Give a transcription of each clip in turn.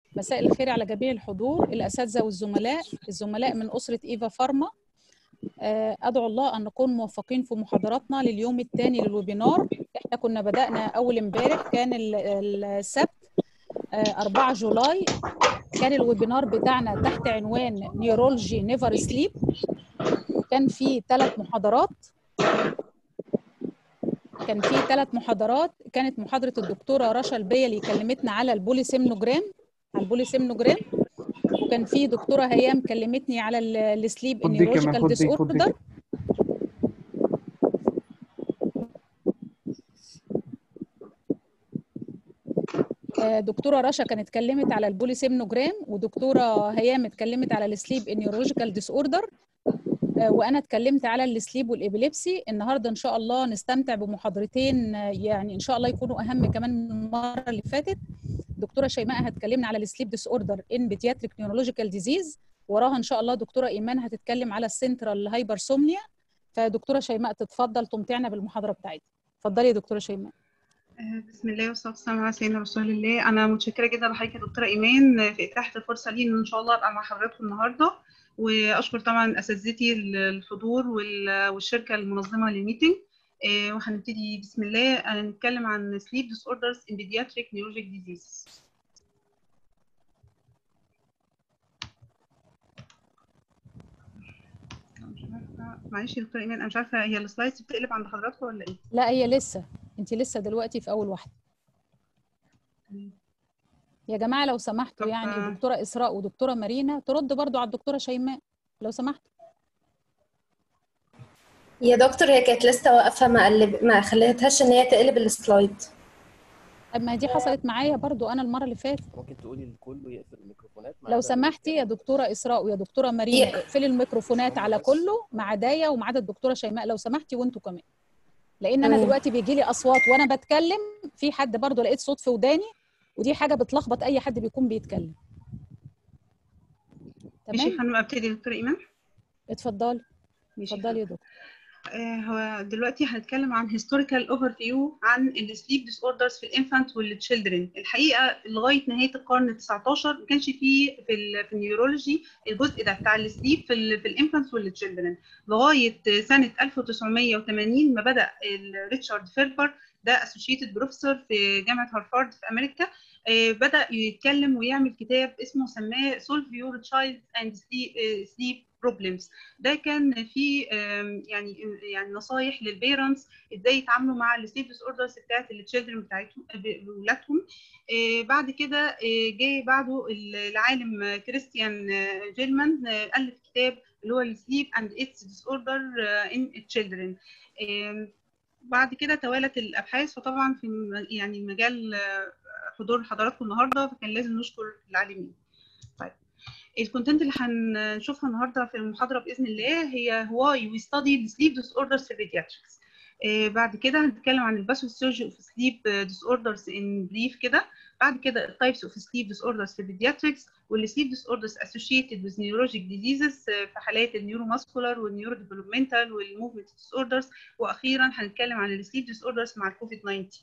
مساء الخير على جميع الحضور الاساتذه والزملاء الزملاء من اسره ايفا فارما آه، ادعو الله ان نكون موفقين في محاضراتنا لليوم الثاني للويبينار احنا كنا بدانا اول امبارح كان ال- ال- السبت آه، 4 جولاي كان الويبينار بتاعنا تحت عنوان نيورولوجي نيفر سليب كان في ثلاث محاضرات كان في ثلاث محاضرات كانت محاضره الدكتوره رشا البيلي كلمتنا على البوليسيمنوجرام على البوليسيمنوجرام وكان في دكتوره هيام كلمتني على ال- السليب خد دي كمان، نيورولوجيكال خد ديس دي، خد دي. اوردر آه، دكتوره رشا كانت اتكلمت على البوليسيمنوجرام ودكتوره هيام اتكلمت على السليب نيورولوجيكال ديس اوردر وانا اتكلمت على السليب والابيليبسي النهارده ان شاء الله نستمتع بمحاضرتين آه، يعني ان شاء الله يكونوا اهم كمان من المره اللي فاتت دكتوره شيماء هتكلمنا على السليب ديس اوردر ان بيدياتريك نيورولوجيكال ديزيز وراها ان شاء الله دكتوره ايمان هتتكلم على السنترال هايبرسومنيا فدكتوره شيماء تتفضل تمتعنا بالمحاضره بتاعتها اتفضلي يا دكتوره شيماء آه، بسم الله والصلاة والسلام على سيدنا رسول الله أنا متشكرة جدا لحضرتك يا دكتورة إيمان في إتاحة الفرصة لي إن إن شاء الله أبقى مع حضراتكم النهاردة وأشكر طبعا أساتذتي الحضور وال- والشركة المنظمة للميتنج آه، وهنبتدي بسم الله هنتكلم عن sleep disorders in pediatric neurologic disease أنا مش عارفة- معلش يا دكتورة إيمان أنا مش عارفة هي السلايدز بتقلب عند حضراتكم ولا إيه؟ لا هي لسه انت لسه دلوقتي في اول واحده يا جماعه لو سمحتوا طب، يعني آه. دكتوره اسراء ودكتوره مارينا ترد برضو على الدكتوره شيماء لو سمحتوا يا دكتور هي كانت لسه واقفة ما قلب ما خليتهاش ان هي تقلب السلايد طب ما دي حصلت معايا برضو انا المره اللي فاتت ممكن تقولي للكل يقفل الميكروفونات ما لو عدا سمحتي يا الكلام. دكتوره اسراء ويا دكتوره مارينا يا- اقفلي الميكروفونات على بس. كله ما عدايا وما عدا الدكتوره شيماء لو سمحتي وانتوا كمان لان انا تمام. دلوقتي بيجي لي اصوات وانا بتكلم في حد برضو لقيت صوت في وداني ودي حاجه بتلخبط اي حد بيكون بيتكلم ماشي تمام هنبقى ابتدي يا دكتورة إيمان اتفضلي ماشي اتفضلي يا دكتور آه، هو دلوقتي هنتكلم عن historical overview عن ال sleep disorders في الانفانت والتشيلدرن الحقيقه لغايه نهايه القرن ال 19 ما كانش فيه في ال في النيورولوجي الجزء ده بتاع السليب في ال في الانفانت والتشيلدرن لغايه سنه 1980 ما بدا ال- ريتشارد فيربر ده اسوشيتد بروفيسور في جامعه هارفارد في امريكا آه، بدا يتكلم ويعمل كتاب اسمه سماه solve your child and sleep, آه، sleep problems ده كان فيه آم، يعني يعني نصايح للبيرنتس ازاي يتعاملوا مع السليب ديس اوردرز بتاعت التشيلدرن بتاعتهم بولادهم آه، بعد كده آه، جه بعده العالم آه، كريستيان آه، جيلمان آه، الف كتاب اللي هو السليب اند اتس ديس اوردر ان تشيلدرن بعد كده توالت الابحاث فطبعا في م- يعني مجال آه، حضور حضراتكم النهارده فكان لازم نشكر العالمين طيب الكونتنت اللي هنشوفها النهارده في المحاضره باذن الله هي why we study the sleep disorders في pediatrics آه، بعد كده هنتكلم عن الباثوفيسيولوجي اوف سليب disorders ان بريف كده بعد كده التايبس اوف سليب disorders في pediatrics والسليب disorders associated with neurologic diseases آه، في حالات النيوروماسكولار والنيورو ديفلوبمنتال والموفمنت disorders واخيرا هنتكلم عن السليب disorders مع الكوفيد 19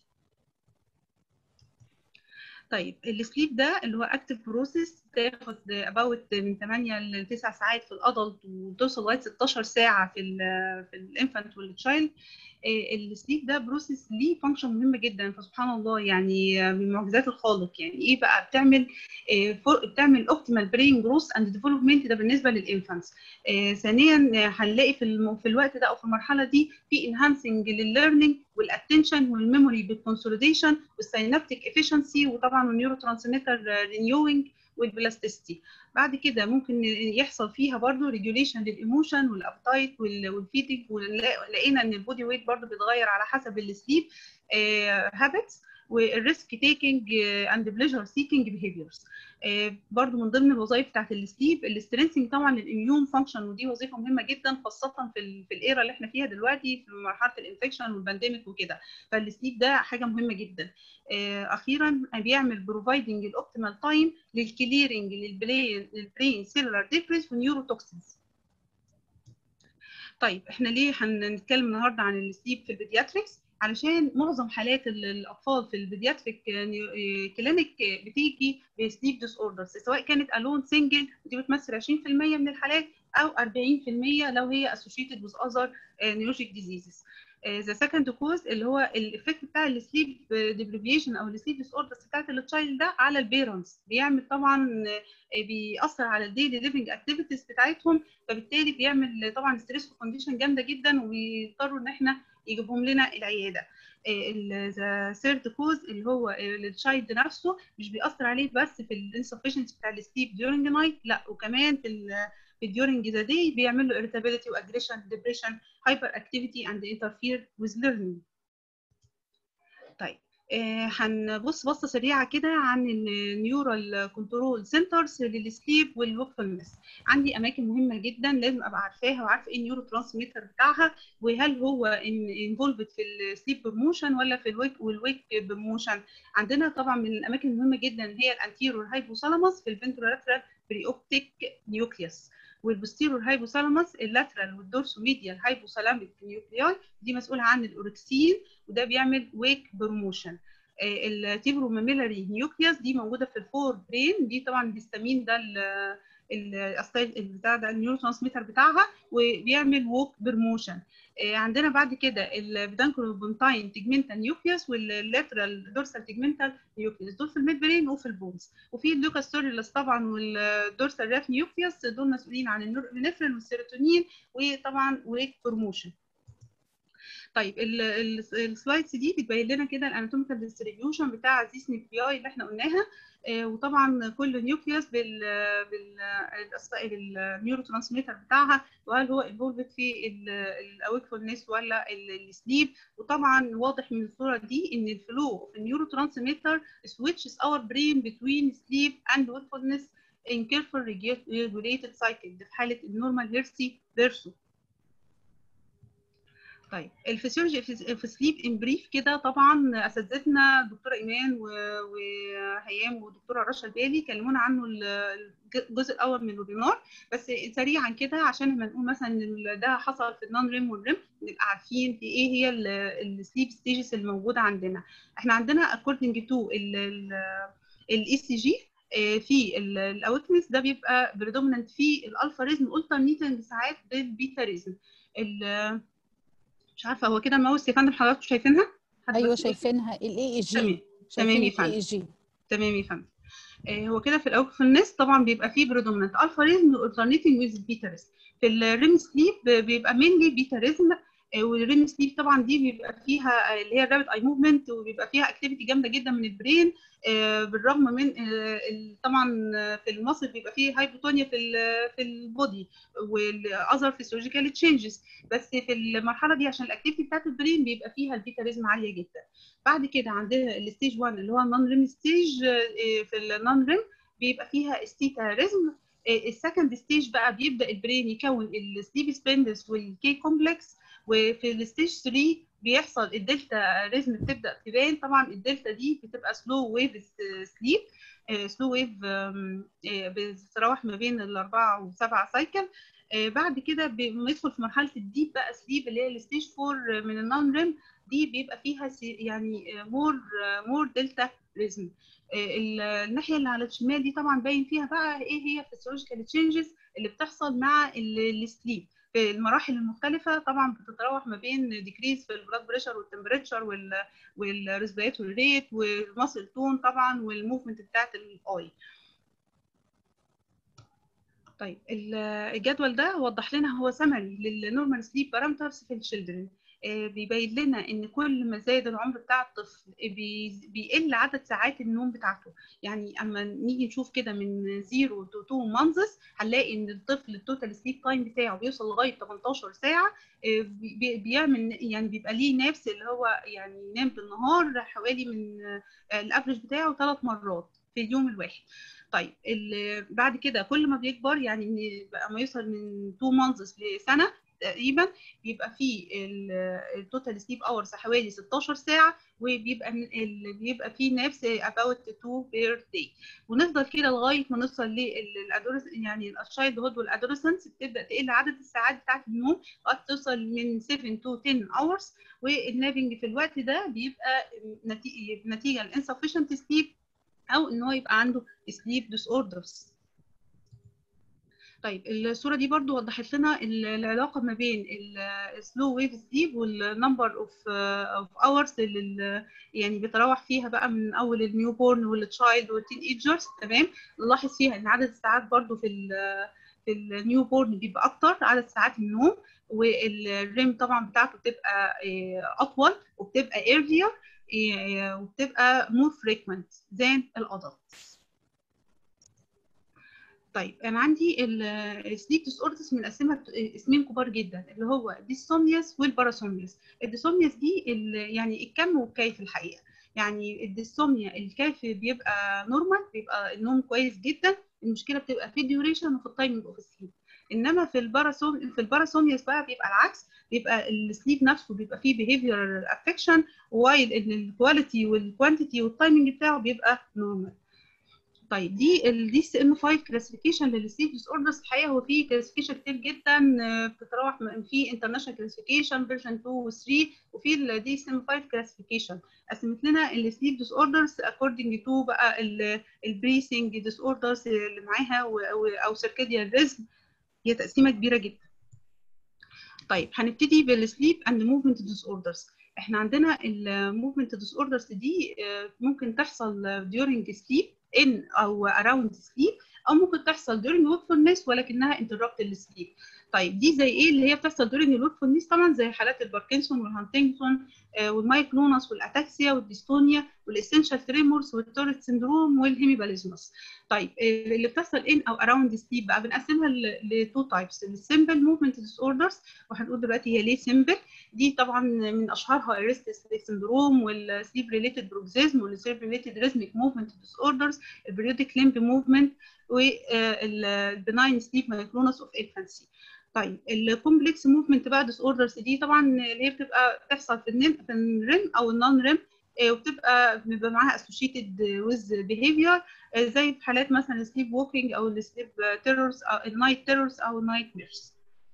طيب السليب ده اللي هو اكتف بروسيس تاخد about من 8 ل 9 ساعات في الادلت وتوصل لغايه 16 ساعه في ال في الانفانت والتشايلد السليب ده بروسيس ليه فانكشن مهمه جدا فسبحان الله يعني من معجزات الخالق يعني ايه بقى بتعمل آه، فور- بتعمل اوبتيمال برين جروث اند ديفلوبمنت ده بالنسبه للانفانتس ثانيا آه، هنلاقي في الم- في الوقت ده او في المرحله دي في انهانسنج للليرنينج والاتنشن والميموري بالكونسوليديشن والسينابتيك افيشنسي وطبعا النيورو ترانسميتر رينيوينج والبلاستيستي بعد كده ممكن يحصل فيها برضو ريجوليشن للايموشن والابتايت والفيتنج ولقينا ان البودي ويت برضو بيتغير على حسب السليب هابتس والريسك تيكينج اند بليجر سيكينج بيهيفيرز برضو من ضمن الوظائف بتاعت السليب الاسترنسنج طبعا للاميون فانكشن ودي وظيفه مهمه جدا خاصه في ال في الايرا اللي احنا فيها دلوقتي في مرحله الانفكشن والبانديميك وكده فالسليب ده حاجه مهمه جدا آه، اخيرا بيعمل بروفايدنج الاوبتيمال تايم للكليرنج للبرين للبرين سيلولار ديبريس ونيوروتوكسينز طيب احنا ليه هنتكلم النهارده عن السليب في البيدياتريكس علشان معظم حالات الاطفال في البيدياتريك كلينيك بتيجي بسليب ديس اوردرز سواء كانت الون سنجل ودي بتمثل 20% من الحالات او 40% لو هي associated with other neurologic diseases ذا سكند كوز اللي هو الايفكت بتاع السليب ديبريفيشن او السليب ديس اوردرز بتاعت التشايلد ده على البيرنتس بيعمل طبعا بيأثر على الديلي ليفنج اكتيفيتيز بتاعتهم فبالتالي بيعمل طبعا ستريس كونديشن جامده جدا وبيضطروا ان احنا يجيبهم لنا العياده ذا ثيرد كوز اللي هو التشايلد نفسه مش بيأثر عليه بس في الانسفشنسي بتاع السليب during نايت لا وكمان في ال في during the day بيعمل له irritability واجريشن depression hyperactivity and interfere with learning. طيب آه هنبص بصه سريعه كده عن النيورال كنترول سنترز للسليب والوكفulness عندي اماكن مهمه جدا لازم ابقى عارفاها وعارفه ايه النيورو ترانسميتر بتاعها وهل هو انفولفد في السليب بروموشن ولا في الويك والويك بروموشن عندنا طبعا من الاماكن المهمه جدا هي الانتيرور هايبوثالاموس في الفنترولاترال بريوبتيك نيوكليوس والبوستيرور هايبوثالاموس اللاترال والدورسوميديال هايبوثالاميك نيوكلياي دي مسؤوله عن الاوركسين وده بيعمل ويك بروموشن التيبرو ماميلاري نيوكليوس دي موجوده في الفور برين دي طبعا الهستامين ده الستايل بتاع ده النيورو ترانسميتر بتاعها وبيعمل ووك بروموشن عندنا بعد كده البيدانكروبونتاين تيجمنتال نيوكليوس واللاترال دورسال تيجمنتال نيوكليوس دول في الميد برين وفي البونز وفي اللوكاستوريولاس طبعا والدورسال راف نيوكليوس دول مسؤولين عن النورفرين والسيروتونين وطبعا ويك بروموشن طيب السلايدز دي بتبين لنا كده الاناتوميكال ديستريبيوشن بتاع ذيس نيوكلياي اللي احنا قلناها وطبعا كل نيوكليوس بال بالنيورو ترانسميتر بتاعها وهل هو انفولفد في الاويكفولنس ولا السليب وطبعا واضح من الصوره دي ان الفلو في النيورو ترانسميتر switches our brain between sleep and wakefulness in careful regulated cycle ده في حاله النورمال هيرسي فيرسو طيب الفسيولوجي في سليب ان بريف كده طبعا اساتذتنا دكتوره ايمان وهيام ودكتوره رشا البالي كلمونا عنه الجزء الاول من الويبينار بس سريعا كده عشان لما نقول مثلا ان ده حصل في النون ريم والريم نبقى عارفين في ايه هي السليب ستيجز الموجوده عندنا احنا عندنا اكوردنج تو الاي سي جي في الاوتنس ده بيبقى بريدومينانت في الالفا ريزم الترنيتنج ساعات بالبيتا ريزم مش عارفه هو كده الماوس يا فندم حضراتكم شايفينها؟ ايوه شايفينها الاي اي جي تمام يا فندم تمام يا فندم هو كده في الاول في الناس طبعا بيبقى فيه بريدومينانت الفا ريزم والترنيتنج ويز بيتا ريزم في الريم سليب بيبقى مينلي بيتا ريزم والريم سليب طبعا دي بيبقى فيها اللي هي الرابت اي موفمنت وبيبقى فيها اكتيفيتي جامده جدا من البرين بالرغم من طبعا في المصل بيبقى فيه هايبوتونيا في في البودي والاذر فيسيولوجيكال تشينجز بس في المرحله دي عشان الاكتيفيتي بتاعت البرين بيبقى فيها البيتا ريزم عاليه جدا بعد كده عندنا الستيج 1 اللي هو النون ريم ستيج في النون ريم بيبقى فيها الثيتا ريزم السكند ستيج بقى بيبدا البرين يكون السليب سبندس والكي كومبلكس وفي الستيج 3 بيحصل الدلتا ريزم بتبدا تبان طبعا الدلتا دي بتبقى سلو ويف سليب سلو ويف بتتراوح ما بين الاربعه وسبعه سايكل بعد كده بندخل في مرحله الديب بقى سليب اللي هي الستيج 4 من النون ريم دي بيبقى فيها يعني مور مور دلتا ريزم الناحيه اللي على الشمال دي طبعا باين فيها بقى ايه هي الفسيولوجيكال تشينجز اللي بتحصل مع السليب في المراحل المختلفه طبعا بتتراوح ما بين ديكريز في البلاد بريشر والتمبريتشر والريسبيراتوري ريت والماسل تون طبعا والموفمنت بتاعت الاي طيب الجدول ده وضح لنا هو سمري للنورمال سليب بارامترز في الشيلدرن بيبين لنا ان كل ما زاد العمر بتاع الطفل بيقل عدد ساعات النوم بتاعته يعني اما نيجي نشوف كده من 0 تو 2 مانثس هنلاقي ان الطفل التوتال سليب تايم بتاعه بيوصل لغايه 18 ساعه بيعمل يعني بيبقى ليه نفس اللي هو يعني ينام بالنهار حوالي من الافرج بتاعه ثلاث مرات في اليوم الواحد طيب بعد كده كل ما بيكبر يعني بقى ما يوصل من 2 مانثس لسنه تقريبا بيبقى فيه التوتال سليب اورز حوالي 16 ساعه وبيبقى من ال... بيبقى فيه نفس about 2 بير داي ونفضل كده لغايه ما نوصل للادورس يعني الشايلد هود والادولسنس بتبدا تقل عدد الساعات بتاعه النوم لغايه توصل من 7 تو 10 اورز والنابنج في الوقت ده بيبقى نتيجه نتيجه الانسفشنت سليب او ان هو يبقى عنده سليب ديس اوردرز طيب الصوره دي برضو وضحت لنا العلاقه ما بين السلو ويف سليب والنمبر اوف اوف اورز اللي يعني بيتراوح فيها بقى من اول النيو بورن والتشايلد والتين ايجرز تمام نلاحظ فيها ان عدد الساعات برضو في ال في النيو بورن بيبقى اكتر عدد ساعات النوم والريم طبعا بتاعته بتبقى اطول وبتبقى earlier وبتبقى more frequent than الادلت طيب انا عندي السليب ديس اوردرز بنقسمها اسمين كبار جدا اللي هو ديسومنياس والباراسومنياس الديسومنياس دي يعني الكم والكيف الحقيقه يعني الديسومنيا الكيف بيبقى نورمال بيبقى النوم كويس جدا المشكله بتبقى في الديوريشن وفي التايمنج اوف السليب انما في الباراسوم في الباراسومنياس بقى بيبقى العكس بيبقى السليب نفسه بيبقى فيه behavioral affection وايل ان الكواليتي والكوانتيتي والتايمنج بتاعه بيبقى نورمال طيب دي الدي سي ام 5 كلاسيفيكيشن للسليب ديس اوردرز الحقيقه هو في كلاسيفيكيشن كتير جدا بتتراوح في انترناشونال كلاسيفيكيشن فيرجن 2 و 3 وفي الدي سي ام 5 كلاسيفيكيشن قسمت لنا السليب ديس اوردرز اكوردنج تو بقى البريسنج ديس اوردرز اللي معاها او سيركاديان ريزم هي تقسيمه كبيره جدا طيب هنبتدي بالسليب اند موفمنت ديس اوردرز احنا عندنا الموفمنت ديس اوردرز دي ممكن تحصل during sleep in او around sleep او ممكن تحصل during wakefulness ولكنها interrupt السليب طيب دي زي ايه اللي هي بتحصل during الوكفولنس طبعا زي حالات الباركنسون والهانتنجتون والمايكلونس والاتاكسيا والديستونيا والاسنشال تريمورز والتوريت سندروم والهيميباليزمس طيب اللي بتحصل ان او اراوند سليب بقى بنقسمها لتو تايبس السمبل موفمنت ديس اوردرز وهنقول دلوقتي هي ليه سمبل دي طبعا من اشهرها الريست سندروم والسليب ريليتد بروكسيزم والسليب ريليتد ريزميك موفمنت ديس اوردرز البريودك ليمب موفمنت والبناين سليب مايكلونس اوف انفانسي طيب الكومبلكس موفمنت بقى ديس اوردرز دي طبعا اللي هي بتبقى بتحصل في النم في الريم او النون ريم وبتبقى بيبقى معاها اسوشيتد ويز بيهيفير زي في حالات مثلا السليب ووكينج او السليب تيرورز او النايت تيرورز او النايت ميرز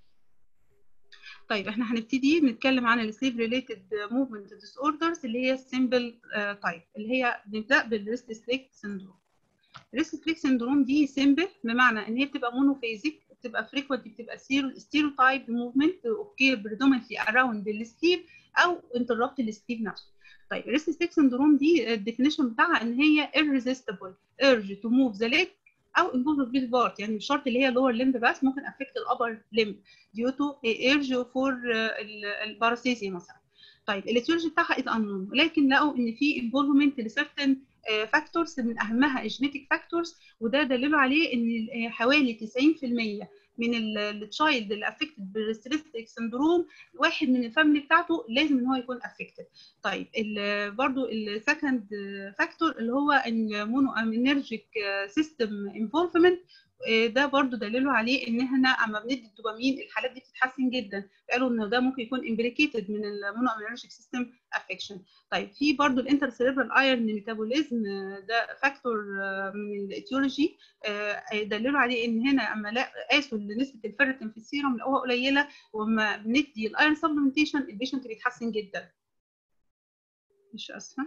طيب احنا هنبتدي نتكلم عن السليب ريليتد موفمنت ديس اوردرز اللي هي السمبل تايب اللي هي بنبدا بالريست سليك سندروم الريست سليك سندروم دي سمبل بمعنى ان هي بتبقى مونوفيزيك بتبقى فريكوينت بتبقى ستيروتايب موفمنت اوكي بريدومنتلي اراوند السليب او انتربت السليب نفسه طيب الريست سليك سندروم دي الديفينيشن بتاعها ان هي irresistible urge to move the leg او involve the part يعني مش شرط اللي هي lower limb بس ممكن affect الابر limb due to urge for الباراسيزيا مثلا طيب الاتيولوجي بتاعها is unknown ولكن لقوا ان في involvement لcertain فاكتورز من اهمها الجينيتك فاكتورز وده دليله عليه ان حوالي 90% من التشايلد اللي افكتد بالريستريكتيك سندروم واحد من الفاميلي بتاعته لازم ان هو يكون افكتد طيب برضو السكند فاكتور اللي هو ان مونو امينرجيك سيستم انفولفمنت ده برضو دليله عليه ان احنا اما بندي الدوبامين الحالات دي بتتحسن جدا قالوا ان ده ممكن يكون امبليكيتد من المونو امينرجيك سيستم افكشن طيب في برضو الانتر سيريبرال ايرن ميتابوليزم ده فاكتور من الايتيولوجي دللوا عليه ان هنا اما قاسوا نسبه الفيرتين في السيرم لقوها قليله واما بندي الايرن سبلمنتيشن البيشنت بيتحسن جدا مش اسفه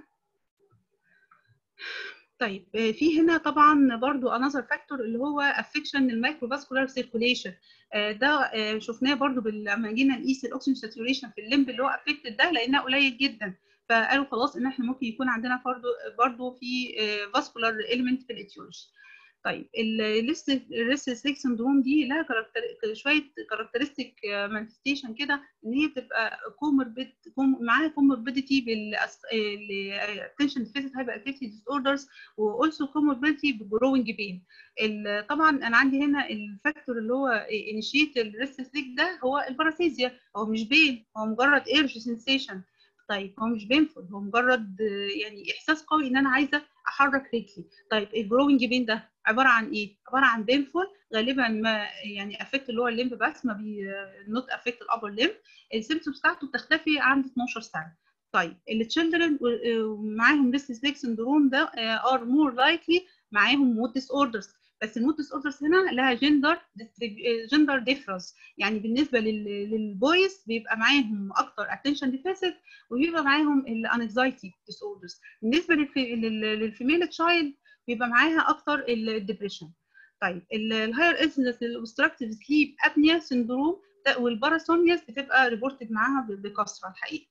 طيب في هنا طبعا برضو انذر فاكتور اللي هو افكشن المايكروفاسكولار سيركوليشن ده شفناه برضو لما جينا نقيس الاكسجين ساتوريشن في الليمب اللي هو افكتد ده لقيناه قليل جدا فقالوا خلاص ان احنا ممكن يكون عندنا برضو برضو في فاسكولار اليمنت في الاتيولوجي طيب الريست سليك سندروم دي لها شويه كاركترستيك مانيفستيشن كده ان هي بتبقى كوموربيد معاها كوموربيديتي بالاتنشن ديفيسيت هايبر اكتيفيتي ديس اوردرز واولسو كوموربيديتي بالجروينج بين طبعا انا عندي هنا الفاكتور اللي هو انيشيت الريست سليك ده هو الباراسيزيا هو مش بين هو مجرد ايرج سنسيشن طيب هو مش بينفل هو مجرد يعني احساس قوي ان انا عايزه احرك رجلي طيب الجروينج بين ده عباره عن ايه عباره عن بينفول غالبا ما يعني افكت اللي هو الليمب بس ما بي نوت افكت الابر ليمب السيمبتومز بتاعته بتختفي عند 12 سنه طيب التشيلدرن معاهم ريستلس ليج سندروم ده ار مور لايكلي معاهم مود ديس اوردرز بس المود ديس اوردرز هنا لها جندر جندر ديفرنس يعني بالنسبه للبويز بيبقى معاهم اكتر اتنشن ديفيسيت وبيبقى معاهم الانكزايتي ديس اوردرز بالنسبه للفيميل تشايلد بيبقى معاها اكتر الدبريشن طيب الهاير انسنس الاوبستراكتيف سليب ابنيا سندروم والباراسومياس بتبقى ريبورتد معاها بكثره الحقيقه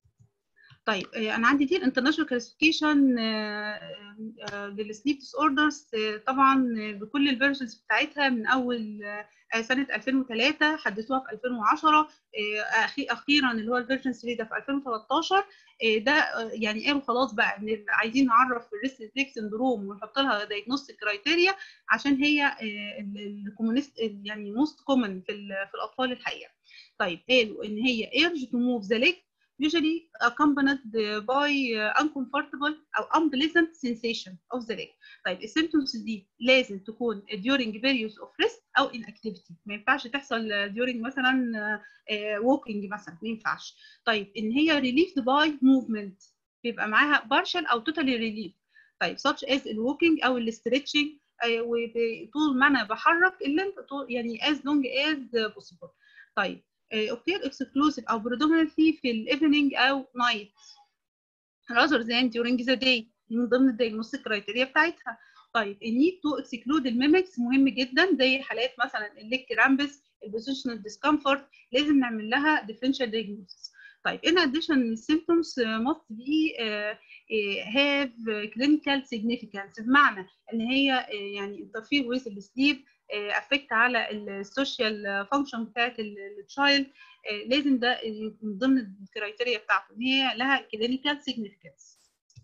طيب انا عندي دي الانترناشونال كلاسيفيكيشن للسليب ديس اوردرز طبعا بكل الفيرجنز بتاعتها من اول سنه 2003 حدثوها في 2010 اخيرا اللي هو الفيرجن 3 ده في 2013 ده يعني قالوا خلاص بقى ان عايزين نعرف الريست بريك سندروم ونحط لها دايجنوستيك كرايتيريا عشان هي الكومونست يعني موست كومن في في الاطفال الحقيقه طيب قالوا ان هي urge to move the leg usually accompanied by uncomfortable أو unpleasant sensation of the leg. طيب السيمتومز دي لازم تكون during periods of rest أو inactivity ما ينفعش تحصل during مثلا walking مثلا ما ينفعش. طيب إن هي relieved by movement بيبقى معاها partial أو totally relieved. طيب such as الووكينج أو الستريتشنج وطول ما أنا بحرك الليمب يعني as long as possible. طيب occur exclusive أو predominantly في الايفنينج أو night rather than during the day من ضمن الديagnostic criteria بتاعتها. طيب النيد تو اكسكلود الميمكس مهم جدا زي حالات مثلا الليك رامبس البوزيشنال ديسكمفورت لازم نعمل لها differential diagnosis. طيب in addition symptoms must be uh, have clinical significance بمعنى ان هي يعني interfere with the sleep افكت على السوشيال فانكشن بتاعت التشايلد لازم ده من ضمن الكرايتيريا بتاعته ان هي لها كلينيكال سيجنيفيكانس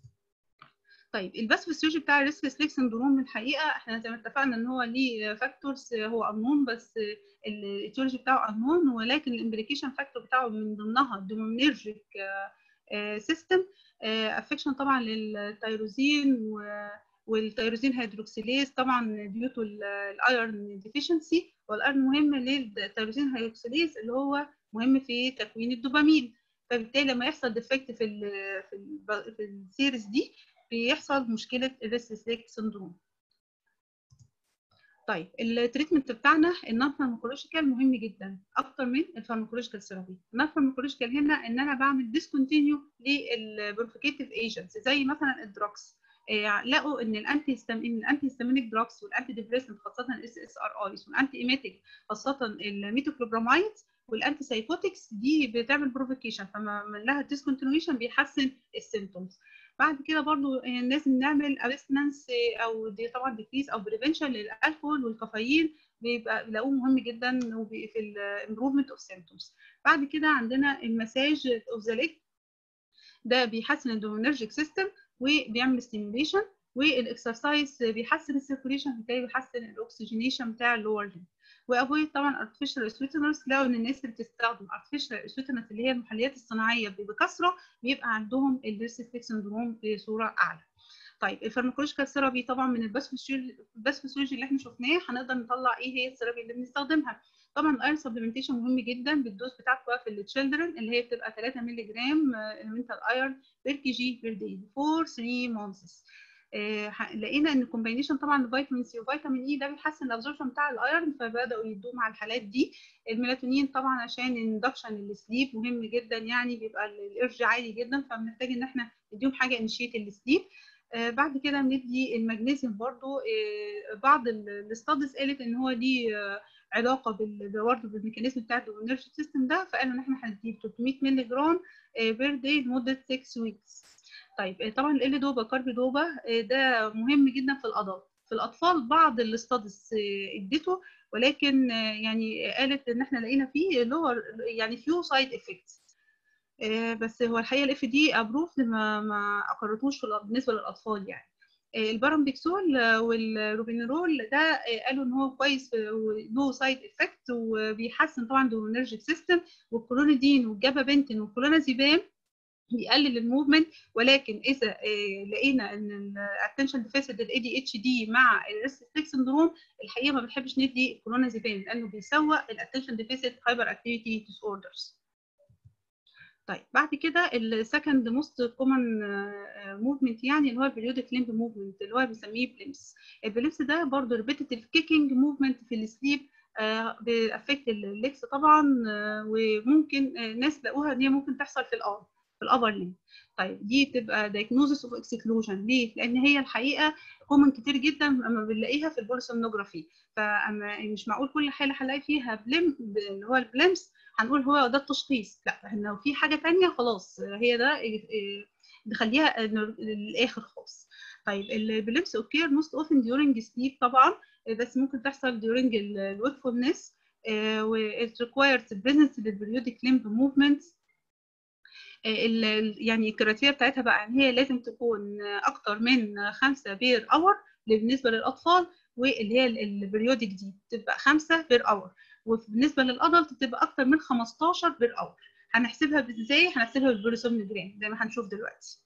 طيب الباثوفيسيولوجي بتاع الريسك سليك سندروم الحقيقه احنا زي ما اتفقنا ان هو ليه فاكتورز هو انون بس الاتيولوجي بتاعه انون ولكن الامبليكيشن فاكتور بتاعه من ضمنها الدومينيرجيك سيستم افكشن طبعا للتيروزين و والتيروزين هيدروكسيليز طبعا ديوتو الايرن ديفيشنسي والايرن مهم للتيروزين هيدروكسيليز اللي هو مهم في تكوين الدوبامين فبالتالي لما يحصل ديفكت في ال في ال في السيريز دي بيحصل مشكله الريستليك سندروم طيب التريتمنت بتاعنا النون فارماكولوجيكال مهم جدا اكتر من الفارماكولوجيكال ثيرابي النون فارماكولوجيكال هنا ان انا بعمل ديسكونتينيو للبروفيكيتيف ايجنتس زي مثلا الدراكس لقوا ان الانتي ان الانتي هيستامينيك دراكس والانتي ديبريسنت خاصه الاس اس ار ايز والانتي ايميتيك خاصه الميتوكلوبرامايد والانتي سايكوتكس دي بتعمل بروفيكيشن فما لها ديسكونتينيويشن بيحسن السيمتومز بعد كده برضو لازم نعمل ابستنس او دي طبعا ديكريس او بريفنشن للالكول والكافيين بيبقى بيلاقوه مهم جدا في الامبروفمنت اوف سيمتومز بعد كده عندنا المساج اوف ذا ليج ده بيحسن الدومينرجيك سيستم وبيعمل ستيميوليشن والاكسرسايز بيحسن السيركوليشن بالتالي بيحسن الاكسجينيشن بتاع اللور ليمب وافويد طبعا ارتفيشال سويتنرز لقوا ان الناس اللي بتستخدم ارتفيشال سويتنرز اللي هي المحليات الصناعيه بكثره بيبقى عندهم الديرسيفيك سندروم بصوره اعلى. طيب الفارماكولوجيكال ثيرابي طبعا من الباثوفيسيولوجي اللي احنا شفناه هنقدر نطلع ايه هي الثيرابي اللي بنستخدمها. طبعا الايرون سبلمنتيشن مهم جدا بالدوز بتاعته في التشيلدرن اللي هي بتبقى 3 مللي جرام المنتال ايرون بير كي جي بير داي فور 3 مانثس آه لقينا ان الكومبينيشن طبعا فيتامين سي وفيتامين اي ده بيحسن الابزوربشن بتاع الايرون فبداوا يدوه مع الحالات دي الميلاتونين طبعا عشان اندكشن للسليب مهم جدا يعني بيبقى الارج عالي جدا فبنحتاج ان احنا نديهم حاجه انشيت السليب آه بعد كده بندي المغنيسيوم برضو آه بعض الاستاديز قالت ان هو ليه علاقه برضه بالميكانيزم بتاع الدوبامينرجيك سيستم ده فقالوا ان احنا هنديه 300 مللي جرام بير داي لمده 6 ويكس طيب طبعا ال دوبا كارب دوبا ده مهم جدا في الادلت في الاطفال بعض الاستاديز اديته ولكن يعني قالت ان احنا لقينا فيه اللي هو يعني فيو سايد افكتس بس هو الحقيقه الاف دي ابروف ما ما اقرتوش بالنسبه للاطفال يعني البارامبيكسول والروبينرول ده قالوا ان هو كويس له سايد افكت وبيحسن طبعا الدوبامينرجيك سيستم والكلونيدين والجابابنتين والكلونازيبام بيقلل الموفمنت ولكن اذا آه، لقينا ان الاتنشن ديفيسيت الاي دي اتش دي مع الريست سندروم الحقيقه ما بنحبش ندي كلونازيبام لانه بيسوء الاتنشن ديفيسيت هايبر اكتيفيتي ديس اوردرز طيب بعد كده السكند موست كومن موفمنت يعني اللي هو البريودك ليمب موفمنت اللي هو بنسميه بليمس البليمس ده برضه ريبيتيتيف كيكينج موفمنت في السليب بافكت الليكس طبعا آه، وممكن آه، ناس لقوها ان هي ممكن تحصل في الار في الابر ليمب طيب دي تبقى diagnosis اوف اكسكلوجن ليه؟ لان هي الحقيقه كومن كتير جدا اما بنلاقيها في البوليسومنوجرافي فاما مش معقول كل حاله هنلاقي فيها بلم اللي هو البلمس هنقول هو ده التشخيص لا احنا لو في حاجه تانية خلاص هي ده إيه، إيه، نخليها للاخر خالص طيب البلمس اوكير موست اوفن during sleep طبعا بس ممكن تحصل during الوكفولنس و it requires presence للبريودك limb movements ال- ال- يعني الكريتيريا بتاعتها بقى ان هي لازم تكون اكتر من خمسة بير اور بالنسبه للاطفال واللي هي البريودك دي تبقى خمسة بير اور وبالنسبه للادلت بتبقى اكتر من 15 بير اور هنحسبها ازاي هنحسبها بالبوليسومنوجرام زي ما هنشوف دلوقتي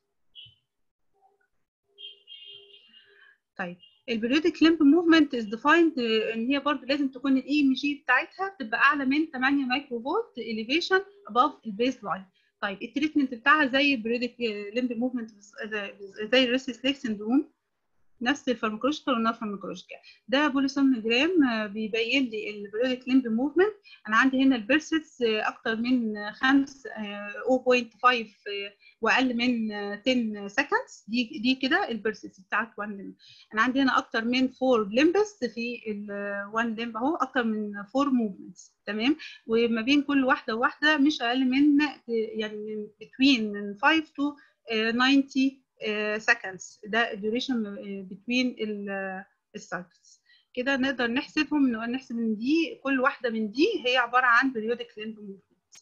طيب البريودك ليمب موفمنت از ديفايند ان هي برضه لازم تكون الاي ام جي بتاعتها تبقى اعلى من 8 مايكرو فولت اليفيشن اباف البيس لاين طيب التريتمنت بتاعها زي البريودك ليمب موفمنت زي الريسس ليك سندروم نفس الفارماكولوجيكال والنون فارماكولوجيكال ده بوليسومنوجرام بيبين لي البريودك ليمب موفمنت انا عندي هنا البيرسيتس اكتر من 5 0.5 واقل من 10 سكندز دي دي كده البيرسيتس بتاعت 1 لمب انا عندي هنا اكتر من 4 لمبس في ال 1 لمب اهو اكتر من 4 موفمنتس تمام وما بين كل واحده وواحده مش اقل من يعني between من 5 to 90 seconds ده duration between السايكلز كده نقدر نحسبهم نقدر نحسب ان دي كل واحده من دي هي عباره عن periodic limb movement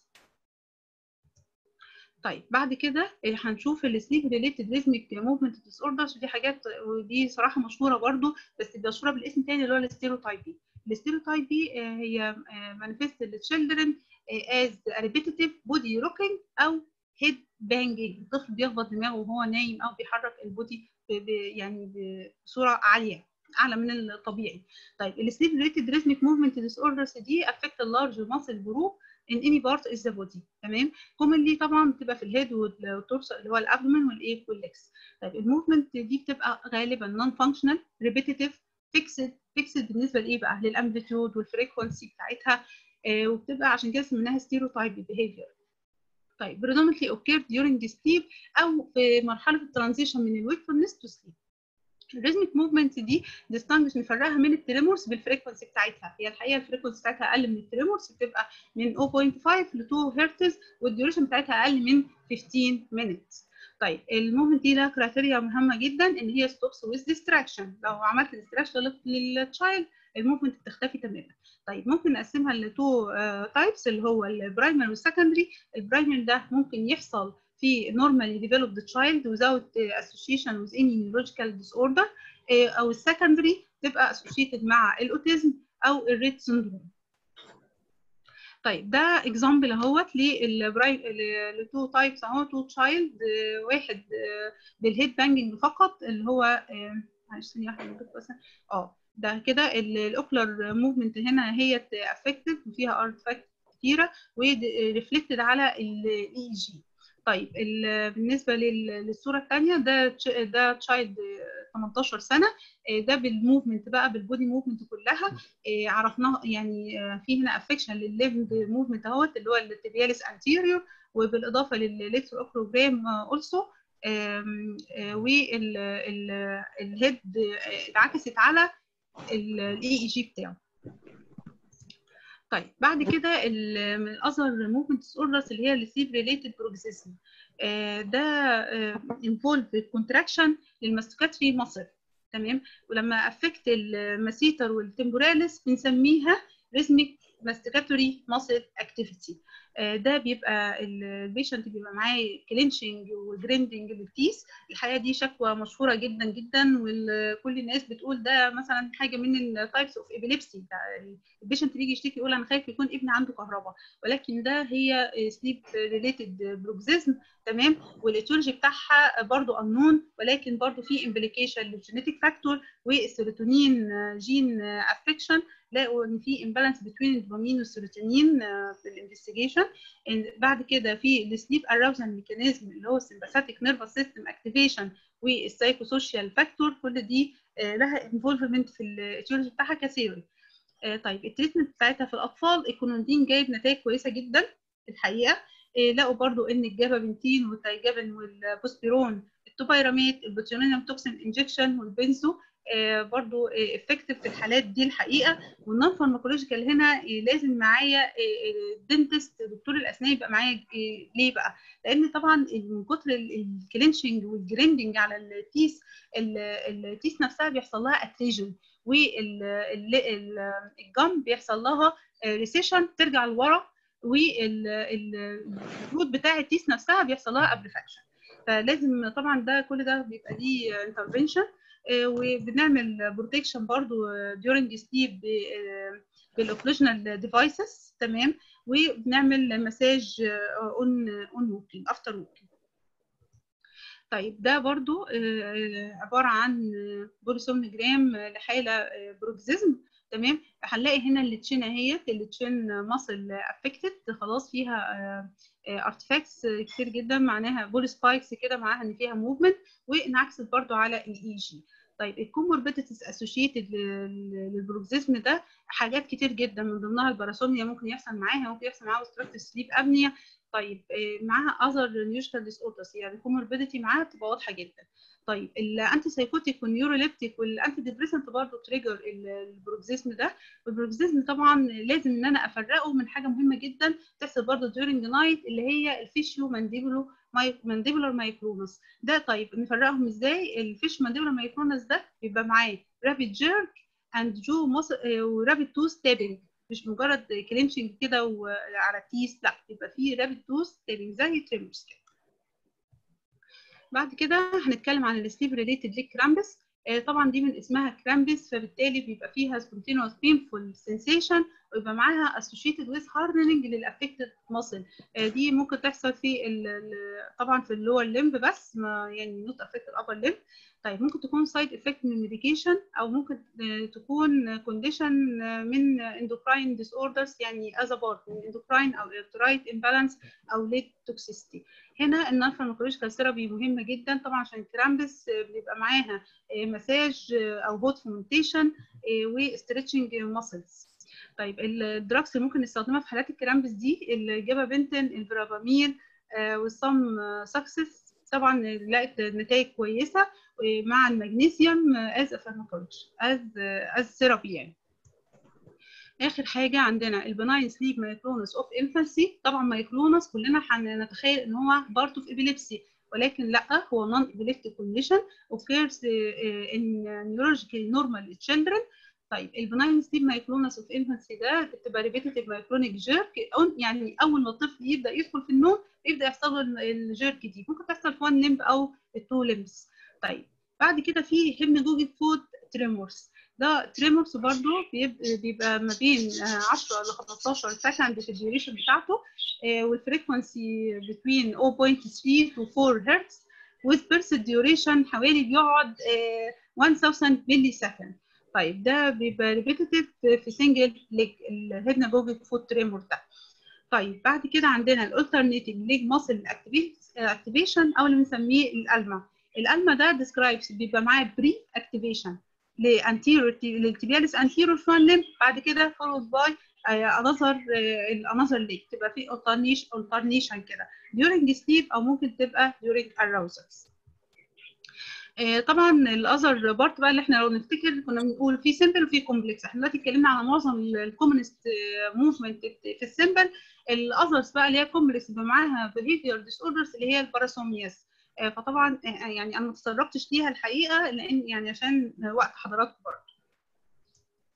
طيب بعد كده هنشوف السليب ريليتد ريزميك موفمنت ديس اوردرز ودي حاجات ودي صراحه مشهوره برضو بس مشهوره بالاسم تاني اللي هو الستيروتايبي الستيروتايبي هي مانيفست للتشيلدرن از ريبيتيتيف بودي روكينج او هيد بانجينج الطفل بيخبط دماغه وهو نايم او بيحرك البودي يعني بصوره عاليه اعلى من الطبيعي طيب السليب ريليتد ريزميك موفمنت ديس اوردرز دي افكت اللارج ماسل جروب in any part is the body تمام commonly طبعا بتبقى في الهيد والتورس اللي هو الابدومن والايه والليكس طيب الموفمنت دي بتبقى غالبا نون فانكشنال ريبيتيتيف فيكسد فيكسد بالنسبه لايه بقى للامبليتيود والفريكونسي بتاعتها آه وبتبقى عشان كده سميناها ستيروتايب behavior طيب predominantly occurred during sleep او في مرحله الترانزيشن من الويكفولنس تو سليب الريزميك موفمنت دي ديستانجش نفرقها من التريمورس بالفريكونسي بتاعتها هي الحقيقه الفريكونسي بتاعتها اقل من التريمورس بتبقى من 0.5 ل 2 هرتز والديوريشن بتاعتها اقل من 15 minutes طيب الموفمنت دي لها كرايتيريا مهمه جدا ان هي ستوبس ويز ديستراكشن لو عملت ديستراكشن للتشايلد الموفمنت بتختفي تماما طيب ممكن نقسمها لتو تايبس اللي هو البرايمري والسكندري البرايمري ده ممكن يحصل في normally developed child without association with any neurological disorder او السكندري تبقى associated مع الاوتيزم او الريت سندروم طيب ده اكزامبل اهوت للتو تايبس اهو تو تشايلد واحد بالهيد بانجنج فقط اللي هو معلش ثانيه واحده بس اه ده كده الاوكلر موفمنت هنا هي افكتد وفيها ارتفاكت كتيره وريفلكتد على الاي جي طيب بالنسبه للصوره الثانيه ده ده تشايلد 18 سنه ده بالموفمنت بقى بالبودي موفمنت كلها عرفناه يعني في هنا افكشن للليفنج موفمنت اهوت اللي هو التبياليس انتيريور وبالاضافه للليتر اوكروجرام اولسو والهيد اتعكست على الاي اي جي بتاعه طيب بعد كده من الاذر موفمنت ديس اوردرز اللي هي السليب ريليتد بروكسيزم ده انفولف كونتراكشن للمسكات في مصر تمام ولما افكت المسيتر والتمبوراليس بنسميها ريزميك ماستيكاتوري ماسل اكتيفيتي ده بيبقى البيشنت بيبقى معاه كلينشنج وجريندنج للتيس الحقيقه دي شكوى مشهوره جدا جدا وكل الناس بتقول ده مثلا حاجه من التايبس اوف ابيليبسي البيشنت بيجي يشتكي يقول انا خايف يكون ابني عنده كهرباء ولكن ده هي سليب ريليتد بروكزيزم تمام والاتيولوجي بتاعها برضو انون ولكن برضو في امبليكيشن للجينيتيك فاكتور والسيروتونين جين افكشن لقوا ان في امبالانس بين الدوبامين والسيروتونين في الانفستيجيشن بعد كده في السليب اراوزال ميكانيزم اللي هو السمباثيك نيرفس سيستم اكتيفيشن والسايكوسوشيال فاكتور كل دي لها انفولفمنت في الاتيولوجي بتاعها كثيرا طيب التريتمنت بتاعتها في الاطفال الكونودين جايب نتائج كويسه جدا الحقيقه لقوا برضو ان الجابابنتين والتايجابن والبوسبيرون التوبايراميت البوتيولينيوم توكسين انجكشن والبنزو برضو افكتيف في الحالات دي الحقيقه والنون فارماكولوجيكال هنا لازم معايا الدنتست دكتور الاسنان يبقى معايا ليه بقى؟ لان طبعا من كتر الكلينشنج والجريندنج على التيس التيس نفسها بيحصل لها اتريجن والجم بيحصل لها ريسيشن ترجع لورا والجود بتاع التيس نفسها بيحصل لها ابريفاكشن فلازم طبعا ده كل ده بيبقى ليه انترفنشن وبنعمل بروتكشن برضو during sleep بالاوكلوجنال ديفايسز تمام وبنعمل مساج اون اون ووكينج افتر ووكينج طيب ده برضو عباره عن بوليسومنجرام لحاله بروكزيزم تمام هنلاقي هنا التشين اهيت التشين ماسل افكتد خلاص فيها ارتفاكتس كتير جدا معناها بول سبايكس كده معناها ان فيها موفمنت وانعكست برضو على الاي جي طيب الكوموربيديتيز اسوشيتد للبروكزيزم ده حاجات كتير جدا من ضمنها الباراسوميا ممكن يحصل معاها ممكن يحصل معاها اوبستراكتيف سليب ابنيا طيب معاها اذر نيوشنال ديس اوردرز يعني الكوموربيديتي معاها بتبقى واضحه جدا طيب الانتي سايكوتيك والنيوروليبتيك والانتي ديبريسنت برضه تريجر البروكزيزم ده والبروكزيزم طبعا لازم ان انا افرقه من حاجه مهمه جدا تحصل برضه ديورنج نايت اللي هي الفيشيو مانديبولو مانديبولار مايكرونس ده طيب نفرقهم ازاي الفيش مانديبولار مايكرونس ده بيبقى معاه رابيد جيرك اند جو ورابيد تو ستابنج مش مجرد كلينشنج كده على تيس لا يبقى فيه رابيد تو ستابنج زي تريمورز كده بعد كده هنتكلم عن السليب ريليتد للكرامبس طبعا دي من اسمها كرامبس فبالتالي بيبقى فيها spontaneous painful sensation ويبقى معاها associated with hardening للافكتد muscle دي ممكن تحصل في ال طبعا في اللور ليمب بس ما يعني not affect الابر ليمب طيب ممكن تكون سايد افكت من ميديكيشن او ممكن تكون كونديشن من endocrine disorders يعني as a part من endocrine او electrolyte imbalance او late toxicity هنا النون فارماكولوجيكال ثيرابي مهمه جدا طبعا عشان الكرامبس بيبقى معاها مساج او هوت فومنتيشن وستريتشنج ماسلز طيب الدراكس اللي ممكن نستخدمها في حالات الكرامبس دي الجابابنتين الفرابامين والصم سكسس طبعا لقت نتائج كويسه مع المغنيسيوم از فارماكولوجي از از ثيرابي يعني اخر حاجه عندنا البناين سليب مايكرونس اوف انفانسي طبعا مايكرونس كلنا هنتخيل ان هو بارت اوف ابيليبسي ولكن لا هو نون ابيليبتيك كونديشن occurs in neurologically normal children طيب البناين سليب مايكرونس اوف انفانسي ده بتبقى ريبيتيتيف مايكرونيك جيرك يعني اول ما الطفل يبدا يدخل في النوم يبدا يحصل له الجيرك دي ممكن تحصل في 1 لمب او 2 لمبس طيب بعد كده في هيمنجوجيك فود تريمورس ده تريمورس برضو بيبقى ما بين 10 ل 15 سكند في الديوريشن بتاعته والفريكونسي بين 0.3 to 4 هرتز with burst duration حوالي بيقعد 1000 ملي سكند طيب ده بيبقى ريبيتيتيف في سنجل ليج الهيدنابوجيك فود تريمور ده طيب بعد كده عندنا الالترنيتنج ليج ماسل اكتيفيشن او اللي بنسميه الالما الالما ده ديسكرايبس بيبقى معاه بري اكتيفيشن لانتيرور للتبياليس انتيرور فان ليم بعد كده فولود باي انذر الانذر ليج تبقى في الترنيش الترنيشن كده during sleep او ممكن تبقى during arousals طبعا الاذر بارت بقى اللي احنا لو نفتكر كنا بنقول في سمبل وفي كومبلكس احنا دلوقتي اتكلمنا على معظم الكومنست موفمنت في السمبل الاذرز بقى اللي هي كومبلكس بيبقى معاها behavior disorders اللي هي الباراسومياس فطبعا يعني انا ما تطرقتش ليها الحقيقه لان يعني عشان وقت حضراتكم برضه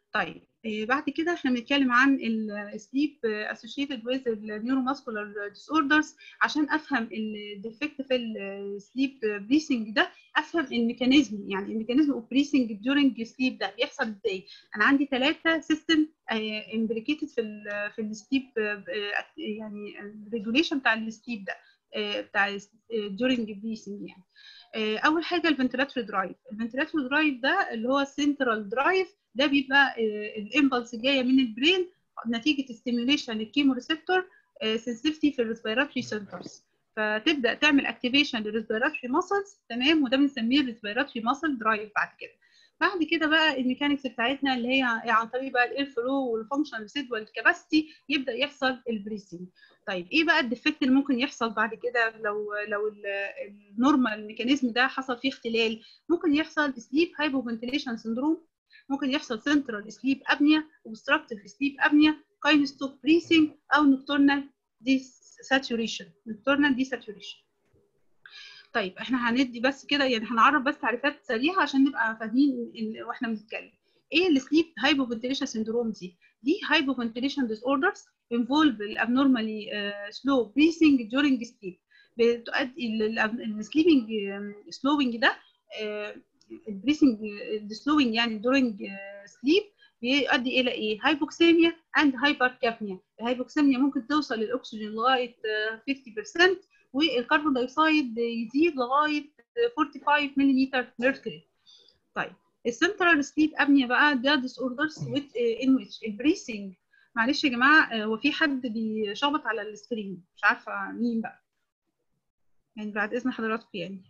طيب آه، بعد كده احنا بنتكلم عن السليب associated with neuromuscular disorders عشان افهم الديفكت في السليب بريسنج ده افهم الميكانيزم يعني الميكانيزم اوف بريسنج during sleep ده بيحصل ازاي انا عندي ثلاثه سيستم امبليكيتد في ال في السليب يعني الريجوليشن بتاع السليب ده آه، بتاع during breathing يعني آه، اول حاجه الفنتلاتوري درايف الفنتلاتوري درايف ده اللي هو السنترال درايف ده بيبقى الامبلس جايه من البرين نتيجه ستيميوليشن الكيمو ريسبتور سنسيفتي في الريسبيراتوري سنترز فتبدا تعمل اكتيفيشن للريسبيراتوري ماسلز تمام وده بنسميه الريسبيراتوري ماسل درايف بعد كده بعد كده بقى الميكانيكس بتاعتنا اللي هي عن طريق بقى الاير فلو والفانكشن ريسيدوال كاباسيتي يبدا يحصل البريسنج طيب ايه بقى الديفكت اللي ممكن يحصل بعد كده لو لو النورمال ميكانيزم ده حصل فيه اختلال ممكن يحصل سليب هايبوفنتيليشن سندروم ممكن يحصل سنترال سليب ابنيا اوبستراكتيف سليب ابنيا كاين ستوب بريسنج او نكتورنال دي ساتوريشن نكتورنال دي ساتوريشن طيب احنا هندي بس كده يعني هنعرف بس تعريفات سريعه عشان نبقى فاهمين ال- واحنا بنتكلم ايه السليب هايبوفنتيليشن سندروم دي دي هايبوفنتيليشن ديس اوردرز involve abnormally uh, slow breathing during sleep بتؤدي السليبنج سلوينج ده البريسنج السلوينج يعني during sleep بيؤدي الى ايه هايبوكسيميا اند هايبركابنيا الهايبوكسيميا ممكن توصل للاكسجين لغايه 50% والكربون دايوكسيد يزيد لغايه 45 ملم ميركوري طيب السنترال سليب ابنيا بقى ده ديس اوردرز ان ويتش البريسنج معلش يا جماعه هو في حد بيشخبط على السكرين مش عارفه مين بقى يعني بعد اذن حضراتكم يعني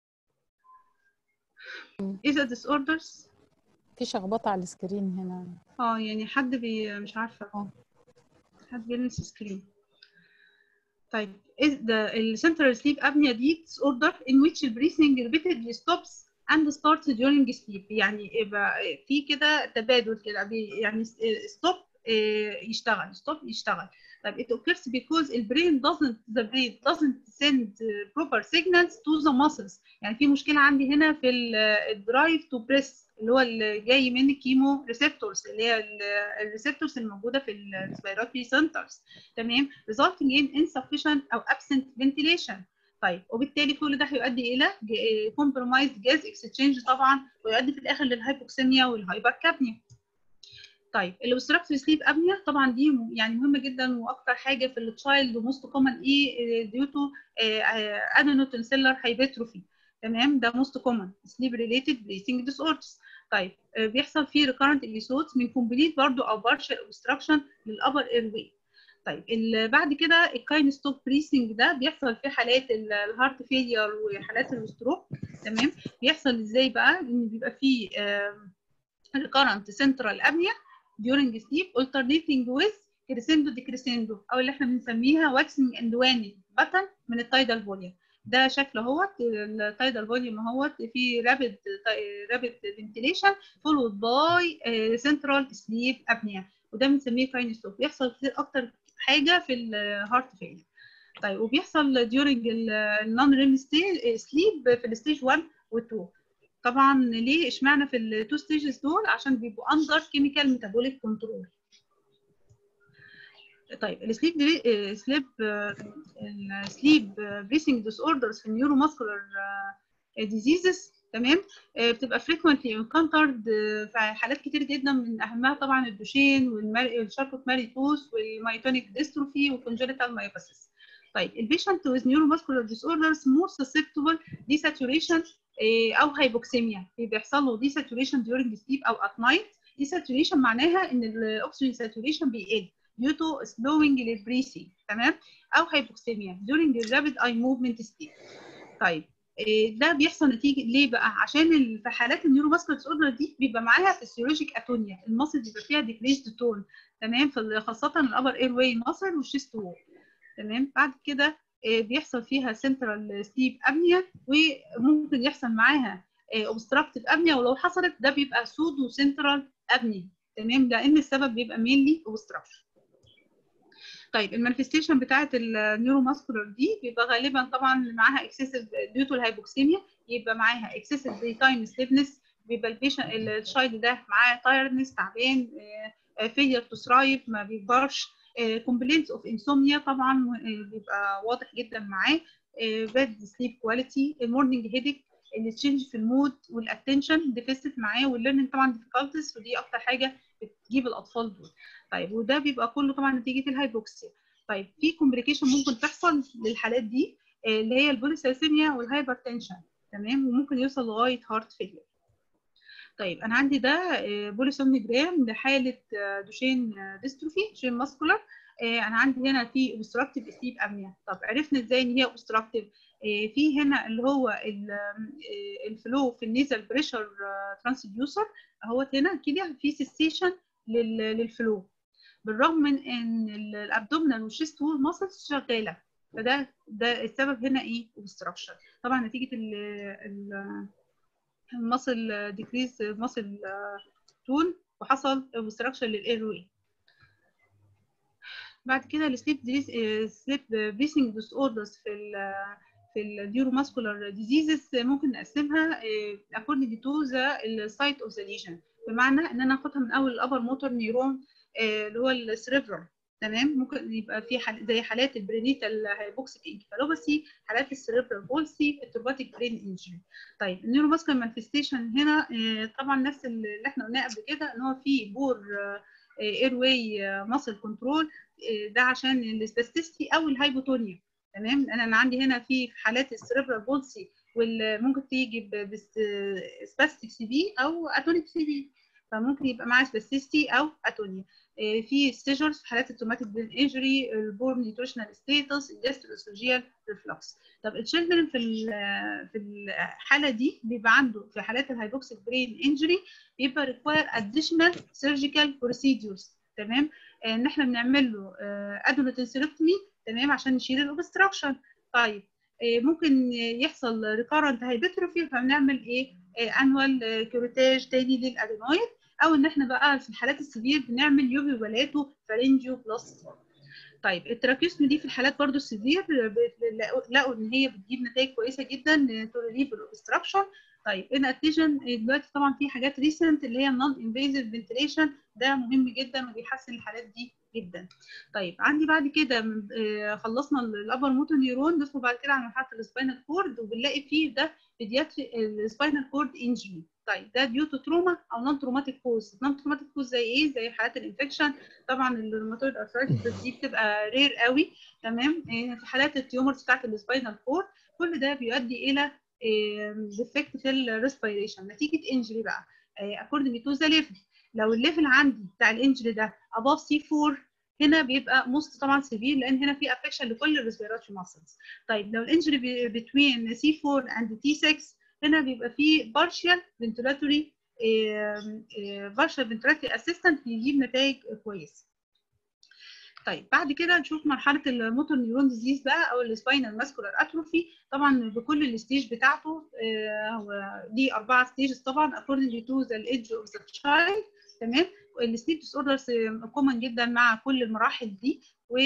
اذا ديس اوردرز في شخبطه على السكرين هنا اه يعني حد بي مش عارفه اه حد بيلمس السكرين طيب is the central sleep apnea دي disorder in which the breathing repeatedly stops and starts during sleep يعني يبقى في كده تبادل كده بي- يعني stop آه، يشتغل stop يشتغل طيب it occurs because the brain doesn't the brain doesn't send uh, proper signals to the muscles يعني في مشكلة عندي هنا في الدرايف تو بريس اللي هو اللي جاي من الكيمو ريسبتورز اللي هي الريسبتورز الموجودة في الريسبيراتوري سنترز تمام resulting in insufficient او absent ventilation طيب وبالتالي كل ده هيؤدي الى compromised gas exchange طبعا ويؤدي في الاخر للهايبوكسيميا والهايبركابنيا طيب الاوبستراكتيف سليب ابنيا طبعا دي م- يعني مهمه جدا واكتر حاجه في التشايلد وموست كومن ايه ديو تو ادينوتنسيلر هايبرتروفي تمام ده موست كومن سليب ريليتد بريثنج ديس اوردرز طيب آه، بيحصل فيه ريكارنت ابيسودز من كومبليت برضو او بارشال اوبستراكشن للابر اير واي طيب ال- بعد كده الكاين ستوب بريسنج ده بيحصل في حالات ال- الهارت فيلير وحالات الستروك تمام بيحصل ازاي بقى ان بيبقى فيه recurrent central apnea during sleep alternating with crescendo decrescendo او اللي احنا بنسميها waxing and waning button من التايدال فوليوم ده شكله اهوت التايدال فوليوم اهوت في رابid رابid ventilation followed by آه، central sleep apnea وده بنسميه كاين ستوب بيحصل كتير اكتر حاجه في الهارت فيلير طيب وبيحصل during النون ريم سليب في الستيج 1 و 2 طبعا ليه اشمعنى في التو ستيجز دول عشان بيبقوا اندر كيميكال ميتابوليك كنترول طيب السليب سليب السليب بريسنج ديس اوردرز في النيورو ماسكولار ديزيزز تمام آه، بتبقى frequently encountered آه، في حالات كتير جدا من اهمها طبعا الدوشين والشاركوت ماريتوس والمايتونيك ديستروفي والكونجنتال مايوباسيس طيب البيشنت with neuromuscular disorders more susceptible desaturation آه، او هايبوكسيميا بيحصل له desaturation during sleep او at night desaturation معناها ان الاكسجين saturation بيقل due to slowing البريسي تمام او هايبوكسيميا during the rapid eye movement state طيب إيه ده بيحصل نتيجه ليه بقى عشان ال- في حالات النيوروماسكولار ديس اوردر دي بيبقى معاها فيسيولوجيك اتونيا المصل بيبقى فيها ديكريزد تون تمام في خاصه الابر اير واي ماسل والشيست وول تمام بعد كده إيه بيحصل فيها سنترال سليب ابنيا وممكن يحصل معاها اوبستراكتيف ابنيا ولو حصلت ده بيبقى سودو سنترال ابنيا تمام لان السبب بيبقى مينلي اوبستراكشن طيب المانيفستيشن بتاعت النيوروماسكولار دي بيبقى غالبا طبعا معاها اكسسيف ديو تو الهايبوكسيميا يبقى معاها اكسسيف داي تايم سليبنس بيبقى البيشن الشايلد ده معاه تايرنس تعبان فيلير تو ثرايف ما بيكبرش كومبلينتس اوف انسومنيا طبعا بيبقى واضح جدا معاه باد سليب كواليتي المورنينج هيدك التشينج في المود والاتنشن ديفيسيت معاه والليرنينج طبعا ديفيكالتيز ودي اكتر حاجه بتجيب الاطفال دول طيب وده بيبقى كله طبعا نتيجه الهايبوكسيا طيب في كومبليكيشن ممكن تحصل للحالات دي اللي هي البوليسيسيميا والهايبرتنشن تمام وممكن يوصل لغايه هارت فيلير طيب انا عندي ده بوليسومنيجرام لحاله دوشين ديستروفي دوشين ماسكولار انا عندي هنا في اوبستراكتيف اسليب امنيا طب عرفنا ازاي ان هي اوبستراكتيف في هنا اللي هو الفلو في النيزل بريشر ترانسديوسر اهوت هنا كده في سيسيشن للفلو بالرغم من ان الابدومينال والشيست وول ماسلز شغاله فده ده السبب هنا ايه اوبستراكشن طبعا نتيجه ال المصل ديكريز مصل تون وحصل اوبستراكشن للاير واي بعد كده السليب سليب بريسنج ديس اوردرز في ال في النيوروماسكولار ديزيزز ممكن نقسمها according to the site of the lesion بمعنى ان انا اخدها من اول الابر موتور نيرون اللي هو السريبرال تمام ممكن يبقى في حال زي حالات البرينيتال هايبوكسيك انكفالوباثي حالات السريبرال بولسي التروباتيك برين انجري طيب النيوروماسكولار مانفستيشن هنا طبعا نفس اللي احنا قلناه قبل كده ان هو في بور اير واي ماسل كنترول ده عشان السباستيستي او الهايبوتونيا تمام انا عندي هنا في حالات السريبرال بولسي ممكن تيجي بسباستيك سي بي او اتونيك سي بي فممكن يبقى معاه سباستيستي او اتونيا في ستيجرز في حالات التوماتيك برين انجري البور نيوتريشنال ستيتس الجاستروسوجيال ريفلكس طب التشيلدرن في في الحاله دي بيبقى عنده في حالات الهايبوكسيك برين انجري بيبقى ريكواير اديشنال سيرجيكال بروسيدورز تمام ان احنا بنعمل له ادونوتنسيركتومي تمام عشان نشيل الاوبستراكشن طيب ممكن يحصل ريكارنت هايبتروفي فبنعمل ايه انوال كيروتاج تاني للادينويد او ان احنا بقى في الحالات السيفير بنعمل يوبي ولاتو فارنجيو بلس طيب التراكيوستمي دي في الحالات برضو السيفير لقوا ان هي بتجيب نتائج كويسه جدا تو ريليف الاوبستراكشن طيب ان اديشن دلوقتي طبعا في حاجات ريسنت اللي هي النون انفيزيف فنتيليشن ده مهم جدا وبيحسن الحالات دي جدا طيب عندي بعد كده خلصنا الابر موتور نيورون ندخل بعد كده على مرحله السباينال كورد وبنلاقي فيه ده بيدياتري السباينال كورد انجري طيب ده ديو تو تروما او نون تروماتيك كوز نون تروماتيك كوز زي ايه زي حالات الانفكشن طبعا الروماتويد ارثرايتس دي بتبقى رير قوي تمام في حالات التيومرز بتاعت السباينال كورد كل ده بيؤدي الى ديفكت في الريسبيريشن نتيجه انجري بقى اكوردنج تو ذا ليفل لو الليفل عندي بتاع الانجري ده above سي 4 هنا بيبقى موست طبعا سيفير لان هنا في افكشن لكل الريسبيراتوري ماسلز طيب لو الانجري بتوين سي 4 اند تي 6 هنا بيبقى في partial ventilatory partial ventilatory assistant بيجيب نتائج كويسه طيب بعد كده نشوف مرحله الموتور نيورون ديزيز بقى او السباينال ماسكولار اتروفي طبعا بكل الستيج بتاعته هو ليه اربعه ستيجز طبعا according to the age of the child تمام السليب ديس اوردرز كومن جدا مع كل المراحل دي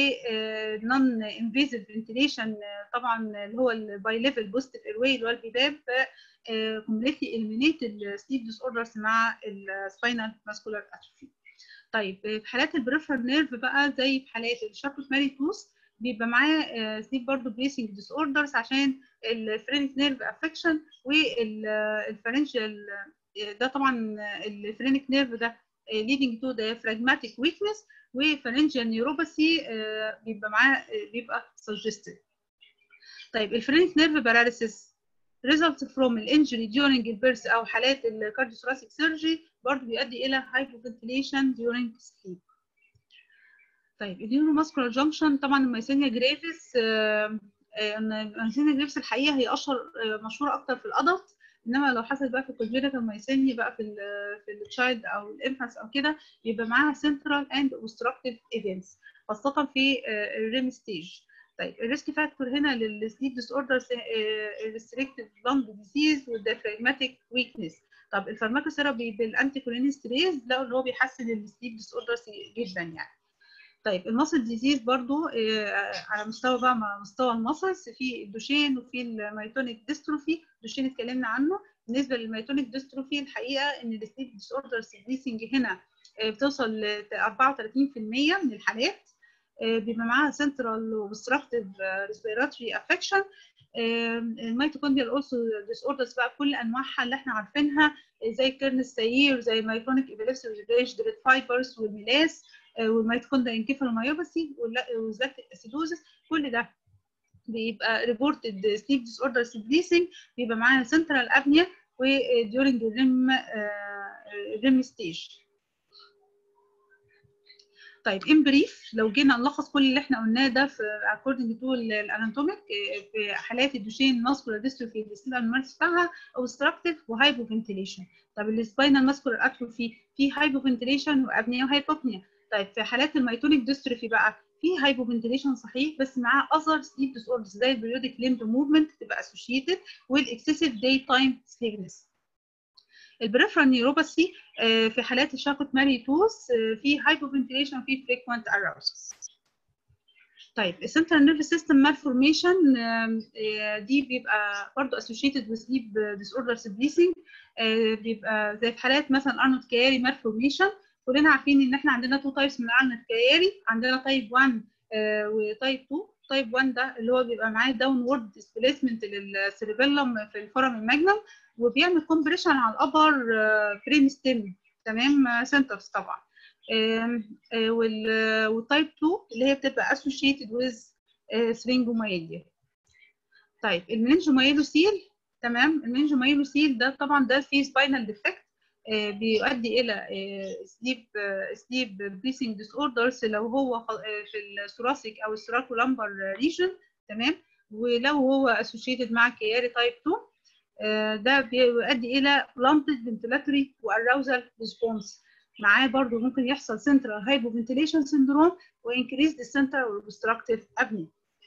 ونون انفيزيف فنتيليشن طبعا اللي هو الباي ليفل بوزيتيف ايرواي اللي هو البيباب كومبليتلي اليمينيت السليب ديس اوردرز مع السباينال ماسكولار اتروفي طيب في حالات البريفرال نيرف بقى زي في حالات الشاركوت ماريتوس بيبقى معاه سليب برضه بريسنج ديس اوردرز عشان الفرينك نيرف افكشن والفرنشال ده طبعا الفرينك نيرف ده leading to diaphragmatic weakness وفرنجيال نيوروباثي بيبقى معاه بيبقى suggested طيب الفرينك نيرف باراليسيس results from الانجري during البيرث او حالات الكارديوثوراسيك سيرجي برضه بيؤدي الى hypoventilation during sleep طيب النيوروماسكولار جانكشن طبعا الميسينيا جريفيس الميسينيا جريفيس الحقيقه هي اشهر مشهوره اكتر في الادلت انما لو حصل بقى في الكونجنتال مايسينيا بقى في ال في التشايلد او الانفانس او كده بيبقى معاها سنترال اند اوبستراكتيف ايفنتس خاصه في الريم ستيج طيب الريسك فاكتور هنا للسليب ديس اوردرز الريستريكتيف لانج ديزيز والديافراجماتيك ويكنس طب الفارماكوثيرابي بالانتي كولينستريز لقوا ان هو بيحسن السليب ديس اوردرز جدا يعني طيب المصل ديزيز برضو على مستوى بقى مستوى المصلز في الدوشين وفي الميتونيك ديستروفي دوشين اتكلمنا عنه بالنسبه للميتونيك ديستروفي الحقيقه ان السليب ديس اوردر سيكريسنج هنا بتوصل ل 34% من الحالات بيبقى معاها سنترال وبستراكتيف ريسبيراتوري افكشن الميتوكوندريال اولسو ديس اوردرز بقى بكل انواعها اللي احنا عارفينها زي الكيرن السيير زي الميتونيك ايبيليبسي والجريش دريد فايبرز والميلاس والميتوكوندريال انكيفالومايوباثي واللاكتيك اسيدوزس كل ده بيبقى ريبورتد سليب ديس اوردر سيبليسنج بيبقى معاها سنترال ابنيا وديورنج الريم ريم ستيج طيب ان بريف لو جينا نلخص كل اللي احنا قلناه ده في اكوردنج تو الاناتوميك في حالات الدوشين ماسكولار ديستروفي السيلال مارس بتاعها اوبستراكتيف وهايبو فنتيليشن طب السباينال ماسكولار اتروفي في هايبو فنتيليشن وابنيا وهايبوبنيا طيب في حالات الميتونيك ديستروفي بقى في هايبو فنتيليشن صحيح بس معاه اذر سليب ديس اوردرز زي البريودك ليمب موفمنت تبقى اسوشيتد والاكسسيف داي تايم سليبنس البريفرال نيوروباثي في حالات الشاكوت ماري توس في هايبوفنتيليشن وفي فريكوينت اراوسس طيب السنترال نيرفس سيستم مالفورميشن دي بيبقى برضه اسوشيتد وسليب ديس اوردر سبليسنج بيبقى زي في حالات مثلا ارنولد كياري مالفورميشن كلنا عارفين ان احنا عندنا تو تايبس من ارنولد كياري عندنا تايب 1 وتايب 2 تايب 1 ده اللي هو بيبقى معاه داون وورد ديسبيسمنت للسيربيلم في الفورم الماجنم وبيعمل كومبريشن على الابر برين ستيم تمام سنترز طبعا والتايب 2 اللي هي بتبقى اسوشيتد ويز سرينجومايليا طيب المننجومايلوسيل تمام المننجومايلوسيل ده طبعا ده فيه سباينال ديفكت بيؤدي الى سليب سليب بريسنج ديس اوردرز لو هو في الثوراسيك او الثراكولامبر ريجن تمام ولو هو اسوشيتد مع كياري تايب 2 ده بيؤدي الى lumped ventilatory واراوزال ريسبونس معاه برضو ممكن يحصل central hypoventilation syndrome وانكريز السنترال والobstructive apnea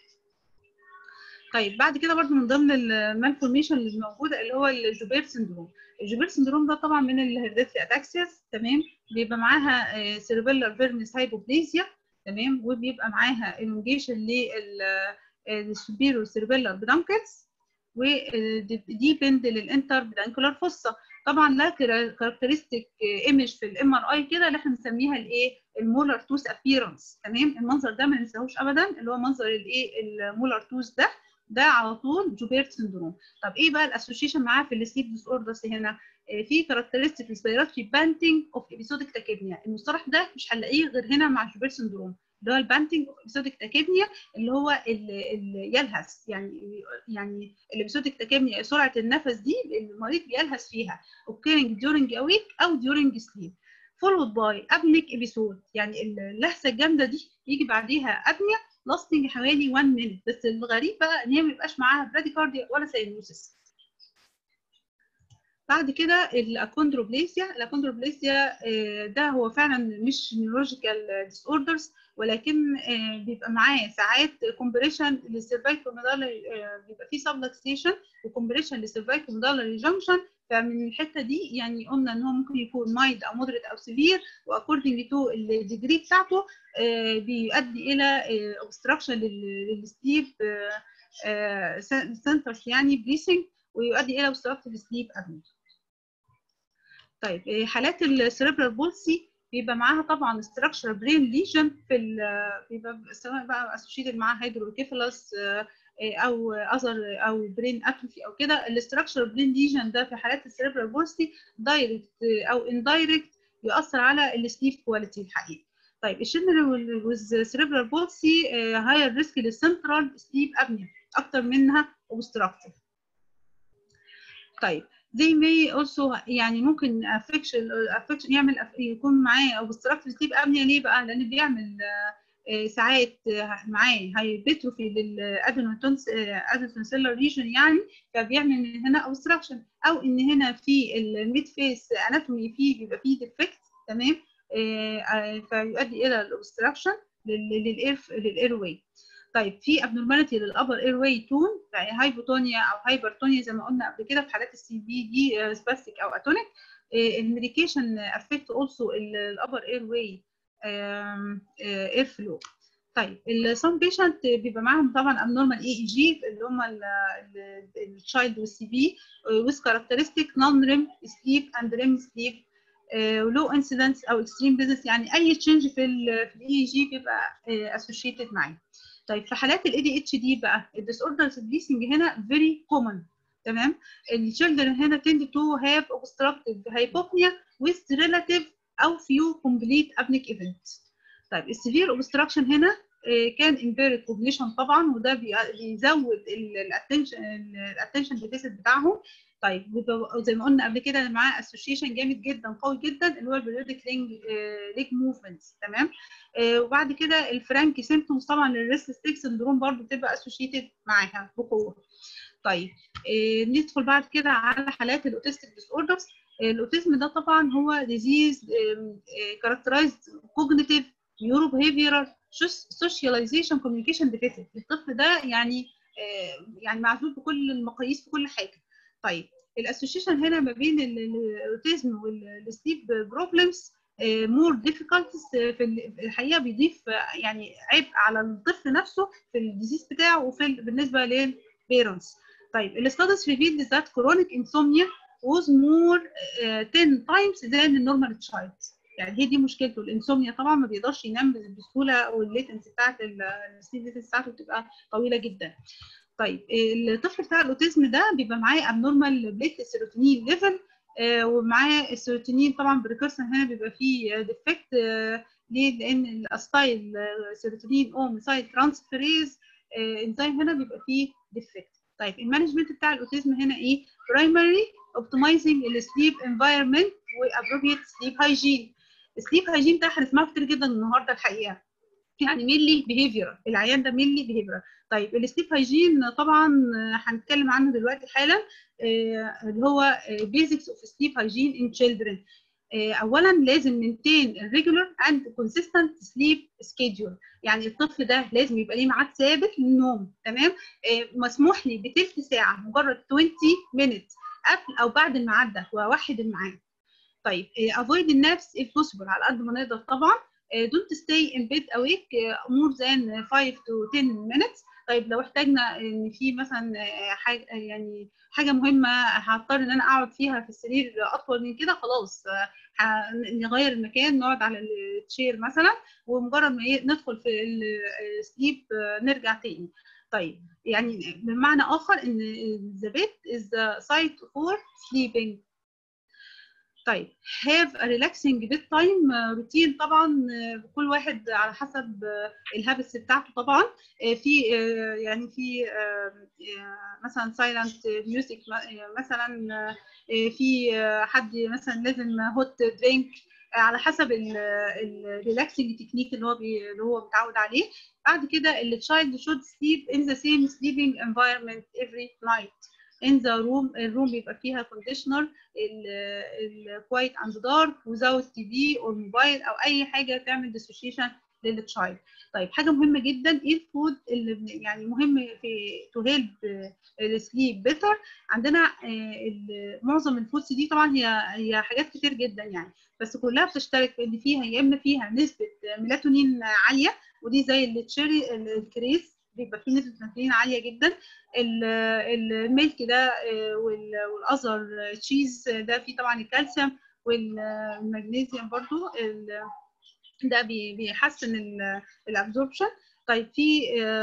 طيب بعد كده برضو من ضمن المالفورميشن اللي موجوده اللي هو الجوبير سندروم الجوبير سندروم ده طبعا من الهيرديتري اتاكسيس تمام بيبقى معاها سيربيلر فيرنس هايبوبليزيا تمام وبيبقى معاها elongation للسوبيرو سيربيلر بدانكلز ودي بند للانتر بدانكولار فوسا طبعا لها كاركترستيك ايمج في الام ار اي كده اللي احنا بنسميها الايه المولر توث ابييرنس تمام المنظر ده ما ننساهوش ابدا اللي هو منظر الايه المولر توث ده ده على طول جوبيرت سندروم طب ايه بقى الاسوشيشن معاه في السليب ديس اوردرز هنا في كاركترستيك ريسبيراتوري بانتنج اوف ابيسودك تاكيبنيا المصطلح ده مش هنلاقيه غير هنا مع جوبيرت سندروم اللي هو البانتنج اوف ابيسودك تاكيبنيا اللي هو اللي يلهث يعني يعني الابيسودك تاكيبنيا سرعه النفس دي المريض بيلهث فيها occurring during a week او during sleep followed by apneic episode يعني اللهثه الجامده دي يجي بعديها ابنيا لاستنج حوالي 1 minute بس الغريب بقى ان هي ما بيبقاش معاها براديكارديا ولا ساينوسيس بعد كده الاكوندروبليسيا الاكوندروبليسيا ده هو فعلا مش نيورولوجيكال ديس اوردرز ولكن بيبقى معاه ساعات كومبريشن للسيرفايكال ميدالري بيبقى فيه سبلكسيشن وكومبريشن للسيرفايكال ميدالري جانكشن فمن الحته دي يعني قلنا ان هو ممكن يكون مايد او مودريت او سيفير واكوردنج تو الديجري بتاعته بيؤدي الى اوبستراكشن للسليب سنترز يعني بريسنج ويؤدي الى اوبستراكتيف سليب ابني طيب حالات السيربرال بولسي بيبقى معاها طبعا ستراكشر برين ليجن في بيبقى سواء بقى اسوشيتد معاها هيدروكيفالس او اذر او برين اتروفي او كده الاستراكشر برين ليجن ده في حالات السيربرال بولسي دايركت او اندايركت يؤثر على السليب كواليتي الحقيقي طيب الشيلدرن ويز سيربرال بولسي هاير ريسك للسنترال سليب ابنيا اكتر منها اوبستراكتيف طيب they may also يعني ممكن affection affection يعمل يكون معاه obstructive sleep apnea ليه بقى؟ لأن بيعمل ساعات معاه هايبتروفي للادنوتونسيلر ريجن يعني فبيعمل هنا obstruction او ان هنا في الميد فيس اناتومي فيه بيبقى فيه ديفكت تمام فيؤدي الى الاوبستراكشن للاير للاير واي طيب في ابنورماليتي للابر اير واي تون يعني هايبوتونيا او هايبرتونيا زي ما قلنا قبل كده في حالات السي بي دي سباستيك او اتونيك الميديكيشن افكت اولسو الابر اير واي اير فلو طيب السام بيشنت بيبقى معاهم طبعا abnormal اي اي جي اللي هم التشايلد والسي بي with characteristic non REM sleep and REM sleep ولو انسيدنس او اكستريم بزنس يعني اي تشينج في ال في الاي جي بيبقى اسوشيتد معاه طيب في حالات الاي دي اتش دي بقى الديس اوردر سبليسنج هنا فيري كومن تمام الشيلدرن هنا tend to have obstructive hypopnea with relative او few complete apneic events طيب السيفير اوبستراكشن هنا كان امبيرد كوجنيشن طبعا وده بيزود الاتنشن الاتنشن ديفيسيت بتاعهم طيب زي ما قلنا قبل كده معاه اسوشيشن جامد جدا قوي جدا اللي هو البريودك لينج ليج موفمنتس تمام وبعد كده الفرانكي سيمتومز طبعا للريست ستيك سندروم برضو بتبقى اسوشيتد معاها بقوه طيب ندخل بعد كده على حالات الاوتستيك ديس اوردرز الاوتيزم ده طبعا هو ديزيز كاركترايزد كوجنيتيف نيورو بيهيفيرال سوشياليزيشن كوميونيكيشن ديفيسيت الطفل ده يعني يعني معزول بكل المقاييس في كل حاجه طيب الاسوشيشن هنا ما بين الاوتيزم والسليب بروبلمز مور ديفيكالتيز في الحقيقه بيضيف يعني عبء على الطفل نفسه في الديزيز بتاعه وفي بالنسبه للبيرنتس طيب الستاديز ريفيلد ذات كرونيك انسومنيا was more uh, 10 times than the normal child يعني هي دي مشكلته الانسومنيا طبعا ما بيقدرش ينام بسهوله والليتنسي بتاعت السليب ليتنسي بتاعته بتبقى طويله جدا طيب الطفل بتاع الاوتيزم ده بيبقى معاه ابنورمال بليت سيروتونين ليفل ومعاه السيروتونين طبعا بريكورسن هنا بيبقى فيه ديفكت ليه لان الاستايل سيروتونين او ميثايل ترانسفيريز انزيم هنا بيبقى فيه ديفكت طيب المانجمنت بتاع الاوتيزم هنا ايه برايمري اوبتمايزنج السليب انفايرمنت وابروبريت سليب هايجين السليب هايجين ده هنسمعه كتير جدا النهارده الحقيقه يعني مينلي بيهيفير العيان ده مينلي بيهيفير طيب السليب هايجين طبعا هنتكلم عنه دلوقتي حالا اللي هو بيزكس اوف سليب هايجين ان تشيلدرن اولا لازم ننتين الريجولار اند كونسيستنت سليب سكيدول يعني الطفل ده لازم يبقى ليه ميعاد ثابت للنوم تمام مسموح لي بتلت ساعه مجرد 20 مينت قبل او بعد الميعاد ده واوحد الميعاد طيب avoid النفس if possible على قد ما نقدر طبعا don't stay in bed awake more than 5 to 10 minutes طيب لو احتاجنا ان في مثلا حاجه يعني حاجه مهمه هضطر ان انا اقعد فيها في السرير اطول من كده خلاص نغير المكان نقعد على التشير مثلا ومجرد ما ندخل في السليب نرجع تاني طيب يعني بمعنى اخر ان the bed is the site for sleeping طيب have a relaxing bedtime routine طبعا كل واحد على حسب الهابتس بتاعته طبعا في يعني في مثلا silent music مثلا في حد مثلا لازم هوت درينك على حسب الريلاكسنج تكنيك اللي هو بي اللي هو متعود عليه بعد كده التشايلد should sleep in the same sleeping environment every night in the room الروم بيبقى فيها كونديشنر الكوايت اند دارك without تي في او موبايل او اي حاجه تعمل ديسوشيشن للتشايلد طيب حاجه مهمه جدا ايه الفود اللي يعني مهم في تو هيلب السليب بيتر عندنا معظم الفودز دي طبعا هي هي حاجات كتير جدا يعني بس كلها بتشترك في ان فيها يا اما فيها نسبه ميلاتونين عاليه ودي زي التشيري الكريز بيبقى فيه نسبه ميلاتونين عاليه جدا الميلك ده والاذر تشيز ده فيه طبعا الكالسيوم والمغنيسيوم برضو ده بيحسن الابزوربشن طيب في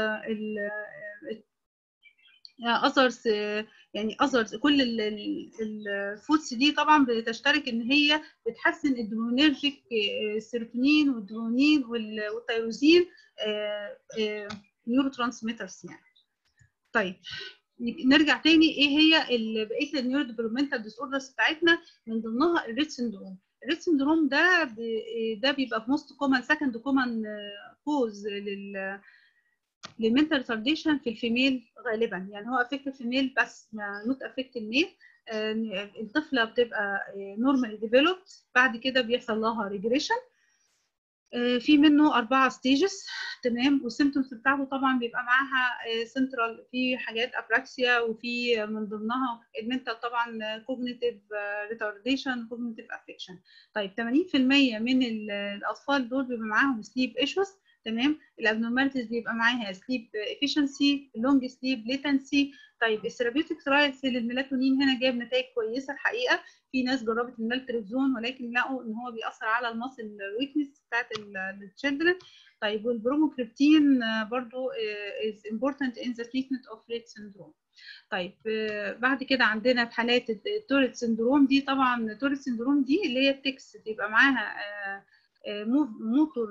اذرز يعني اذرز كل الفودز دي طبعا بتشترك ان هي بتحسن الدوبامينرجيك السيروتونين والدوبامين والتيروزين نيورو ترانسميترز يعني طيب نرجع تاني ايه هي بقيه النيورو ديفلوبمنتال ديس اوردرز بتاعتنا من ضمنها الريت سندروم الريت سندروم ده ده بيبقى موست كومن سكند كومن كوز لل للمنتال ريتارديشن في الفيميل غالبا يعني هو افكت الفيميل بس نوت افكت الميل الطفله بتبقى نورمال ديفلوبد بعد كده بيحصل لها ريجريشن في منه أربعة ستيجز تمام والسيمتومز بتاعته طبعا بيبقى معاها سنترال في حاجات أبراكسيا وفي من ضمنها المنتال طبعا كوجنيتيف ريتارديشن كوجنيتيف افكشن طيب 80% من الأطفال دول بيبقى معاهم سليب ايشوز تمام الابنورماليتيز بيبقى معاها سليب افيشنسي لونج سليب ليتنسي طيب الثيرابيوتيك ترايلز للميلاتونين هنا جايب نتائج كويسه الحقيقه في ناس جربت النالتريزون ولكن لقوا ان هو بيأثر على الماسل ويكنس بتاعت التشيلدرن طيب والبروموكريبتين برضو is important in the treatment of Rett syndrome طيب بعد كده عندنا في حالات التوريت سندروم دي طبعا التوريت سندروم دي اللي هي التكس بيبقى معاها موتور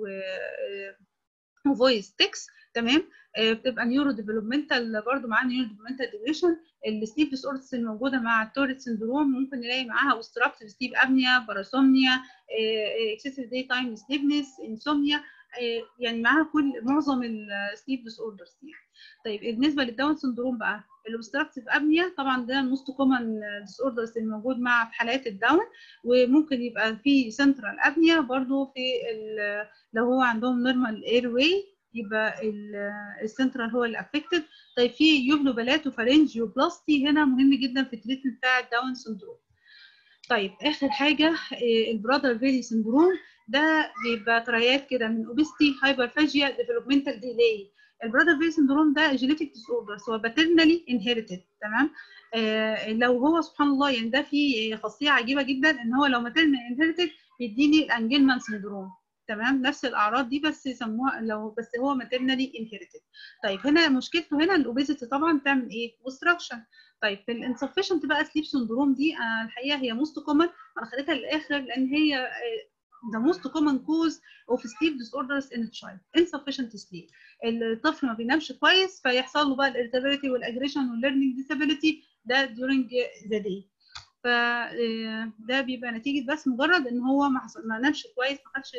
وفويس تكس تمام بتبقى نيورو ديفلوبمنتال برضو معاها نيورو ديفلوبمنتال ديبريشن السليب ديس اوردرز الموجوده مع التوريت سندروم ممكن نلاقي معاها اوستراكتيف سليب ابنيا باراسومنيا اكسسيف داي تايم سليبنس انسومنيا يعني معاها كل معظم السليب ديس اوردرز دي طيب بالنسبه للداون سندروم بقى الاوبستراكتيف ابنيا طبعا ده الموست كومن ديس اوردرز الموجود مع في حالات الداون وممكن يبقى في سنترال ابنيا برضو في لو هو عندهم نورمال اير واي يبقى السنترال هو اللي افكتد طيب في يوبلوبالات وفارنجيوبلاستي هنا مهم جدا في التريتمنت بتاع الداون سندروم طيب اخر حاجه البرادر فيلي سندروم ده بيبقى تريات كده من اوبستي هايبرفاجيا ديفلوبمنتال ديلي البرادر فيلي سندروم ده جينيتيك ديس اوردر هو باترنالي انهيرتد تمام آه لو هو سبحان الله يعني ده في خاصيه عجيبه جدا ان هو لو ماترنالي انهيرتد بيديني الانجلمان سندروم تمام نفس الاعراض دي بس يسموها لو بس هو ماترنالي انهيرتد طيب هنا مشكلته هنا الاوبيزيتي طبعا بتعمل ايه اوبستراكشن طيب في الانسفشنت بقى سليب سندروم دي آه الحقيقه هي موست كومن انا خليتها للاخر لان هي the most common cause of sleep disorders in a child insufficient sleep الطفل ما بينامش كويس فيحصل له بقى الارتابيلتي والاجريشن والليرنينج ديسابيلتي ده during the day فده بيبقى نتيجه بس مجرد ان هو ما, ما نامش كويس ما خدش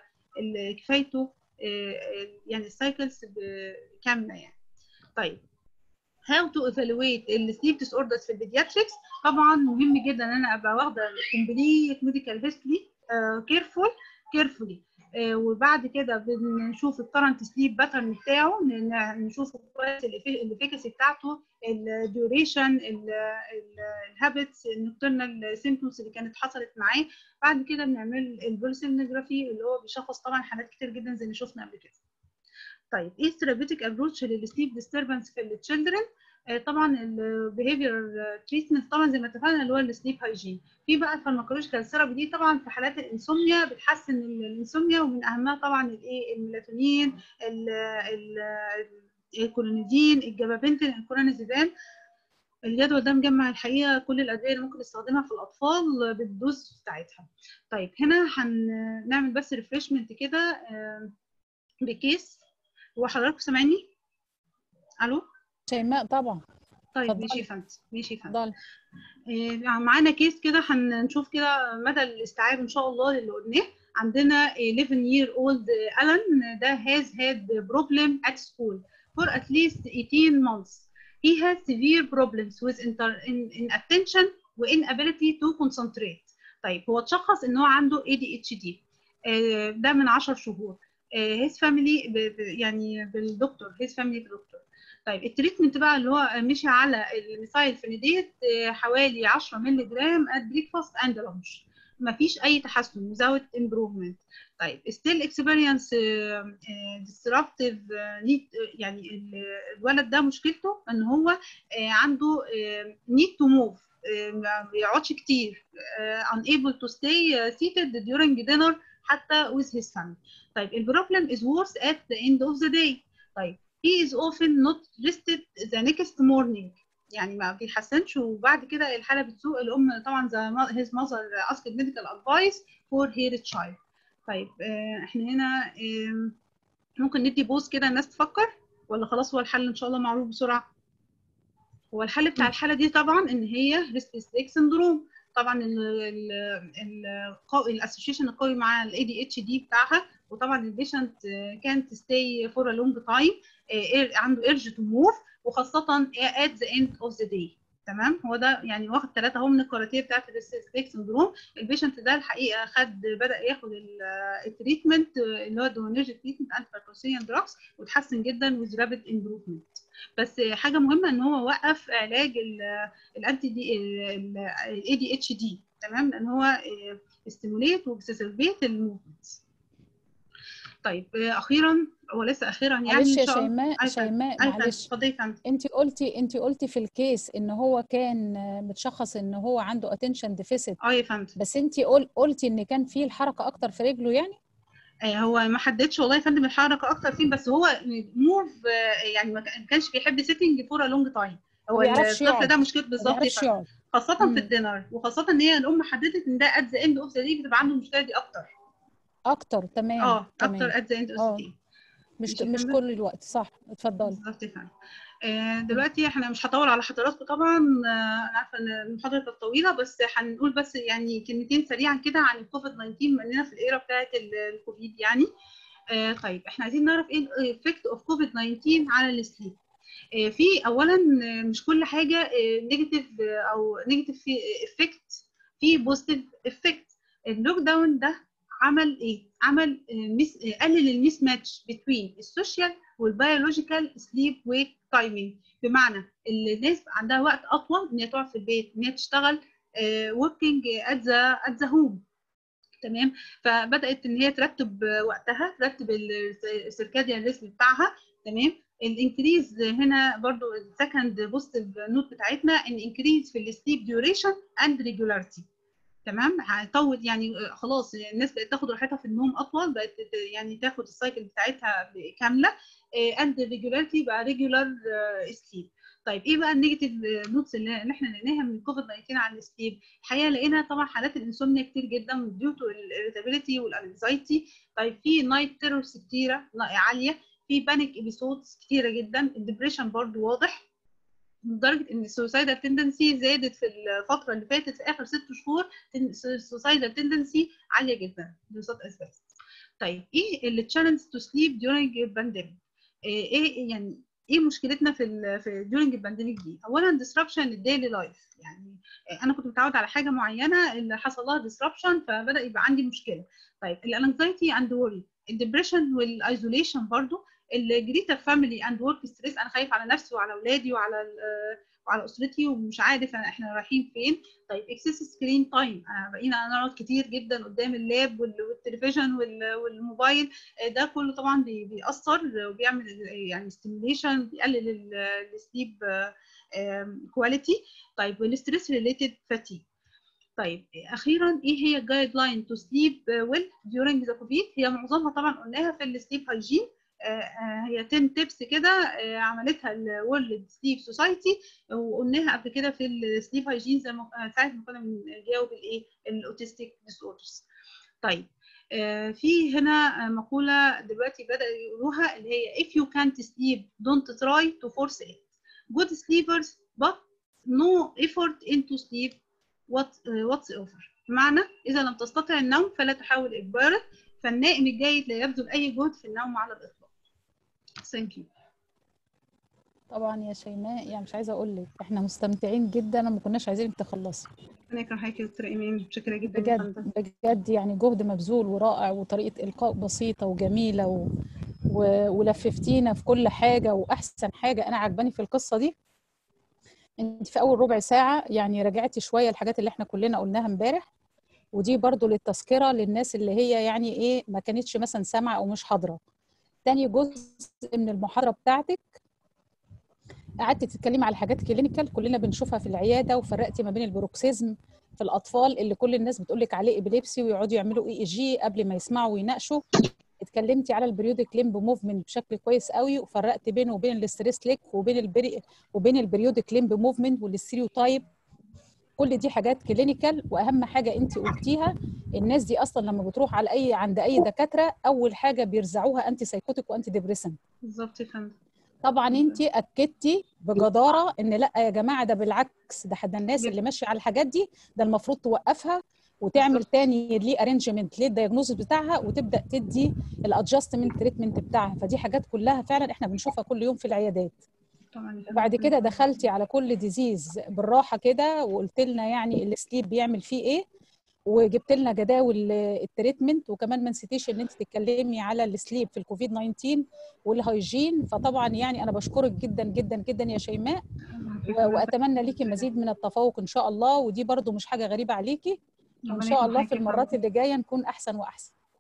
كفايته يعني السايكلز كامله يعني طيب how to evaluate السليب ديس اوردرز في البيدياتريكس طبعا مهم جدا ان انا ابقى واخده complete medical history كيرفول كيرفولي وبعد كده بنشوف الكرنت سليب باترن بتاعه نشوف كويس الافيكاسي بتاعته الديوريشن الهابتس النكترنال سيمبتومز اللي كانت حصلت معاه بعد كده بنعمل البولسيمنوجرافي اللي هو بيشخص طبعا حالات كتير جدا زي اللي شفنا قبل كده طيب ايه الثيرابيوتيك ابروتش للسليب ديستربنس في التشيلدرن طبعا البيهيفير تريتمنت طبعا زي ما اتفقنا اللي هو السليب هايجين في بقى الفارماكولوجيكال ثيرابي دي طبعا في حالات الانسوميا بتحسن الانسوميا ومن اهمها طبعا الايه الميلاتونين الكولونيدين الجابابنتين الكورانيزيبام الجدول ده مجمع الحقيقه كل الادويه اللي ممكن نستخدمها في الاطفال بالدوز بتاعتها طيب هنا هنعمل بس ريفرشمنت كده بكيس هو حضراتكم سامعيني الو شيماء طبعا طيب اتفضلي. ماشي يا فندم ماشي يا فندم اتفضلي إيه، معانا كيس كده هنشوف كده مدى الاستيعاب ان شاء الله اللي قلناه عندنا 11 year old Alan ده has had problem at school for at least 18 months. He has severe problems with inter in, in attention و inability to concentrate. طيب هو اتشخص ان هو عنده ADHD آه، ده من 10 شهور. آه، his family ب- ب- يعني بالدكتور his family بالدكتور. طيب التريتمنت بقى اللي هو مشي على الميثايل فينيديت آه، حوالي 10 مللي جرام at breakfast and lunch. مفيش اي تحسن without improvement طيب still experience uh, uh, disruptive uh, need uh, يعني ال- الولد ده مشكلته ان هو uh, عنده uh, need to move uh, ما بيقعدش كتير uh, unable to stay uh, seated during dinner حتى with his family طيب البروبلم is worse at the end of the day طيب he is often not rested the next morning يعني ما بيحسنش وبعد كده الحاله بتسوء الام طبعا زي ما- his mother asked medical advice for her child طيب آه، احنا هنا آم، ممكن ندي بوز كده الناس تفكر ولا خلاص هو الحل ان شاء الله معروف بسرعه هو الحل بتاع الحاله دي طبعا ان هي ريستلس ليك سندروم طبعا الاسوشيشن القوي مع الاي دي اتش دي بتاعها وطبعا البيشنت كانت ستي فور ا لونج تايم عنده ايرج تو موف وخاصه at the end of the day تمام هو ده يعني واخد ثلاثه اهو من الكاراتيه بتاعت الريستلس سندروم البيشنت ده الحقيقه خد بدا ياخد ال- التريتمنت اللي هو الدومينرجيك تريتمنت انتي باركوسيان دراكس وتحسن جدا with rapid improvement بس حاجه مهمه ان هو وقف علاج الانتي دي الاي دي اتش دي تمام لان هو استيموليت واكسسربيت الموفمنتس طيب آه، اخيرا وليس اخيرا يعني معلش ان يا شاء الله شيماء أيوة، شيماء أيوة، معلش اتفضلي يا فندم انت قلتي انت قلتي في الكيس ان هو كان آه، متشخص ان هو عنده اتنشن ديفيسيت اه يا فندم بس انت قل قلتي ان كان في الحركه اكتر في رجله يعني آه، هو ما حددش والله يا فندم الحركه اكتر فين بس هو موف يعني ما كانش بيحب سيتنج فور ا لونج تايم هو ما بيعرفش الطفل يقعد ده مشكله ما بالظبط يا بيعرفش فندم يقعد خاصه مم. في الدينر وخاصه ان هي الام حددت ان ده ات ذا اند اوف ذا دي بتبقى عنده المشكله دي اكتر اكتر تمام اه تمام اكتر ات ذا اند اوف اه ذا دي مش ماشي يا مش فندم؟ كل الوقت صح اتفضلي بالظبط يا فندم آه، دلوقتي احنا مش هطول على حضراتكم طبعا آه، انا عارفه ان المحاضره كانت طويله بس هنقول بس يعني كلمتين سريعا كده عن الكوفيد 19 بما اننا في الايرا بتاعه ال- الكوفيد يعني آه، طيب احنا عايزين نعرف ايه الايفكت اوف كوفيد 19 على السليب آه، في اولا آه، مش كل حاجه نيجاتيف او نيجاتيف افكت في بوزيتيف افكت اللوك داون ده عمل ايه عمل آه، مس- آه، قلل الميس ماتش بين السوشيال والبيولوجيكال سليب ويك تايمينج بمعنى ان الناس عندها وقت اطول ان هي تقعد في البيت ان هي تشتغل وركينج ات ذا ات ذا هوم تمام فبدات ان هي ترتب وقتها ترتب السيركاديان ريسم بتاعها تمام الانكريز هنا برضو السكند بوزيتيف نوت بتاعتنا ان انكريز في السليب ديوريشن اند ريجولاريتي تمام هتطول يعني خلاص الناس بقت تاخد راحتها في النوم اطول بقت يعني تاخد السايكل بتاعتها كامله اند ريجولاريتي بقى ريجولار سليب طيب ايه بقى النيجاتيف نوتس اللي اللي احنا لقيناها من كوفيد 19 على السليب الحقيقه لقينا طبعا حالات الانسومنيا كتير جدا ديو تو الاريتابيلتي والانكزايتي طيب في نايت تيرورز كتيره عاليه في بانيك ابيسودز كتيره جدا الدبريشن برضو واضح لدرجه ان السوسايدال تندنسي زادت في الفتره اللي فاتت في اخر ست شهور السوسايدال تندنسي عاليه جدا دراسات اثبتت طيب ايه اللي تشالنج تو سليب during البانديميك ايه يعني ايه مشكلتنا في ال في during البانديميك دي اولا disruption للديلي لايف يعني انا كنت متعود على حاجه معينه اللي حصل لها disruption فبدا يبقى عندي مشكله طيب الانكزايتي اند وري الدبريشن والايزوليشن برضو الجريتر فاميلي اند ورك ستريس انا خايف على نفسي وعلى اولادي وعلى ال- وعلى اسرتي ومش عارف أنا احنا رايحين فين طيب اكسس سكرين تايم بقينا نقعد كتير جدا قدام اللاب وال- والتلفزيون وال- والموبايل آه، ده كله طبعا بي- بيأثر وبيعمل يعني ستيميليشن بيقلل السليب كواليتي طيب والستريس ريليتد فاتيج طيب اخيرا ايه هي الجايد لاين تو سليب ويل during ذا كوفيد هي معظمها طبعا قلناها في السليب هايجين هي 10 تيبس كده آه، عملتها الورلد سليب سوسايتي وقلناها قبل كده في السليب هايجين زي ما آه، ساعه ما كنا بنجاوب الايه الاوتستيك ديس اوردرز طيب آه، في هنا آه، مقوله دلوقتي بدأوا يقولوها اللي هي if you can't sleep don't try to force it good sleepers but no effort into sleep what uh, whatsoever بمعنى إذا لم تستطع النوم فلا تحاول إجباره فالنائم الجيد لا يبذل أي جهد في النوم على الإطلاق. Thank you. طبعا يا شيماء يعني مش عايزه اقول لك احنا مستمتعين جدا وما كناش عايزينك تخلصي أنا كان حضرتك يا دكتور إيمان متشكرة جدا يا بجد فندم. بجد يعني جهد مبذول ورائع وطريقه القاء بسيطه وجميله و... و... ولففتينا في كل حاجه واحسن حاجه انا عجباني في القصه دي انت في اول ربع ساعه يعني رجعتي شويه الحاجات اللي احنا كلنا قلناها امبارح ودي برضو للتذكره للناس اللي هي يعني ايه ما كانتش مثلا سامعه او مش حاضره تاني جزء من المحاضره بتاعتك قعدت تتكلمي على حاجات كلينيكال كلنا بنشوفها في العياده وفرقتي ما بين البروكسيزم في الاطفال اللي كل الناس بتقول لك عليه ابيليبسي ويقعدوا يعملوا اي اي جي قبل ما يسمعوا ويناقشوا اتكلمتي على البريودك ليمب موفمنت بشكل كويس قوي وفرقت بينه وبين الاستريس ليك وبين البري وبين البريودك ليمب موفمنت والستيريوتايب كل دي حاجات كلينيكال واهم حاجه انت قلتيها الناس دي اصلا لما بتروح على اي عند اي دكاتره اول حاجه بيرزعوها انتي سايكوتيك وانتي ديبريسنت بالظبط يا فندم. طبعا انت اكدتي بجداره ان لا يا جماعه ده بالعكس ده حتى الناس اللي ماشيه على الحاجات دي ده المفروض توقفها وتعمل بالظبط. تاني ليه ارينجمنت للدياجنوز بتاعها وتبدا تدي الادجستمنت تريتمنت بتاعها فدي حاجات كلها فعلا احنا بنشوفها كل يوم في العيادات طبعا يا فندم. وبعد كده دخلتي على كل ديزيز بالراحه كده وقلت لنا يعني السليب بيعمل فيه ايه وجبت لنا جداول التريتمنت وكمان ما نسيتيش ان انت تتكلمي على السليب في الكوفيد 19 والهايجين فطبعا يعني انا بشكرك جدا جدا جدا يا شيماء و- واتمنى ليكي مزيد من التفوق ان شاء الله ودي برضو مش حاجه غريبه عليكي وان ربنا شاء يكون الله معاكي في يا المرات فندم. اللي جايه نكون احسن واحسن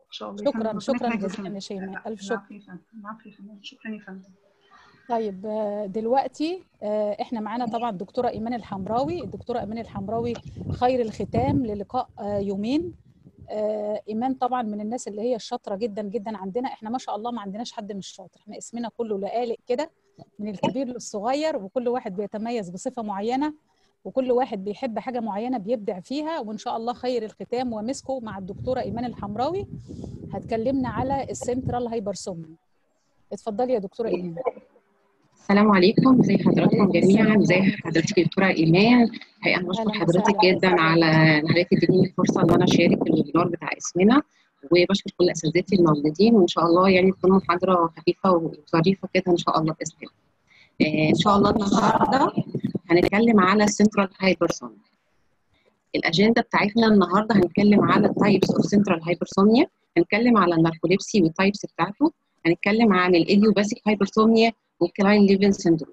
ان شاء الله يا شكرا فندم. شكرا ربنا يخليك يا جزيلا فندم. يا شيماء لا، الف شكر العفو يا فندم العفو يا فندم شكرا يا فندم طيب آه، دلوقتي آه، احنا معانا طبعا الدكتوره ايمان الحمراوي الدكتوره ايمان الحمراوي خير الختام للقاء آه، يومين آه، ايمان طبعا من الناس اللي هي الشاطره جدا جدا عندنا احنا ما شاء الله ما عندناش حد مش شاطر احنا اسمنا كله لقالق كده من الكبير للصغير وكل واحد بيتميز بصفه معينه وكل واحد بيحب حاجه معينه بيبدع فيها وان شاء الله خير الختام ومسكه مع الدكتوره ايمان الحمراوي هتكلمنا على السنترال هايبرسومنيا اتفضلي يا دكتوره ايمان السلام عليكم ازي حضراتكم وعليكم جميعا السلام ازي ورحمة حضرتك يا دكتوره ايمان حقيقه انا بشكر أهلاً حضرتك وسهلاً. جدا على ان حضرتك تديني الفرصه ان انا اشارك الويبينار بتاع اسمنا وبشكر كل اساتذتي الموجودين وان شاء الله يعني تكون محاضره خفيفه وظريفه كده ان شاء الله باذن الله آه، ان شاء الله النهارده هنتكلم على السنترال هايبرسوميا الاجنده بتاعتنا النهارده هنتكلم على التايبس اوف سنترال هايبرسوميا هنتكلم على الناركوليبسي والتايبس بتاعته هنتكلم عن الايديوباثيك هايبرسوميا والكلاين ليفن سيندروم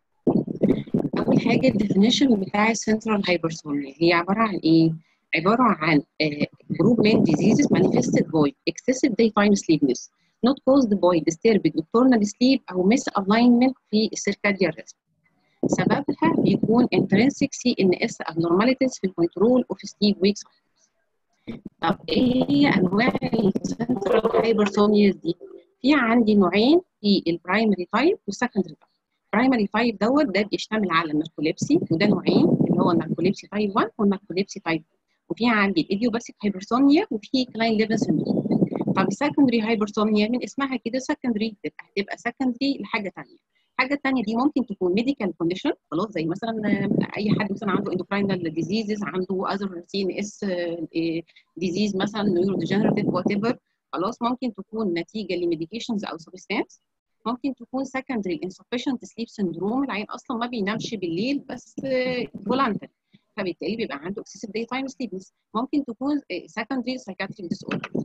اول حاجه الديفينيشن بتاع السنترال هايبرسوميا هي عباره عن ايه عباره عن جروب من diseases manifested by excessive daytime sleepiness not caused by disturbed nocturnal sleep او misalignment في السيركاديان rhythm سببها بيكون intrinsic CNS abnormalities في الكنترول of sleep wake cycles طب ايه هي انواع السنترال هايبرسوميا دي في عندي نوعين في البرايمري تايب والسكندري تايب برايمري تايب دوت ده بيشتمل على الناركوليبسي وده نوعين اللي هو الناركوليبسي تايب 1 والناركوليبسي تايب 2 وفي عندي الايديوباثيك هايبرسوميا وفي كلاين ليفن سندروم طب السكندري هايبرسوميا من اسمها كده سكندري تبقى هتبقى سكندري لحاجه ثانيه الحاجه الثانيه دي ممكن تكون ميديكال كونديشن خلاص زي مثلا اي حد مثلا عنده اندوكراينال ديزيزز عنده اذر سي ان اس ديزيز مثلا نيورو ديجنريتيف وات ايفر خلاص ممكن تكون نتيجه لميديكيشنز او سبستانس ممكن تكون secondary insufficient sleep syndrome العين اصلا ما بينامش بالليل بس فولانتري فبالتالي بيبقى عنده excessive daytime sleepiness ممكن تكون secondary psychiatric disorder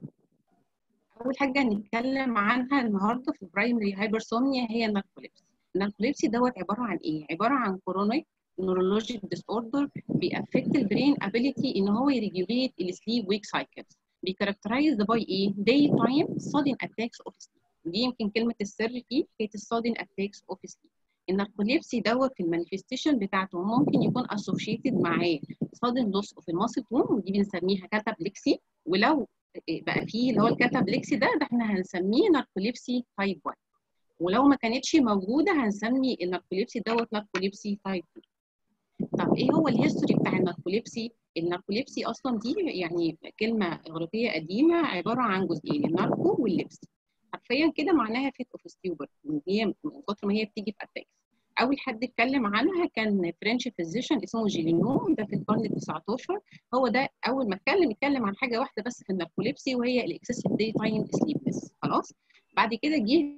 اول حاجه هنتكلم عنها النهارده في البرايمري هايبرسومنيا هي الناركوليبسي الناركوليبسي دوت عباره عن ايه عباره عن كرونيك neurologic disorder بيأفكت البرين ability ان هو يريجوليت السليب ويك سايكلز بيكاركترايز باي ايه day time sudden attacks of sleep ودي يمكن كلمه السر فيه هي السادن اتاكس اوف سليب الناركوليبسي دوت في المانيفستيشن بتاعته ممكن يكون اسوشيتد معاه sudden loss of الماسل تون ودي بنسميها كاتابلكسي ولو بقى فيه اللي هو الكاتابلكسي ده ده احنا هنسميه ناركوليبسي تايب 1 ولو ما كانتش موجوده هنسمي الناركوليبسي دوت ناركوليبسي تايب 2 طب ايه هو الهيستوري بتاع الناركوليبسي الناركوليبسي اصلا دي يعني كلمه اغريقيه قديمه عباره عن جزئين الناركو واللبس حرفيا كده معناها فيت اوف ستيوبر هي من كتر ما هي بتيجي في اتاكس اول حد اتكلم عنها كان فرنش فيزيشن اسمه جيلينو ده في القرن ال 19 هو ده اول ما اتكلم اتكلم عن حاجه واحده بس في الناركوليبسي وهي الاكسسيف داي تايم سليبنس خلاص بعد كده جه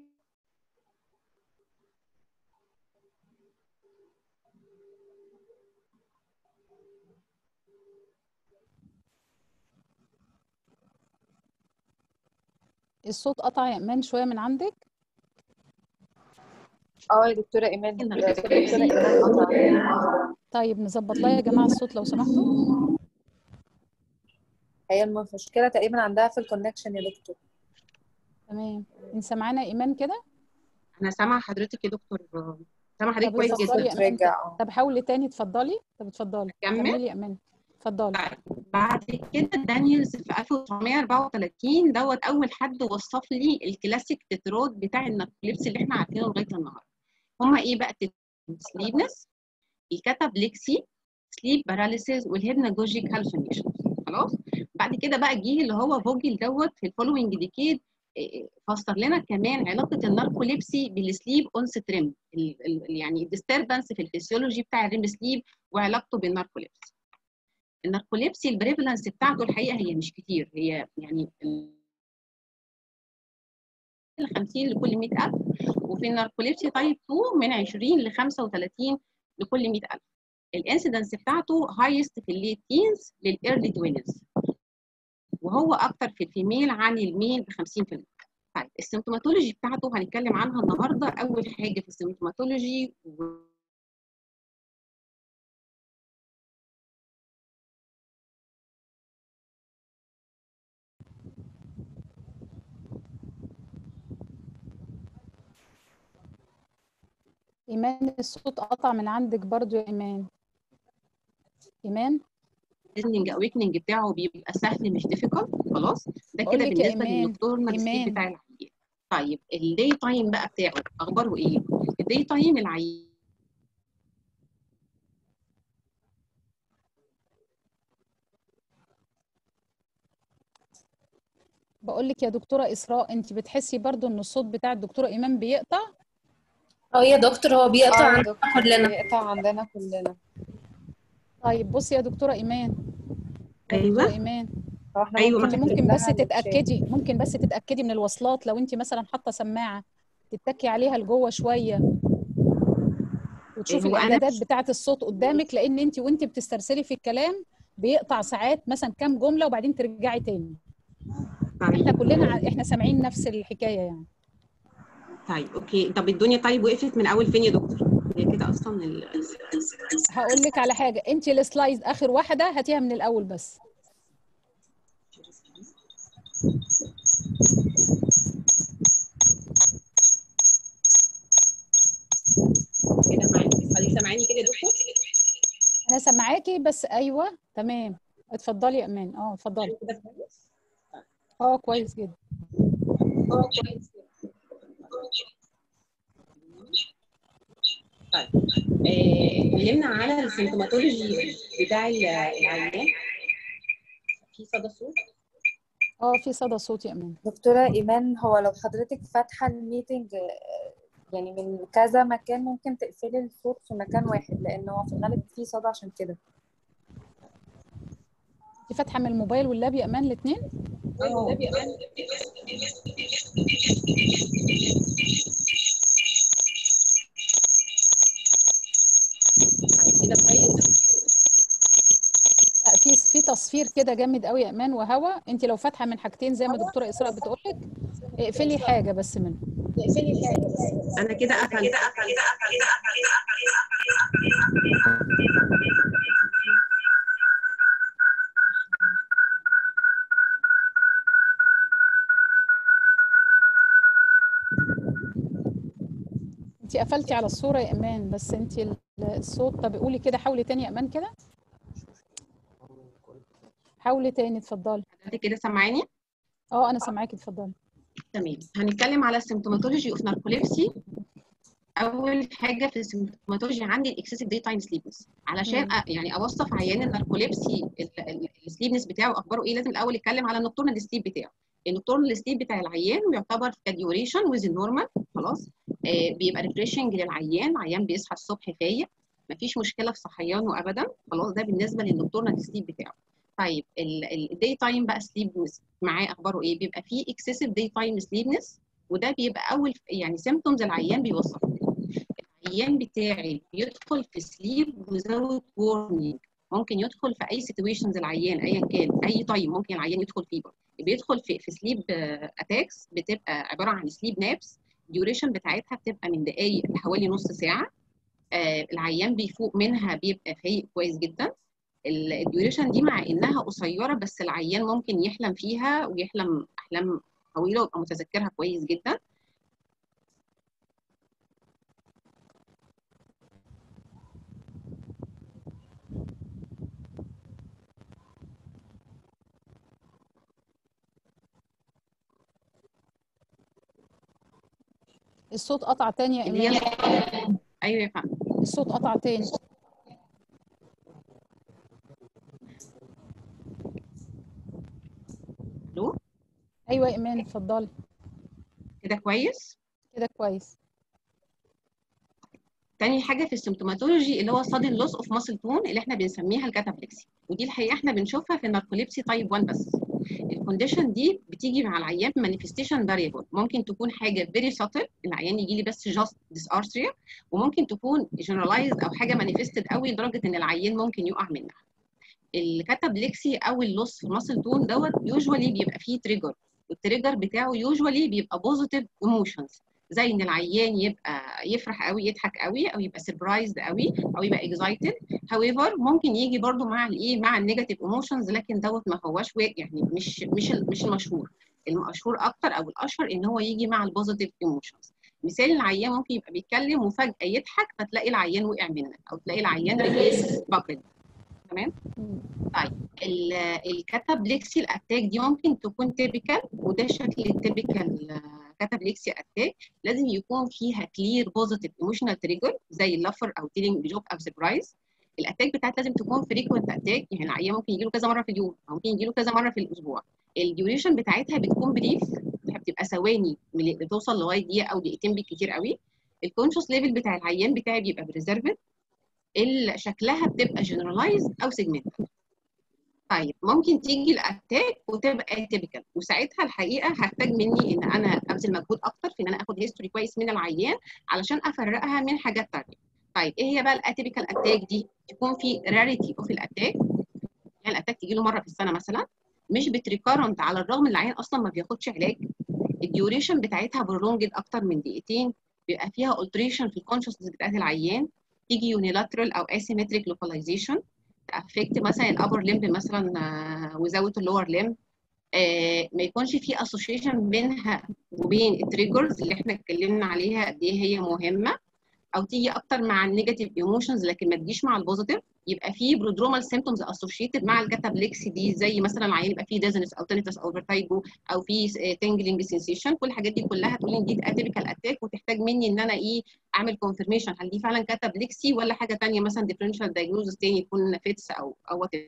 الصوت قطع يا ايمان شويه من عندك اه يا دكتوره ايمان يا دكتوره ايمان قطع طيب نظبط لها يا جماعه الصوت لو سمحتوا هي المشكله تقريبا عندها في الكونكشن يا دكتور تمام انت سامعانا ايمان كده انا سامعه حضرتك يا دكتور سامعه حضرتك طب كويس اتفضلي جدا يا ايمان ترجع اه طب حاولي تاني اتفضلي طب اتفضلي أكمل؟ كملي يا ايمان اتفضلي بعد كده دانييلز في 1934 دوت اول حد وصف لي الكلاسيك تترود بتاع الناركوليبسي اللي احنا عارفينه لغايه النهارده هما ايه بقى سليبنس الكاتابلكسي سليب باراليسيس والهيبناجوجيك هالوسينيشن خلاص بعد كده بقى جه اللي هو فوجل دوت في الفولوينج ديكيد فسر لنا كمان علاقه الناركوليبسي بالسليب اونس تريم يعني الديستربنس في الفسيولوجي بتاع الريم سليب وعلاقته بالناركوليبسي الناركوليبسي البريفالنس بتاعته الحقيقه هي مش كتير هي يعني 50 لكل 100000 وفي الناركوليبسي تايب 2 من 20 ل 35 لكل 100000 الانسيدنس بتاعته هايست في الليت تينز للايرلي توينز وهو اكتر في الفيميل عن الميل ب 50% طيب السيمتوماتولوجي بتاعته هنتكلم عنها النهارده اول حاجه في السيمتوماتولوجي ايمان الصوت قطع من عندك برضو يا ايمان ايمان الليسننج اويكننج بتاعه بيبقى سهل مش ديفيكولت خلاص ده بقول كده لك يا بالنسبه إيمان، للنكتورنال إيمان. سليب بتاع العيان طيب الداي تايم بقى بتاعه اخباره ايه الداي تايم العيان بقول لك يا دكتوره اسراء انت بتحسي برضو ان الصوت بتاع الدكتوره ايمان بيقطع اه يا دكتور هو بيقطع اه يا عندنا دكتور كلنا بيقطع عندنا كلنا طيب بصي يا دكتوره ايمان يا أيوة. دكتوره ايمان هو احنا أيوة، انت نكتب ممكن لها بس الشات. تتاكدي ممكن بس تتاكدي من الوصلات لو انت مثلا حاطه سماعه تتكي عليها لجوه شويه وتشوفي هو أنا- الاعدادات بتاعه الصوت قدامك لان انت وانت بتسترسلي في الكلام بيقطع ساعات مثلا كام جمله وبعدين ترجعي تاني احنا طيب كلنا ع- احنا سامعين نفس الحكايه يعني طيب اوكي طب الدنيا طيب وقفت من اول فين يا دكتور هي كده اصلا ال... هقول لك على حاجه انت السلايد اخر واحده هاتيها من الاول بس كده معاكي حضرتك سامعاني كده يا دكتور انا سامعاكي بس ايوه تمام اتفضلي يا امان اه اتفضلي كده كويس اه كويس جدا اه كويس طيب آه، اتكلمنا على السيمتوماتولوجي بتاع ال- العيان في صدى صوت اه في صدى صوت يا امان دكتورة إيمان هو لو حضرتك فاتحة الميتنج آه، يعني من كذا مكان ممكن تقفلي الصوت في مكان واحد لأن هو في الغالب فيه صدى عشان كده انت فاتحه من الموبايل واللاب يا امان الاثنين اه كده كويس لا في في تصفير كده جامد قوي يا امان وهوا انت لو فاتحه من حاجتين زي ما الدكتوره اسراء بتقول لك اقفلي حاجه بس منهم انا كده قفلت انت قفلتي على الصوره يا امان بس انت ال- الصوت طب قولي كده حاولي تاني يا امان كده حاولي تاني اتفضلي حضرتك كده سامعاني اه انا سامعاكي اتفضلي تمام هنتكلم على السيمتوماتولوجي اوف ناركوليبسي اول حاجه في السيمتوماتولوجي عندي الاكسسيف داي تايم سليبنس علشان مم. أ- يعني اوصف عيان الناركوليبسي السليبنس بتاعه اخباره ايه لازم الاول اتكلم على النكتورنال سليب بتاعه النكتورنال سليب بتاع العيان يعتبر كديوريشن ويز النورمال خلاص آه بيبقى ريفريشنج للعيان عيان بيصحى الصبح فايق مفيش مشكله في صحيانه ابدا خلاص ده بالنسبه للنكتورنال سليب بتاعه طيب الداي تايم بقى سليبنس معاه اخباره ايه بيبقى فيه اكسسيف داي تايم سليبنس وده بيبقى اول يعني سيمتومز العيان بيوصفها العيان بتاعي بيدخل في سليب without warning ممكن يدخل في اي سيتويشنز العيان ايا كان اي تايم ممكن العيان يدخل فيه بيدخل في في سليب اتاكس بتبقى عباره عن سليب نابس الديوريشن بتاعتها بتبقى من دقائق لحوالي نص ساعه آه العيان بيفوق منها بيبقى فايق كويس جدا الديوريشن دي مع انها قصيره بس العيان ممكن يحلم فيها ويحلم احلام طويله ويبقى متذكرها كويس جدا الصوت قطع تاني يا اللي هي ايمان ايوه يا فندم الصوت قطع تاني الو ايوه يا ايمان اتفضلي كده كويس كده كويس تاني حاجه في السيمتوماتولوجي اللي هو sudden لوس اوف ماسل تون اللي احنا بنسميها الكاتابلكسي ودي الحقيقه احنا بنشوفها في الناركوليبسي تايب 1 بس الكونديشن دي بتيجي مع العيان مانيفستيشن فاريبل ممكن تكون حاجه فيري ساتل العيان يجي لي بس جاست ديسارثريا وممكن تكون جنرالايزد او حاجه مانيفستد قوي لدرجه ان العيان ممكن يقع منها الكاتابلكسي او اللوس في الماسل تون دوت يوجوالي بيبقى فيه تريجر والتريجر بتاعه يوجوالي بيبقى بوزيتيف ايموشنز زي ان العيان يبقى يفرح قوي يضحك قوي او يبقى سربرايزد قوي او يبقى اكزايتد هاويفر ممكن يجي برضو مع الايه مع النيجاتيف ايموشنز لكن دوت ما هواش يعني مش مش مش المشهور المشهور اكتر او الاشهر ان هو يجي مع البوزيتيف ايموشنز مثال العيان ممكن يبقى بيتكلم وفجاه يضحك فتلاقي العيان وقع منك او تلاقي العيان رجليه بابل تمام طيب ال- الكاتابليكسي الاتاك دي ممكن تكون تيبيكال وده شكل التيبيكال كاتابليكسي اتاك لازم يكون فيها كلير بوزيتيف ايموشنال تريجر زي اللفر او تيلينج بجوك او سربرايز الاتاك بتاعت لازم تكون فريكوينت اتاك يعني العيان ممكن يجي له كذا مره في اليوم او ممكن يجي له كذا مره في الاسبوع الديوريشن بتاعتها بتكون بريف بتبقى ثواني من- بتوصل لغايه دقيقه او دقيقتين بالكتير قوي الكونشس ليفل بتاع العيان بتاعي بيبقى بريزرفد شكلها بتبقى جنرالايزد او سيجمنتال طيب ممكن تيجي الاتاك وتبقى تيبيكال وساعتها الحقيقه هحتاج مني ان انا ابذل مجهود اكتر في ان انا اخد هيستوري كويس من العيان علشان افرقها من حاجات تانية طيب ايه هي بقى الاتيبيكال اتاك دي تكون في راريتي اوف الاتاك يعني الاتاك تيجي له مره في السنه مثلا مش بتريكارنت على الرغم ان العيان اصلا ما بياخدش علاج الديوريشن بتاعتها برولونجد اكتر من دقيقتين بيبقى فيها alteration في الكونشسنس بتاعت العيان تيجي يونيلاترال او asymmetric localization تافكت مثلا الابر ليمب مثلا وزاويه اللور ليمب ما يكونش في اسوشيشن بينها وبين التريجرز اللي احنا اتكلمنا عليها قد ايه هي مهمه او تيجي اكتر مع النيجاتيف ايموشنز لكن ما تجيش مع البوزيتيف يبقى في برودرومال سيمبتومز اسوشيتد مع الكاتابليكسي دي زي مثلا العيان يبقى فيه ديزنس او تينيتس او فيرتايجو او في تنجلينج سنسيشن كل الحاجات دي كلها تقول ان دي اتيبيكال اتاك وتحتاج مني ان انا ايه اعمل كونفirmation هل دي فعلا كاتابليكسي ولا حاجه ثانيه مثلا ديفرنشال دايجنوزس تاني يكون فيتس او او وات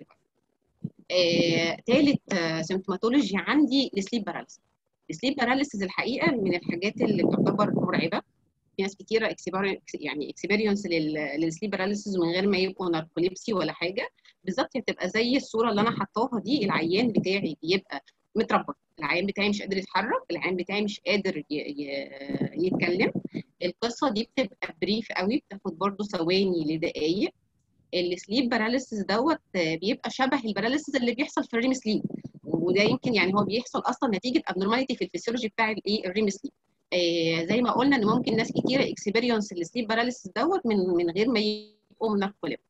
ثالث سيمتوماتولوجي عندي السليب باراليسيس السليب باراليسيس الحقيقه من الحاجات اللي بتعتبر مرعبه في ناس كتيره يعني اكسبيرينس للسليب باراليسيس من غير ما يبقوا ناركوليبسي ولا حاجه بالظبط هي بتبقى زي الصوره اللي انا حطاها دي العيان بتاعي بيبقى متربط العيان بتاعي مش قادر يتحرك العيان بتاعي مش قادر يتكلم القصه دي بتبقى بريف قوي بتاخد برده ثواني لدقائق السليب باراليسيس دوت بيبقى شبه الباراليسيس اللي بيحصل في الريم سليب وده يمكن يعني هو بيحصل اصلا نتيجه ابنورماليتي في الفسيولوجي بتاع الايه الريم سليب آه زي ما قلنا ان ممكن ناس كتيره اكسبيرينس السليب باراليسيس دوت من من غير ما يبقوا ناركوليب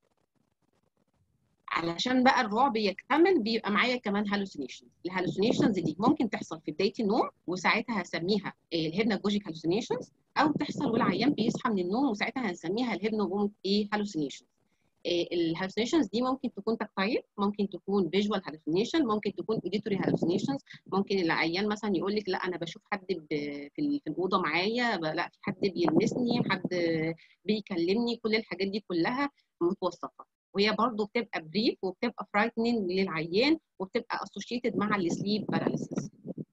علشان بقى الرعب يكتمل بيبقى معايا كمان هالوسينيشنز الهالوسينيشنز دي ممكن تحصل في بدايه النوم وساعتها هسميها الهيبناجوجيك هالوسينيشنز او تحصل والعيان بيصحى من النوم وساعتها هنسميها الهيبنوجوميك ايه هالوسينيشنز الهالوسينيشنز دي ممكن تكون تكتايل ممكن تكون فيجوال هالوسينيشن ممكن تكون اوديتوري هالوسينيشنز ممكن العيان مثلا يقول لك لا انا بشوف حد في في الاوضه معايا لا في حد بيلمسني حد بيكلمني كل الحاجات دي كلها متوسطه وهي برضو بتبقى بريف وبتبقى فرايتنينج للعيان وبتبقى اسوشيتد مع السليب باراليسيس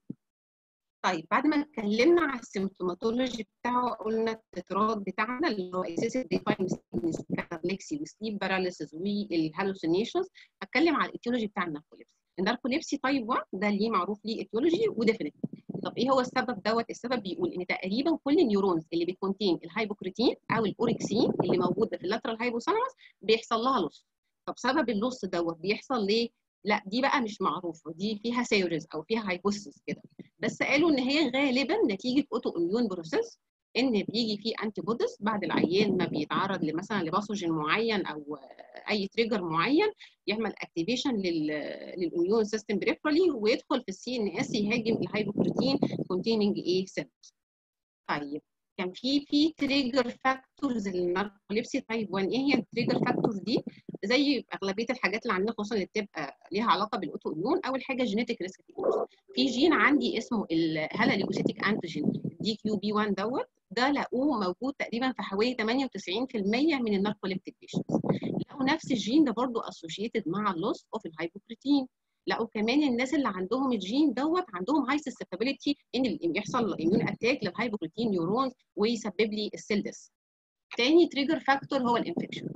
طيب بعد ما اتكلمنا على السيمتوماتولوجي بتاعه قلنا التتراد بتاعنا اللي هو اكسسيف ديفاين كاتابليكسي وسليب باراليسيس والهالوسينيشنز هتكلم على الايتيولوجي بتاع الناركوليبسي الناركوليبسي تايب 1 ده ليه معروف ليه ايتيولوجي وديفينيت طب ايه هو السبب دوت السبب بيقول ان تقريبا كل النيورونز اللي بتكونتين الهايبوكريتين او الاوركسين اللي موجوده في اللاترال هايبوثالاموس بيحصل لها لص طب سبب اللص دوت بيحصل ليه لا دي بقى مش معروفه دي فيها سيوريز او فيها هايبوسيس كده بس قالوا ان هي غالبا نتيجه اوتو اميون بروسيس ان بيجي فيه انتي بوديز بعد العيان ما بيتعرض مثلا لباثوجين معين او اي تريجر معين يعمل اكتيفيشن للاميون سيستم بريفرالي ويدخل في السي ان اس يهاجم الهايبوبروتين كونتيننج ايه سيلز طيب كان في في تريجر فاكتورز للناركوليبسي تايب 1 ايه هي التريجر فاكتورز دي زي اغلبيه الحاجات اللي عندنا خصوصا اللي بتبقى ليها علاقه بالاوتو اميون اول حاجه جينيتك ريسك في جين عندي اسمه الهالا ليكوسيتيك انتيجين دي كيو بي 1 دوت ده لقوه موجود تقريبا في حوالي 98% من الناركوليبتيك بيشنتس لقوا نفس الجين ده برضو اسوشيتد مع اللوس اوف الهايبوبروتين لقوا كمان الناس اللي عندهم الجين دوت عندهم هاي سسبيليتي ان يحصل اميون اتاك للهايبوبروتين نيورونز ويسبب لي السيل ديس تاني تريجر فاكتور هو الانفكشن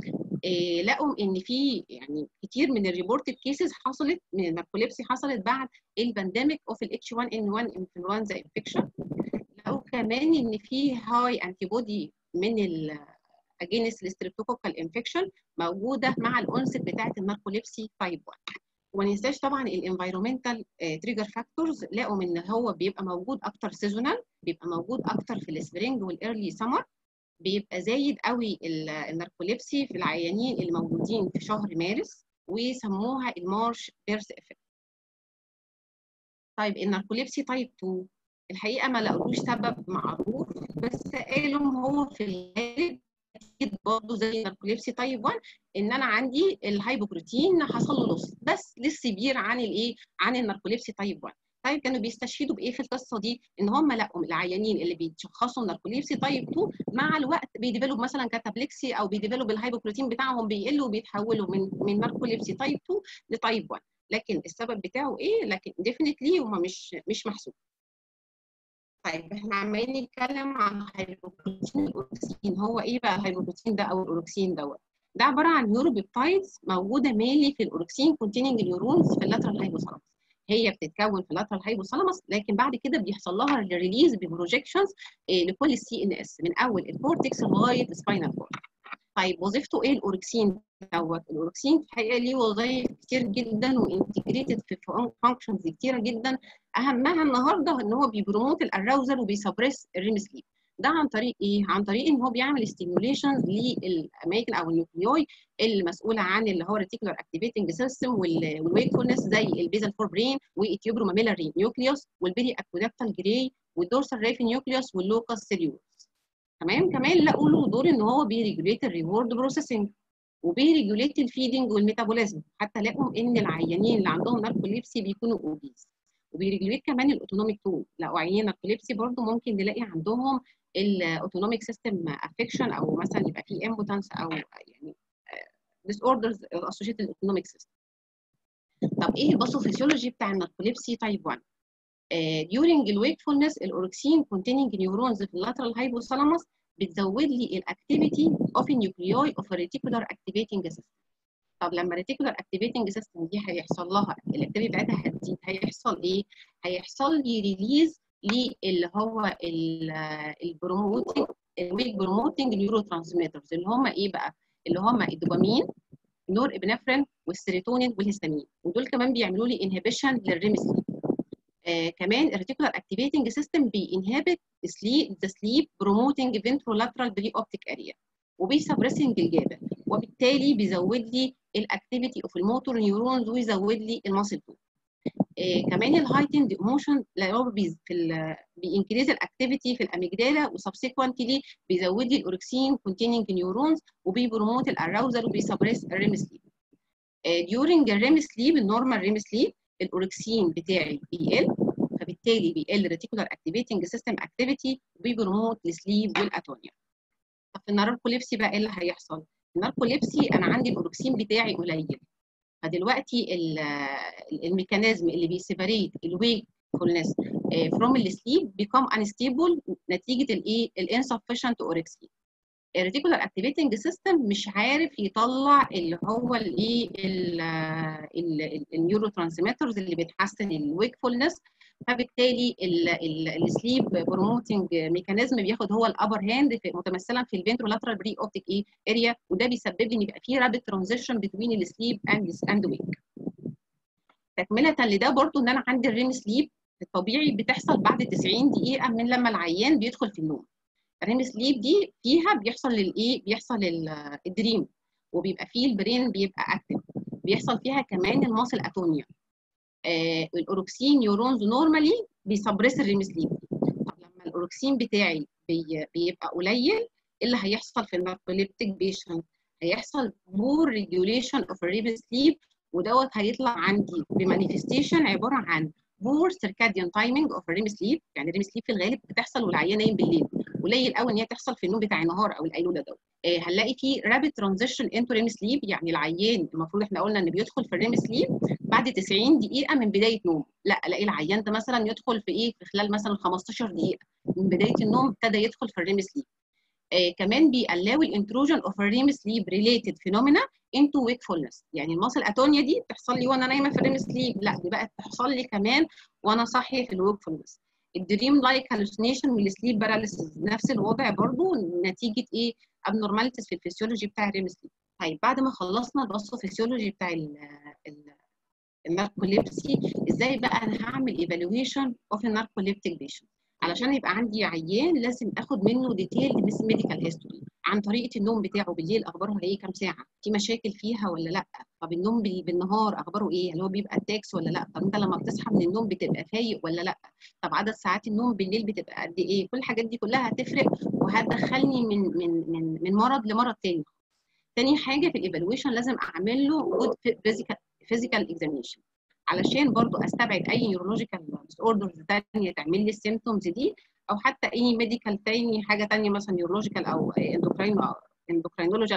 إيه لقوا ان في يعني كتير من الريبورتد كيسز حصلت من الناركوليبسي حصلت بعد البانديميك اوف الاتش 1 ان 1 انفلونزا انفكشن لقوا كمان ان في هاي انتي بودي من ال اجينست الستريبتوكوكال انفكشن موجوده مع الانست بتاعه الناركوليبسي تايب 1 وما ننساش طبعا الانفايرمنتال تريجر فاكتورز لقوا ان هو بيبقى موجود اكتر سيزونال بيبقى موجود اكتر في السبرينج والايرلي سمر بيبقى زايد قوي الناركوليبسي في العيانين اللي موجودين في شهر مارس وسموها المارش بيرس افكت طيب الناركوليبسي تايب 2 الحقيقه ما لقولوش سبب معروف بس قالوا هو في الغالب اكيد برضه زي الناركوليبسي تايب 1 ان انا عندي الهايبوبروتين حصل له لص بس للسيفير عن الايه عن الناركوليبسي تايب 1 طيب كانوا بيستشهدوا بايه في القصه دي ان هم لقوا العيانين اللي بيتشخصوا ناركوليبسي تايب 2 مع الوقت بيديفلوب مثلا كاتابلكسي او بيديفلوب الهايبوبروتين بتاعهم بيقل وبيتحولوا من من ناركوليبسي تايب 2 لتايب 1 لكن السبب بتاعه ايه لكن ديفينتلي هم مش مش محسوب طيب احنا عمالين نتكلم عن الهيدروكسين الاوروكسين هو ايه بقى الهيدروكسين ده او الاوروكسين دوت ده عباره عن نيوروبيبتايدز موجوده مينلي في الاوروكسين كونتيننج نيورونز في اللاترال هايبوثالاموس هي بتتكون في اللاترال هايبوثالاموس لكن بعد كده بيحصل لها ريليز ببروجكشنز لكل السي ان اس من اول الكورتكس لغايه السباينال كورد طيب وظيفته ايه الاوركسين دوت الاوركسين في الحقيقه ليه وظائف كتير جدا وانتجريتد في فانكشنز كتيره جدا اهمها النهارده ان هو بيبروموت الاراوزل وبيسبريس الريم سليب ده عن طريق ايه عن طريق ان هو بيعمل ستيميوليشنز للاماكن او النيوكليوي المسؤوله عن اللي هو ريتيكولار اكتيفيتنج سيستم والويكفولنس زي البيزل فور برين وايتيوبرو ماميلاري نيوكليوس والبيري اكوداكتال جراي والدورسال ريفي نيوكليوس واللوكاس سيليوس تمام كمان لقوا له دور ان هو بيريجوليت الريورد بروسيسنج وبيريجوليت الفيدنج والميتابوليزم حتى لقوا ان العيانين اللي عندهم ناركوليبسي بيكونوا اوبيز وبيريجوليت كمان الاوتونوميك تون لقوا عيانين ناركوليبسي برضو ممكن نلاقي عندهم الاوتونوميك سيستم افكشن او مثلا يبقى في امبوتنس او يعني ديس اوردرز اسوشيتد الاوتونوميك سيستم طب ايه الباثوفيسيولوجي بتاع الناركوليبسي تايب 1 during الويكفولنس الاوركسين containing neurons في اللاترال hypothalamus بتزود لي الاكتيفيتي اوف النيوكليوي اوف ريتيكولار اكتيفيتنج سيستم طب لما الريتيكولار اكتيفيتنج سيستم دي هيحصل لها الاكتيفيتي بتاعتها هتزيد هيحصل ايه؟ هيحصل لي ريليز للي هو البروموتنج الويك بروموتنج نيورو ترانسميترز اللي هم ايه بقى؟ اللي هم الدوبامين نور ابنفرين والسيروتونين والهستامين ودول كمان بيعملوا لي انهبيشن للريم سليب آه كمان الريتيكولار اكتيفيتنج سيستم بينهبت سليب ذا سليب بروموتنج فينترولاترال بري اوبتيك اريا وبيسبريسنج الجابه وبالتالي بيزود لي الاكتيفيتي اوف الموتور نيورونز ويزود لي الماسل تون آه كمان الهايتند ايموشن في بينكريز الاكتيفيتي في الاميجدالا وسبسيكونتلي بيزود لي الاوركسين كونتيننج نيورونز وبيبروموت الاراوزل وبيسبريس الريم سليب ديورنج الريم سليب النورمال ريم سليب الاوركسين بتاعي بيقل فبالتالي بيقل ريتيكولار اكتيفيتنج سيستم اكتيفيتي وبيبروموت السليب والاتونيا طب في الناركوليبسي بقى ايه اللي هيحصل؟ الناركوليبسي انا عندي الاوركسين بتاعي قليل فدلوقتي الميكانيزم اللي بيسيبريت الويك فولنس فروم السليب بيكم انستيبل نتيجه الايه الانسفشنت اوركسين الريتيكولار اكتيفيتنج سيستم مش عارف يطلع اللي هو الايه النيورو ترانسميترز اللي بتحسن الويكفولنس فبالتالي السليب بروموتنج ميكانيزم بياخد هو الابر هاند متمثلا في الفنترولاترال بري اوبتيك ايه اريا وده بيسبب لي ان يبقى في رابيد ترانزيشن بين السليب اند اند ويك تكمله لده برضو ان انا عندي الريم سليب الطبيعي بتحصل بعد 90 دقيقه من لما العيان بيدخل في النوم الريم سليب دي فيها بيحصل للايه بيحصل الدريم وبيبقى فيه البرين بيبقى اكتف بيحصل فيها كمان الماسل اتونيا آه الاوروكسين نيورونز نورمالي بيسبريس الريم سليب طب لما الاوروكسين بتاعي بي بيبقى قليل ايه اللي هيحصل في الناركوليبتيك بيشنت هيحصل بور ريجوليشن اوف الريم سليب ودوت هيطلع عندي بمانيفستيشن عباره عن بور سيركاديان تايمينج اوف الريم سليب يعني الريم سليب في الغالب بتحصل والعيان نايم بالليل قليل قوي ان هي تحصل في النوم بتاع النهار او القيلوله دوت آه هنلاقي في رابيد ترانزيشن انتو ريم سليب يعني العيان المفروض احنا قلنا ان بيدخل في الريم سليب بعد 90 دقيقه من بدايه نوم لا الاقي العيان ده مثلا يدخل في ايه في خلال مثلا 15 دقيقه من بدايه النوم ابتدى يدخل في الريم سليب آه كمان بيقلاو الانتروجن اوف الريم سليب ريليتد فينومينا انتو ويكفولنس يعني الماسل اتونيا دي بتحصل لي وانا نايمه في الريم سليب لا دي بقت بتحصل لي كمان وانا صاحيه في الويكفولنس الدريم لايك هالوسينيشن والسليب باراليسيس نفس الوضع برضو نتيجه ايه ابنورماليتيز في الفسيولوجي بتاع الريم سليب طيب بعد ما خلصنا الباثوفيسيولوجي بتاع الناركوليبسي ازاي بقى انا هعمل ايفالويشن اوف الناركوليبتيك بيشنت علشان يبقى عندي عيان لازم اخد منه ديتيلد ميديكال هيستوري عن طريقه النوم بتاعه بالليل اخباره ايه كام ساعه في مشاكل فيها ولا لا طب النوم بال- بالنهار اخباره ايه هل هو بيبقى تاكس ولا لا طب انت لما بتصحى من النوم بتبقى فايق ولا لا طب عدد ساعات النوم بالليل بتبقى قد ايه كل الحاجات دي كلها هتفرق وهتدخلني من من من من مرض لمرض تاني تاني حاجه في الايفالويشن لازم اعمل له جود فيزيكال فيزيكال اكزامينشن علشان برضو استبعد اي نيورولوجيكال ديس اوردرز تانية تعمل لي السيمتومز دي او حتى اي ميديكال تاني حاجه تانية مثلا نيورولوجيكال او اندوكراين او اندوكراينولوجي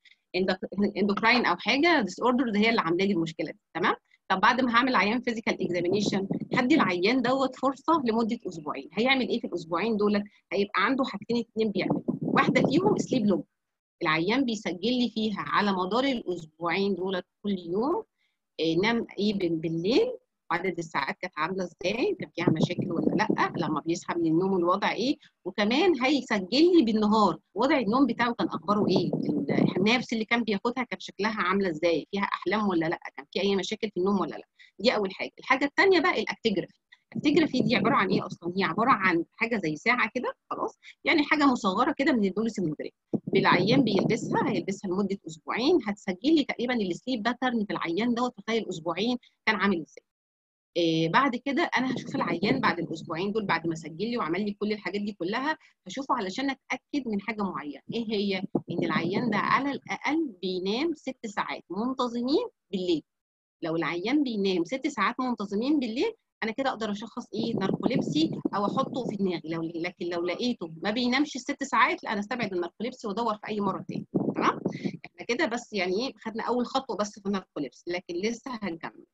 اندوكراين او حاجه ديس اوردرز هي اللي عامله لي المشكله دي تمام طب بعد ما هعمل عيان فيزيكال اكزامينيشن هدي العيان دوت فرصه لمده اسبوعين هيعمل ايه في الاسبوعين دولت هيبقى عنده حاجتين اتنين بيعملوا واحده فيهم سليب لوج العيان بيسجل لي فيها على مدار الاسبوعين دولت كل يوم إيه نام ايه بال- بالليل وعدد الساعات كانت عامله ازاي كان فيها مشاكل ولا لا لما بيصحى من النوم الوضع ايه وكمان هيسجل لي بالنهار وضع النوم بتاعه كان اخباره ايه النفس اللي كان بياخدها كان شكلها عامله ازاي فيها احلام ولا لا كان في اي مشاكل في النوم ولا لا دي اول حاجه الحاجه الثانيه بقى الاكتيجرافي الاكتيجرافي دي عباره عن ايه اصلا هي عباره عن حاجه زي ساعه كده خلاص يعني حاجه مصغره كده من الدولسيمنوجرام بالعيان بيلبسها هيلبسها لمده اسبوعين هتسجل لي تقريبا السليب باترن في العيان دوت في خلال اسبوعين كان عامل ازاي إيه بعد كده انا هشوف العيان بعد الاسبوعين دول بعد ما سجل لي وعمل لي كل الحاجات دي كلها هشوفه علشان اتاكد من حاجه معينه ايه هي ان العيان ده على الاقل بينام ست ساعات منتظمين بالليل لو العيان بينام ست ساعات منتظمين بالليل انا كده اقدر اشخص ايه ناركوليبسي او احطه في دماغي لو لكن لو لقيته ما بينامش الست ساعات لا انا استبعد الناركوليبسي وادور في اي مرض تاني تمام احنا كده بس يعني ايه خدنا اول خطوه بس في الناركوليبسي لكن لسه هنكمل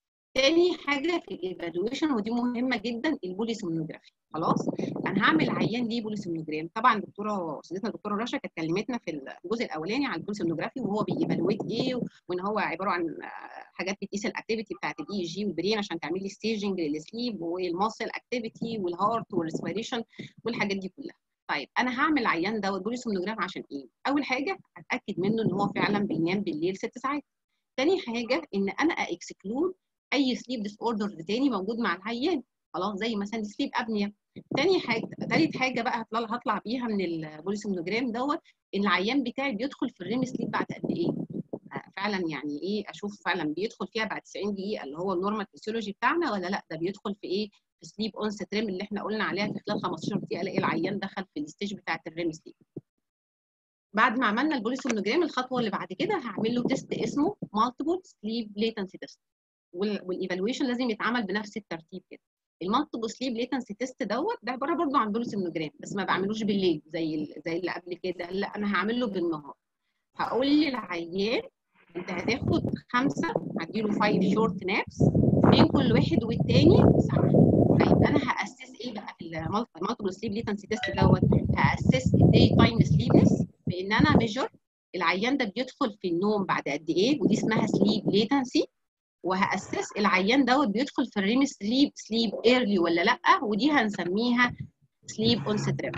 تاني حاجه في الايفالويشن ودي مهمه جدا البوليسومنوجرافي خلاص انا هعمل عيان ليه بوليسومنوجرام طبعا دكتوره استاذتنا الدكتوره رشا كانت كلمتنا في الجزء الاولاني عن البوليسومنوجرافي وهو بييفالويت ايه وان هو عباره عن حاجات بتقيس الاكتيفيتي بتاعت الاي جي والبرين عشان تعمل لي ستيجنج للسليب والماسل اكتيفيتي والهارت والريسبيريشن والحاجات دي كلها طيب انا هعمل عيان دوت بوليسومنوجرام عشان ايه اول حاجه اتاكد منه ان هو فعلا بينام بالليل ست ساعات تاني حاجه ان انا اكسكلود اي سليب ديس اوردر تاني موجود مع العيان خلاص زي مثلا سليب ابنيا تاني حاجه تالت حاجه بقى هطلع هطلع بيها من البوليسومنوجرام دوت ان العيان بتاعي بيدخل في الريم سليب بعد قد ايه فعلا يعني ايه اشوف فعلا بيدخل فيها بعد 90 دقيقه اللي هو النورمال فيسيولوجي بتاعنا ولا لا ده بيدخل في ايه في سليب اون ريم اللي احنا قلنا عليها في خلال 15 دقيقه الاقي العيان دخل في الستيج بتاعه الريم سليب بعد ما عملنا البوليسومنوجرام الخطوه اللي بعد كده هعمل له تيست اسمه مالتيبل سليب ليتنسي تيست والايفالويشن لازم يتعمل بنفس الترتيب كده المالتيبل سليب ليتنسي تيست دوت ده عباره برضه عن بوليسومنوجرام بس ما بعملوش بالليل زي زي اللي قبل كده لا انا هعمله بالنهار هقول للعيان انت هتاخد خمسه هديله فايف شورت نابس بين كل واحد والتاني ساعه طيب انا هاسس ايه بقى في المالتيبل سليب ليتنسي تيست دوت هاسس الداي تايم سليبنس بان انا ميجر العيان ده بيدخل في النوم بعد قد ايه ودي اسمها سليب ليتنسي وهاسس العيان دوت بيدخل في الريم سليب سليب ايرلي ولا لا ودي هنسميها سليب اونست ريم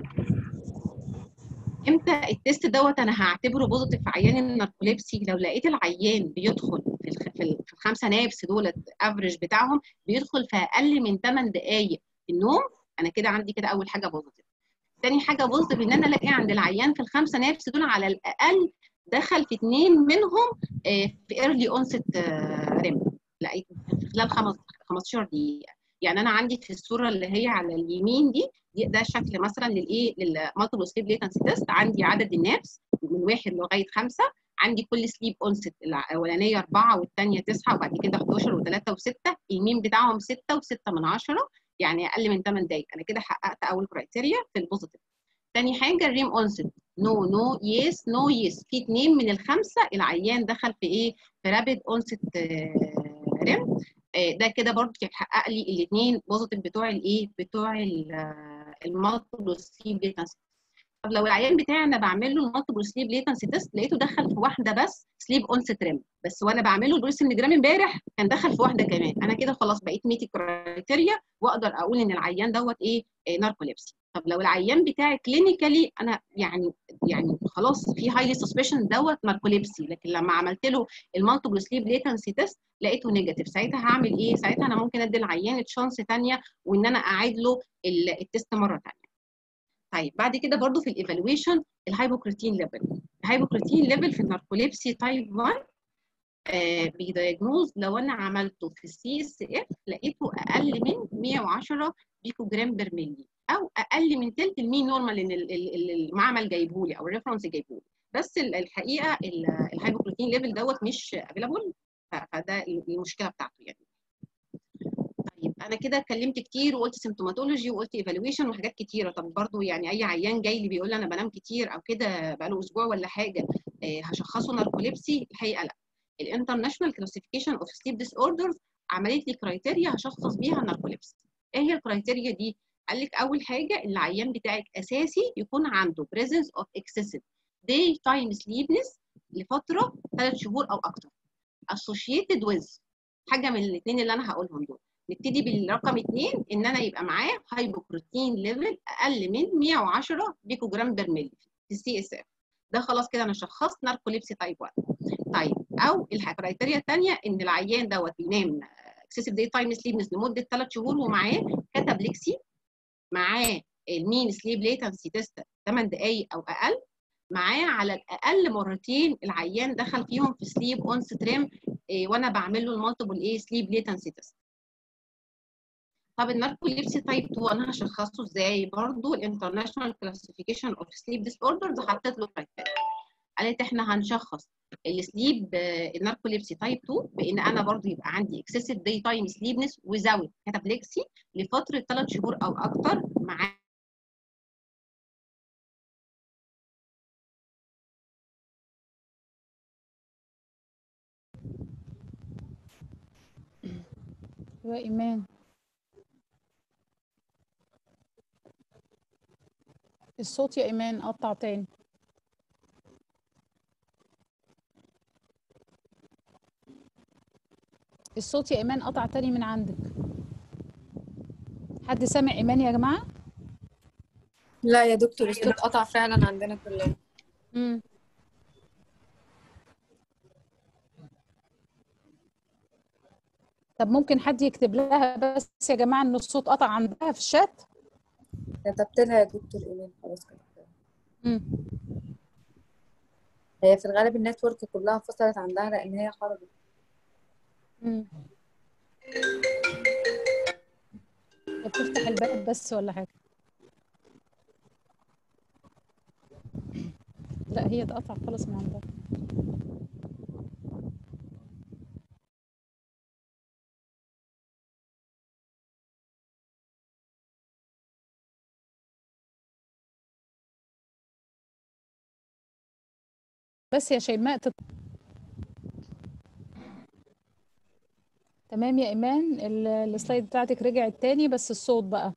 امتى التيست دوت انا هعتبره بوزيتيف في عيان الناركوليبسي لو لقيت العيان بيدخل في الخ... في الخمسه نابس دولت افريج بتاعهم بيدخل في اقل من 8 دقائق في النوم انا كده عندي كده اول حاجه بوزيتيف تاني حاجه بوزيتيف ان انا الاقي عند العيان في الخمسه نابس دول على الاقل دخل في اثنين منهم في ايرلي اونست ريم لقيت في خلال 15 دقيقه يعني انا عندي في الصوره اللي هي على اليمين دي, دي ده شكل مثلا للايه للمالتيبل سليب ليتنسي تيست عندي عدد النابس من واحد لغايه خمسه عندي كل سليب اونست الاولانيه اربعه والثانيه تسعه وبعد كده 11 و3 و6 المين بتاعهم 6 و6 من 10 يعني اقل من 8 دقائق انا كده حققت اول كرايتيريا في البوزيتيف تاني حاجه الريم اونست نو نو يس نو يس في اثنين من الخمسه العيان دخل في ايه في رابيد اونست ريم ده كده برضه يحقق لي الاثنين بوزيتيف بتوع الايه بتوع المالتيبل سليب ليتنسي طب لو العيان بتاعي انا بعمل له المالتيبل سليب ليتنسي تيست لقيته دخل في واحده بس سليب اونست ريم بس وانا بعمله البوليسيمنجرام امبارح كان دخل في واحده كمان انا كده خلاص بقيت ميتي كرايتيريا واقدر اقول ان العيان دوت ايه, إيه ناركوليبسي طب لو العيان بتاعي كلينيكالي انا يعني يعني خلاص في هايلي سسبشن دوت ناركوليبسي لكن لما عملت له المالتيبل سليب ليتنسي تيست لقيته نيجاتيف ساعتها هعمل ايه ساعتها انا ممكن ادي العيان تشانس ثانيه وان انا اعيد له التيست مره ثانيه طيب بعد كده برضو في الايفالويشن الهايبوكريتين ليفل الهايبوكريتين ليفل في الناركوليبسي تايب 1 آه بيدايجنوز لو انا عملته في السي اس اف لقيته اقل من 110 بيكو جرام بير ملي او اقل من ثلث المين نورمال اللي المعمل جايبه لي او الريفرنس جايبه لي بس الحقيقه الهايبوكريتين ليفل دوت مش افيلابل فده المشكله بتاعته يعني طيب انا كده اتكلمت كتير وقلت سيمتوماتولوجي وقلت ايفالويشن وحاجات كتيره طب برضو يعني اي عيان جاي لي بيقول لي انا بنام كتير او كده بقاله اسبوع ولا حاجه آه هشخصه ناركوليبسي الحقيقه لا الانترناشونال كلاسيفيكيشن اوف سليب ديس اوردرز عملت لي كرايتيريا هشخص بيها ناركوليبسي ايه هي الكرايتيريا دي قال لك اول حاجه العيان بتاعك اساسي يكون عنده presence of excessive day time sleepiness لفتره ثلاث شهور او اكتر associated with حاجه من الاثنين اللي انا هقولهم دول نبتدي بالرقم اثنين ان انا يبقى معاه هايبوبروتين ليفل اقل من 110 بيكو جرام بير ملي في السي اس اف ده خلاص كده انا شخصت ناركوليبسي تايب 1 طيب او الكرايتيريا الثانيه ان العيان دوت بينام اكسسيف داي تايم سليبنس لمده ثلاث شهور ومعاه كاتابليكسي معاه المين سليب ليتنسي تيست 8 دقائق او اقل معاه على الاقل مرتين العيان دخل فيهم في سليب اون ستريم إيه وانا بعمل له المالتيبل ايه سليب ليتنسي تيست طب الناركوليبسي تايب 2 انا هشخصه ازاي برضو الانترناشونال كلاسيفيكيشن اوف سليب ديس اوردرز حطيت له كرايتيريا قالت احنا هنشخص السليب الناركوليبسي تايب 2 بان انا برضو يبقى عندي اكسسيف داي تايم سليبنس وزاوت كاتابليكسي لفتره 3 شهور او اكتر مع وإيمان الصوت يا إيمان قطع تاني الصوت يا إيمان قطع تاني من عندك حد سامع إيمان يا جماعة؟ لا يا دكتور الصوت قطع فعلا عندنا كلنا مم. طب ممكن حد يكتب لها بس يا جماعة إن الصوت قطع عندها في الشات؟ كتبت لها يا دكتور ايمان خلاص كتبت لها مم. هي في الغالب النتورك كلها فصلت عندها لان هي خرجت مم. بتفتح الباب بس ولا حاجة؟ لا هي اتقطع خالص من عندها بس يا شيماء تت... تمام يا إيمان ال- السلايد بتاعتك رجعت تاني بس الصوت بقى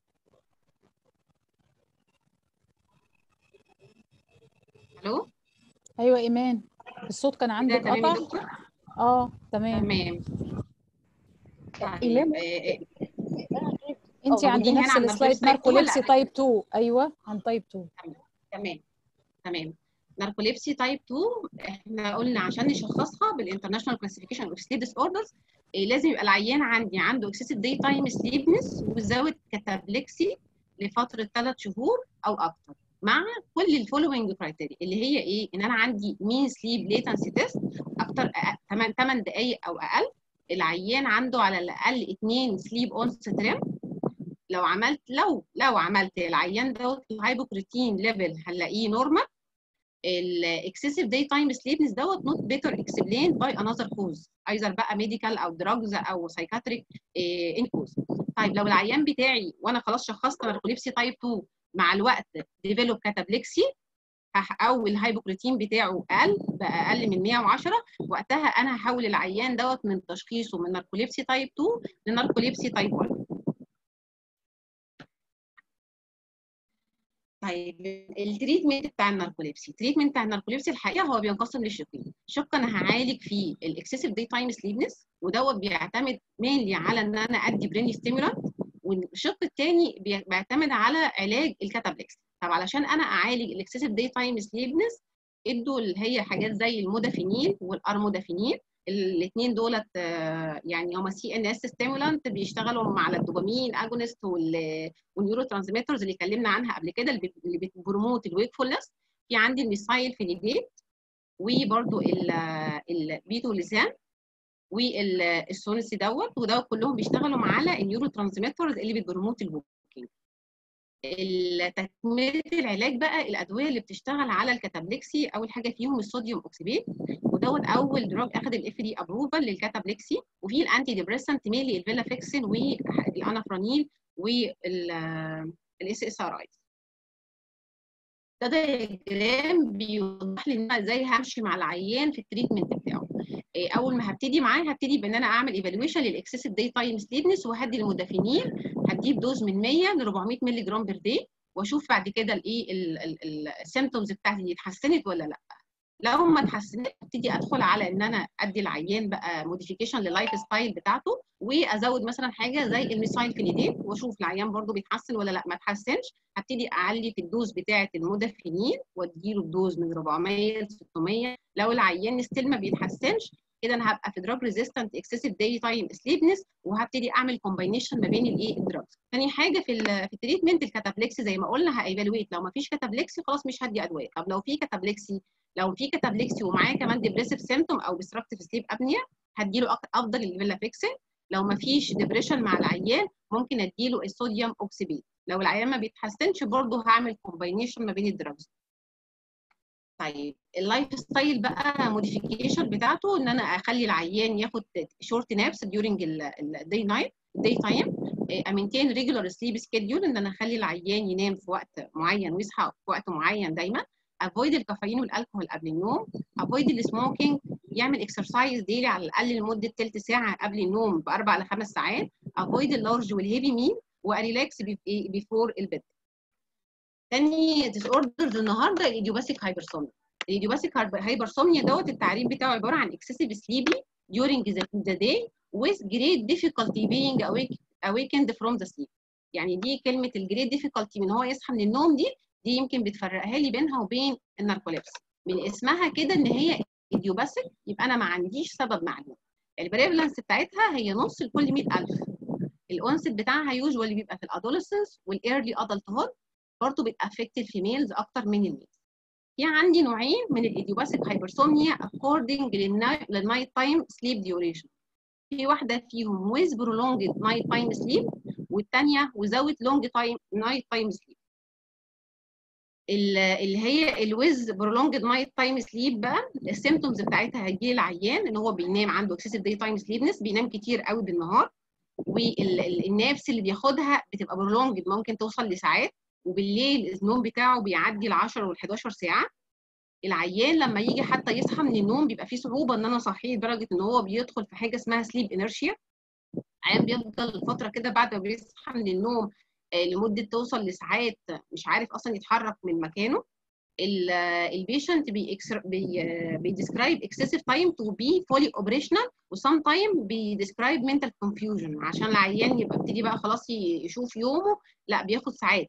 الو أيوة إيمان الصوت كان كده عندك تمام يا قطع دكتور اه تمام تمام طيب إيمان آه، انت عند موجودين هنا نفس على السلايد الناركوليبسي type 2 ولا ناركوليبسي تايب 2 ايوه عن تايب 2 تمام تمام ناركوليبسي تايب 2 احنا قلنا عشان نشخصها بالانترناشونال كلاسيفيكيشن اوف سليب ديس اوردرز لازم يبقى العيان عندي عنده اكسسيف داي تايم سليبنس وزاويه كاتابليكسي لفتره ثلاث شهور او اكتر مع كل الفولوينج كرايتيريا اللي هي ايه ان انا عندي مين سليب ليتنسي تيست اكتر 8 8 دقائق او اقل العيان عنده على الاقل 2 سليب اون ستريم لو عملت لو لو عملت العيان دوت الهايبوكريتين ليفل هنلاقيه نورمال الاكسسيف داي تايم سليبنس دوت نوت بيتر اكسبلين باي انذر كوز ايذر بقى ميديكال او دراجز او سايكاتريك ان كوز طيب لو العيان بتاعي وانا خلاص شخصت ناركوليبسي تايب 2 مع الوقت ديفلوب كاتابليكسي او الهايبوكريتين بتاعه قل بقى اقل من 110 وقتها انا هحول العيان دوت من تشخيصه من ناركوليبسي تايب 2 لناركوليبسي تايب 1 طيب التريتمنت بتاع الناركوليبسي التريتمنت بتاع الناركوليبسي الحقيقه هو بينقسم لشقين شق انا هعالج فيه الاكسسيف داي تايم سليبنس ودوت بيعتمد مينلي على ان انا ادي برين ستيمولانت والشق الثاني بيعتمد على علاج الكاتابلكس طب علشان انا اعالج الاكسسيف داي تايم سليبنس ادوا اللي هي حاجات زي المودافينين والارمودافينين الاثنين دولت آه، يعني هما سي ان اس ستيمولانت بيشتغلوا على الدوبامين اجونست والنيورو ترانسميترز اللي اتكلمنا عنها قبل كده اللي بت- اللي بتبروموت الويكفولنس في عندي الميثايل فينيديت وبرده البيتو لسان والسونسي دوت ودوت كلهم بيشتغلوا على النيورو ترانسميترز اللي بتبروموت الووكينج تكمله العلاج بقى الادويه اللي بتشتغل على الكاتابلكسي اول حاجه فيهم الصوديوم اوكسيبيت ودوت اول دراج اخذ الاف دي ابروفال للكاتابلكسي وفي الانتي ديبريسنت ميلي الفيلافيكسين والانافرونيل والاس اس ار اي ده دايجرام بيوضح لي ان انا ازاي همشي مع العيان في التريتمنت بتاعه إيه، اول ما هبتدي معاه هبتدي بان انا اعمل ايفالويشن للاكسسيف داي تايم سليبنس وهدي المدافنين هديه بدوز من 100 ل 400 مللي جرام بير داي واشوف بعد كده الايه السيمتومز بتاعتي دي اتحسنت ولا لا لو ما اتحسنتش ابتدي ادخل على ان انا ادي العيان بقى موديفيكيشن لللايف ستايل بتاعته وازود مثلا حاجه زي الميثايل فينيديت واشوف العيان برده بيتحسن ولا لا ما اتحسنش هبتدي اعلي في الدوز بتاعه المودافينين واديله الدوز من 400 ل 600 لو العيان ستيل ما بيتحسنش كده انا هبقى في دراج ريزيستنت اكسسيف داي تايم سليبنس وهبتدي اعمل كومباينيشن ما بين الايه الدراجز تاني حاجه في ال في التريتمنت الكاتابلكسي زي ما قلنا هايفالويت لو ما فيش كاتابلكسي خلاص مش هدي ادويه طب لو في كاتابلكسي لو في كاتابلكسي ومعاه كمان ديبريسيف سيمتوم او ديستركتيف سليب ابنيا هديله أك- افضل الفيلافيكسين لو ما فيش ديبريشن مع العيان ممكن اديله الصوديوم اوكسيبيت لو العيان ما بيتحسنش برضه هعمل كومباينيشن ما بين الدراجز طيب اللايف ستايل بقى موديفيكيشن بتاعته ان انا اخلي العيان ياخد شورت نابس ديورنج الداي نايت الداي تايم امينتين ريجولار سليب سكيدول ان انا اخلي العيان ينام في وقت معين ويصحى في وقت معين دايما افويد الكافيين والالكحول قبل النوم افويد السموكينج يعمل اكسرسايز ديلي على الاقل لمده ثلث ساعه قبل النوم باربع لخمس ساعات افويد اللارج والهيفي مين وريلاكس بيفور البيد تاني ديس اوردرز النهارده الايديوباثيك هايبرسوميا الايديوباثيك هايبرسوميا دوت التعريف بتاعه عباره عن excessive sleepy during the, the day with great difficulty being awake, awakened from the sleep يعني دي كلمه الجريت difficulty من هو يصحى من النوم دي دي يمكن بتفرقها لي بينها وبين الناركوليبس من اسمها كده ان هي ايديوباثيك يبقى انا ما عنديش سبب معلوم البريفلنس بتاعتها هي نص لكل 100000 الانست بتاعها يوجوالي بيبقى في الادوليسنس والايرلي ادلت هود برضه بتافكت الفيميلز اكتر من الميلز في عندي نوعين من الايديوباثيك هايبرسومنيا according للنايت تايم سليب ديوريشن في واحده فيهم with prolonged night time sleep والثانيه without long time night time sleep اللي هي الويز برولونجد نايت تايم سليب بقى السيمتومز بتاعتها هيجي العيان ان هو بينام عنده اكسسيف داي تايم سليبنس بينام كتير قوي بالنهار والنابس اللي بياخدها بتبقى برولونجد ممكن توصل لساعات وبالليل النوم بتاعه بيعدي ال 10 وال 11 ساعه العيان لما يجي حتى يصحى من النوم بيبقى فيه صعوبه ان انا اصحيه لدرجه ان هو بيدخل في حاجه اسمها سليب انرشيا العيان بيفضل فتره كده بعد ما بيصحى من النوم لمده توصل لساعات مش عارف اصلا يتحرك من مكانه البيشنت بيديسكرايب اكسسيف تايم تو بي فولي اوبريشنال وسام تايم بيديسكرايب منتال كونفيوجن عشان العيان يبقى ابتدي بقى خلاص يشوف يومه لا بياخد ساعات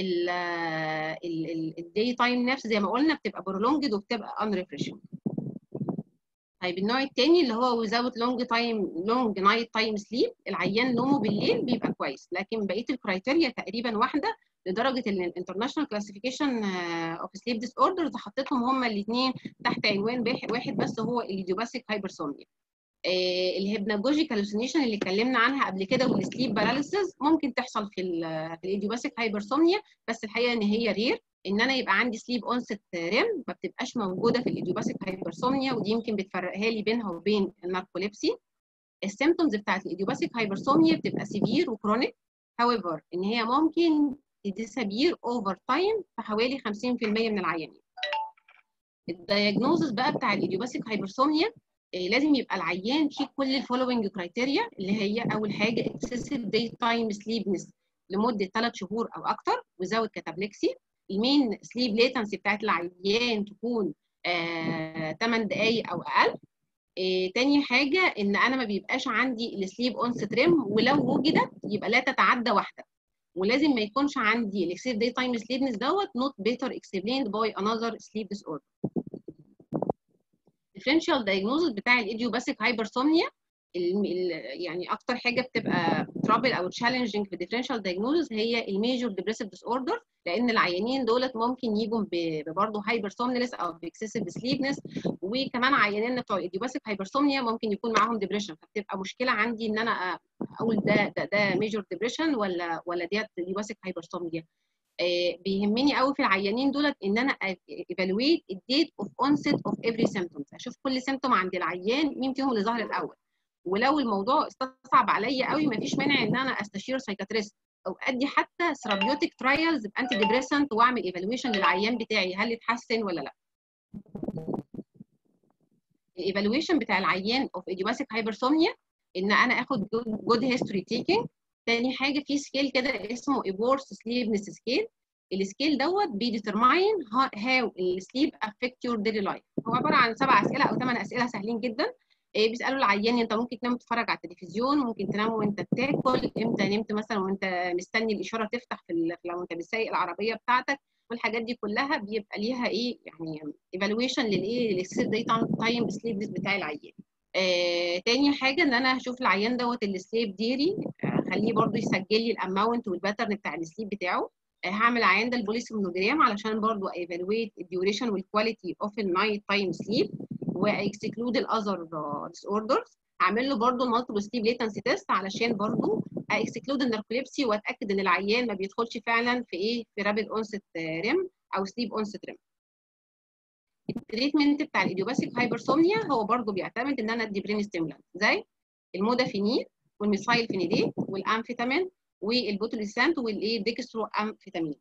الداي تايم نفس زي ما قلنا بتبقى برولونجد وبتبقى ان ريفريشنج طيب النوع الثاني اللي هو without long time long night time sleep العيان نومه بالليل بيبقى كويس لكن بقيه الكرايتيريا تقريبا واحده لدرجه ان الانترناشونال كلاسيفيكيشن اوف سليب ديس اوردرز حطيتهم هما الاثنين تحت عنوان واحد بس هو الايديوباثيك هايبرسومنيا الهيبناجوجيك هالوسينيشن اللي اتكلمنا عنها قبل كده والسليب باراليسيس ممكن تحصل في في الايديوباثيك هايبرسومنيا بس الحقيقه ان هي رير ان انا يبقى عندي سليب اونست ريم ما بتبقاش موجوده في الايديوباثيك هايبرسومنيا ودي يمكن بتفرقها لي بينها وبين الناركوليبسي السيمتومز بتاعت الايديوباثيك هايبرسومنيا بتبقى سيفير وكرونيك هاويفر ان هي ممكن تديسابير اوفر تايم في حوالي 50% من العيانين الدايجنوزس بقى بتاع الايديوباثيك هايبرسومنيا لازم يبقى العيان فيه كل الفولوينج كرايتيريا اللي هي اول حاجه اكسسيف داي تايم سليبنس لمده 3 شهور او اكتر وزود كاتابلكسي المين سليب ليتنسي بتاعت العيان تكون آه 8 دقائق او اقل آه تاني حاجه ان انا ما بيبقاش عندي السليب اونست ريم ولو وجدت يبقى لا تتعدى واحده ولازم ما يكونش عندي الاكسيف داي تايم سليبنس دوت نوت بيتر اكسبليند باي انذر سليب ديس اوردر الديفرنشال دايجنوزس بتاع الايديوباثيك هايبرسومنيا يعني اكتر حاجه بتبقى ترابل او تشالنجينج في الديفرنشال دايجنوزس هي الميجور ديبريسيف ديس اوردر لان العيانين دولت ممكن يجوا برضه هايبرسومنيلس او باكسسيف سليبنس وكمان عيانين بتوع الايديوباثيك هايبرسومنيا ممكن يكون معاهم ديبريشن فبتبقى مشكله عندي ان انا اقول ده ده ده ميجور ديبريشن ولا ولا ديت ايديوباثيك هايبرسومنيا بيهمني قوي في العيانين دولت ان انا ايفالويت الديت اوف اونست اوف افري سيمبتومز اشوف كل سيمبتوم عند العيان مين فيهم اللي ظهر الاول ولو الموضوع استصعب عليا قوي مفيش مانع ان انا استشير سايكاتريست او ادي حتى ثيرابيوتيك ترايلز بانتي ديبريسنت واعمل ايفالويشن للعيان بتاعي هل اتحسن ولا لا الايفالويشن بتاع العيان اوف ايديوباثيك هايبرسومنيا ان انا اخد جود هيستوري تيكينج تاني حاجه في سكيل كده اسمه ايبورس سليبنس سكيل السكيل دوت بيديترماين هاو السليب افكت يور ديلي لايف هو عباره عن سبع اسئله او ثمان اسئله سهلين جدا بيسالوا العيان انت ممكن تنام تتفرج على التلفزيون ممكن تنام وانت بتاكل امتى نمت مثلا وانت مستني الاشاره تفتح في لو انت بتسايق العربيه بتاعتك والحاجات دي كلها بيبقى ليها ايه يعني ايفالويشن للايه للاكسس داي تايم سليب بتاع العيان آه، تاني حاجه ان انا هشوف العيان دوت السليب ديري اخليه برضو يسجل لي الاماونت والباترن بتاع السليب بتاعه آه، هعمل عيان ده البوليسيمنوجرام علشان برضو ايفالويت الديوريشن والكواليتي اوف النايت تايم سليب واكسكلود الاذر ديس اوردرز هعمل له برضو المالتيبل سليب ليتنسي تيست علشان برضو اكسكلود الناركوليبسي واتاكد ان العيان ما بيدخلش فعلا في ايه في رابid اونست ريم او سليب اونست ريم التريتمنت بتاع الايديوباثيك هايبرسومنيا هو برضو بيعتمد ان انا ادي برين ستيمولانت زي المودافينين والميثايل فينيديت والامفيتامين والبوتوليسانت والايه ديكسترو امفيتامين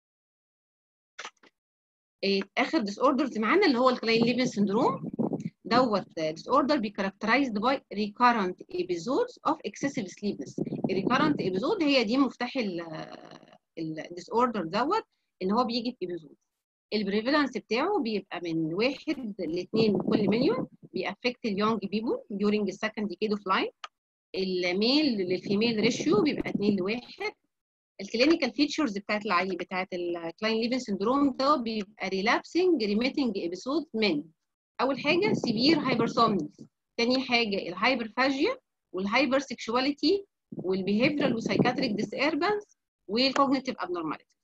اخر ديس اوردرز معانا اللي هو الكلاين ليفن سندروم دوت ديس اوردر بيكاركترايزد باي ريكارنت ايبيزودز اوف اكسسيف سليبنس الريكارنت ايبيزود هي دي مفتاح الديس اوردر دوت ان هو بيجي في ايبيزود البريفالنس بتاعه بيبقى من واحد لاثنين كل مليون بيأفكت اليونج بيبول during the second decade of life الميل للفيميل ريشيو بيبقى 2 لواحد الكلينيكال فيتشرز بتاعت العي بتاعت الكلاين ليفن سندروم ده بيبقى ريلابسنج ريميتنج ابيسود من اول حاجه سيفير هايبرسومنيس تاني حاجه الهايبرفاجيا والهايبر سيكشواليتي والبيهيفيرال وسايكاتريك ديسيربنس والكوجنيتيف ابنورماليتي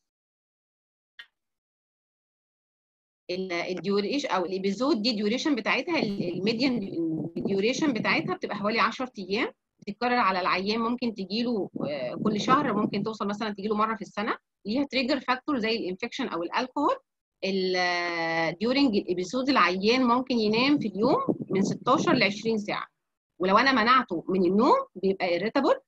الديوريشن او الابيزود دي ديوريشن بتاعتها الميديان ديوريشن بتاعتها بتبقى حوالي 10 ايام بتتكرر على العيان ممكن تجيله كل شهر ممكن توصل مثلا تجيله مره في السنه ليها تريجر فاكتور زي الانفكشن او الالكوهول ديورنج الابيزود العيان ممكن ينام في اليوم من 16 ل 20 ساعه ولو انا منعته من النوم بيبقى irritable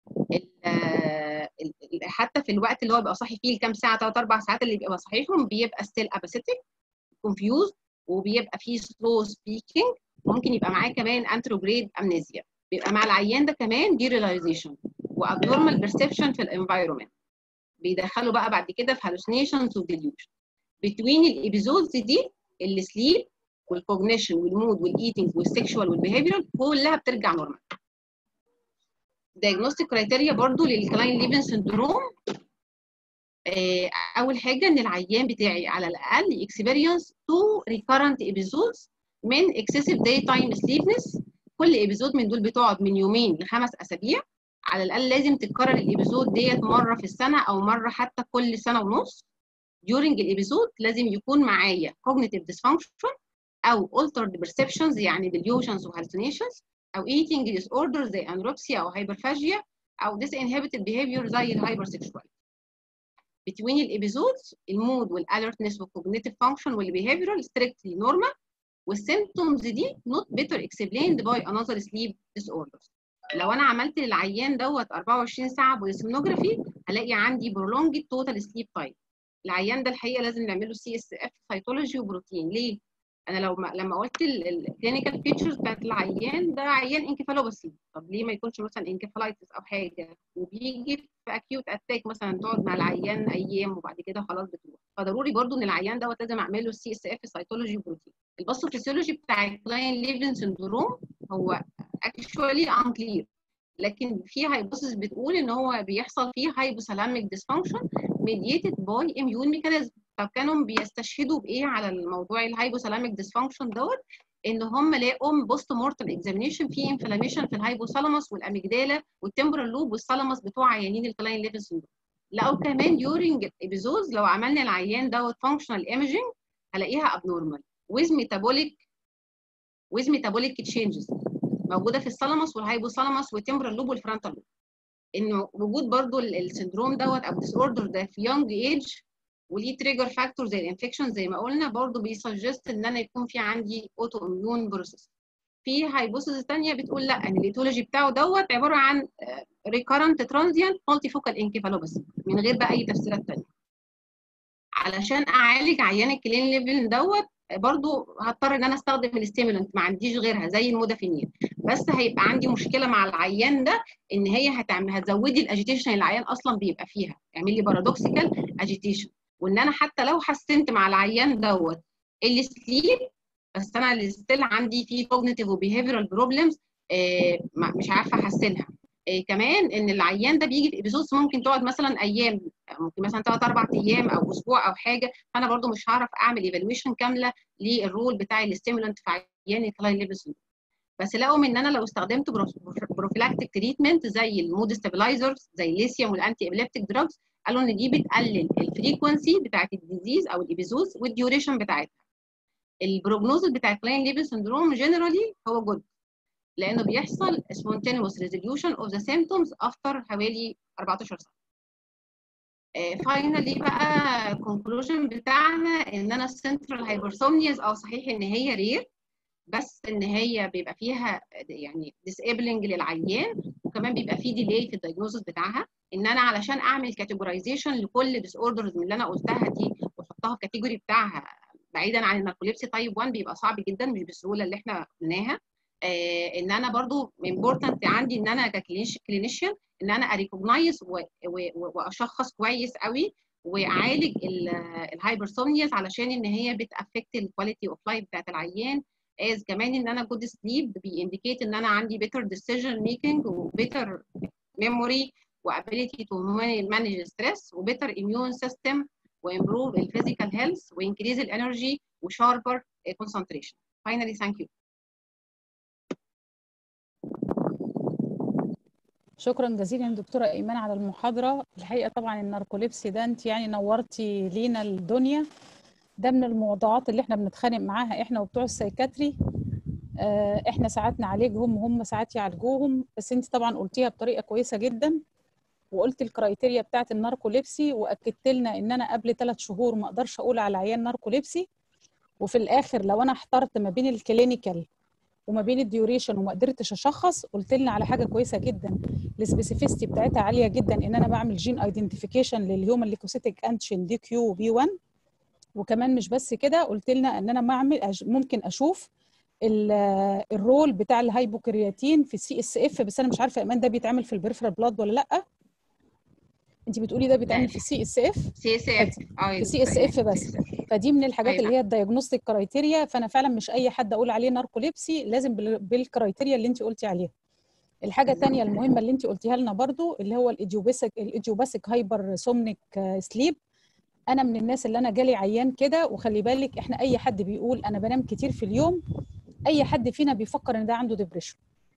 حتى في الوقت اللي هو بيبقى صاحي فيه الكام ساعه 3 4 ساعات اللي بيبقى صحيحهم بيبقى ستيل اباثيتك كونفيوز وبيبقى فيه سلو سبيكينج ممكن يبقى معاه كمان انتروجريد امنيزيا بيبقى مع العيان ده كمان دي ريلايزيشن وابنورمال بيرسبشن في الانفايرمنت بيدخلوا بقى بعد كده في هالوسينيشنز وديليوجن بتوين الابيزودز دي السليب والكوجنيشن والمود والايتنج والسكشوال والبيهيفيرال كلها بترجع نورمال diagnostic كرايتيريا برضو للكلاين ليفن سندروم اول حاجه ان العيان بتاعي على الاقل اكسبيرينس تو ريكارنت ابيزودز من اكسسيف داي تايم سليبنس كل ابيزود من دول بتقعد من يومين لخمس اسابيع على الاقل لازم تتكرر الابيزود ديت مره في السنه او مره حتى كل سنه ونص during الابيزود لازم يكون معايا cognitive dysfunction او altered perceptions يعني delusions و hallucinations او eating disorders زي anorexia او hyperphagia او disinhibited behavior زي الهايبرسexuality between الابيزودز المود والاlertness والcognitive function والbehavioral strictly normal والسيمتومز دي not better explained by another sleep disorders لو انا عملت للعيان دوت 24 ساعه بوليسمنوجرافي هلاقي عندي prolonged total sleep time العيان ده الحقيقه لازم نعمل له سي اس اف سيتولوجي وبروتين ليه انا لو ما لما قلت الكلينيكال فيتشرز بتاعت العيان ده عيان انكفالوباسي طب ليه ما يكونش مثلا انكفالايتس او حاجه وبيجي في اكيوت اتاك مثلا تقعد مع العيان ايام وبعد كده خلاص بتروح فضروري برضو ان العيان دوت لازم اعمل له سي اس اف سيتولوجي وبروتين الباثوفيسيولوجي بتاع الكلاين ليفن سندروم هو اكشوالي انكلير لكن في هايبوثيسيس بتقول ان هو بيحصل فيه هايبوثالاميك ديسفانكشن ميديتد باي اميون ميكانيزم طب كانوا بيستشهدوا بايه على الموضوع الهايبوثالاميك ديسفانكشن دوت ان هم لقوا بوست مورتم اكزامينيشن في انفلاميشن في الهايبوثالاموس والاميجدالا والتمبرال لوب والثالاموس بتوع عيانين الكلاين ليفل سندروم لقوا كمان ديورنج ابيزوز لو عملنا العيان دوت فانكشنال ايمجنج هلاقيها ابنورمال ويز ميتابوليك ويز ميتابوليك تشينجز موجوده في الثالاموس والهايبوثالاموس والتمبرال لوب والفرونتال لوب انه وجود برضو السندروم دوت او ديس اوردر ده في يونج ايج وليه تريجر فاكتور زي الانفكشن زي ما قلنا برضو بيسجست ان انا يكون في عندي اوتو اميون بروسيس في هايبوثيسيس ثانيه بتقول لا ان الايتولوجي بتاعه دوت عباره عن ريكارنت ترانزيانت مالتي فوكال انكيفالوباثي من غير بقى اي تفسيرات ثانيه علشان اعالج عيان الكلين ليفل دوت برضو هضطر ان انا استخدم الستيمولنت ما عنديش غيرها زي المودافينين بس هيبقى عندي مشكله مع العيان ده ان هي هتعمل هتزودي الاجيتيشن اللي العيان اصلا بيبقى فيها اعمل لي بارادوكسيكال اجيتيشن وان انا حتى لو حسنت مع العيان دوت السليب بس انا ستيل عندي في كوجنيتيف وبيهيفيرال بروبلمز مش عارفه احسنها آه كمان ان العيان ده بيجي في ابيزودز ممكن تقعد مثلا ايام ممكن مثلا تقعد اربع ايام او اسبوع او حاجه فانا برضو مش هعرف اعمل ايفالويشن كامله للرول بتاع الستيمولنت في عيان الكلاين ليفل بس لقوا ان انا لو استخدمت بروفيلاكتيك تريتمنت زي المود ستابلايزرز زي الليثيوم والانتي ابيليبتيك دراجز قالوا ان دي بتقلل الفريكونسي بتاعت الديزيز او الابيزوز والديوريشن بتاعتها البروجنوز بتاع كلاين ليفل سندروم جنرالي هو جود لانه بيحصل spontaneous resolution of the symptoms after حوالي 14 سنه. فاينلي بقى الكونكلوجن بتاعنا ان انا السنترال هايبرثومنياز اه صحيح ان هي رير بس ان هي بيبقى فيها يعني disabling للعيان وكمان بيبقى فيه ديلي في الدايجنوزس بتاعها ان انا علشان اعمل كاتيجورايزيشن لكل ديس اوردرز من اللي انا قلتها دي واحطها في الكاتيجوري بتاعها بعيدا عن الناركوليبسي تايب 1 بيبقى صعب جدا مش بالسهوله اللي احنا قلناها آه ان انا برضو امبورتنت عندي ان انا ككلينيشن ان انا اريكوجنايز واشخص كويس قوي واعالج الهايبرسومنياز علشان ان هي بتافكت الكواليتي اوف لايف بتاعت العيان از كمان ان انا جود سليب بينديكيت ان انا عندي better decision making وبيتر ميموري وابيليتي تو مانج ستريس وبيتر immune system وامبروف الفيزيكال هيلث وانكريز الانرجي وشاربر concentration finally thank you شكرا جزيلا دكتوره ايمان على المحاضره الحقيقه طبعا الناركوليبسي ده انت يعني نورتي لينا الدنيا ده من الموضوعات اللي احنا بنتخانق معاها احنا وبتوع السايكاتري اه احنا ساعات نعالجهم وهم ساعات يعالجوهم بس انت طبعا قلتيها بطريقه كويسه جدا وقلت الكرايتيريا بتاعت الناركوليبسي واكدت لنا ان انا قبل ثلاث شهور ما اقدرش اقول على عيان ناركوليبسي وفي الاخر لو انا احترت ما بين الكلينيكال وما بين الديوريشن وما قدرتش اشخص قلت لنا على حاجه كويسه جدا السبيسيفيستي بتاعتها عاليه جدا ان انا بعمل جين ايدنتيفيكيشن للهيومن ليكوسيتيك انتشن دي كيو وبي 1 وكمان مش بس كده قلت لنا ان انا بعمل ممكن اشوف الرول بتاع الهايبوكرياتين في السي اس اف بس انا مش عارفه ايمان ده بيتعمل في البريفرال بلاد ولا لا انت بتقولي ده بيتعمل في السي اس اف سي اس اف في سي اس اف بس فدي من الحاجات اللي هي الدايجنوستيك كرايتيريا فانا فعلا مش اي حد اقول عليه ناركوليبسي لازم بالكرايتيريا اللي انت قلتي عليها الحاجه الثانيه المهمه اللي انت قلتيها لنا برضو اللي هو الايديوباسيك الايديوباسيك هايبر سومنيك سليب انا من الناس اللي انا جالي عيان كده وخلي بالك احنا اي حد بيقول انا بنام كتير في اليوم اي حد فينا بيفكر ان ده عنده ديبريشن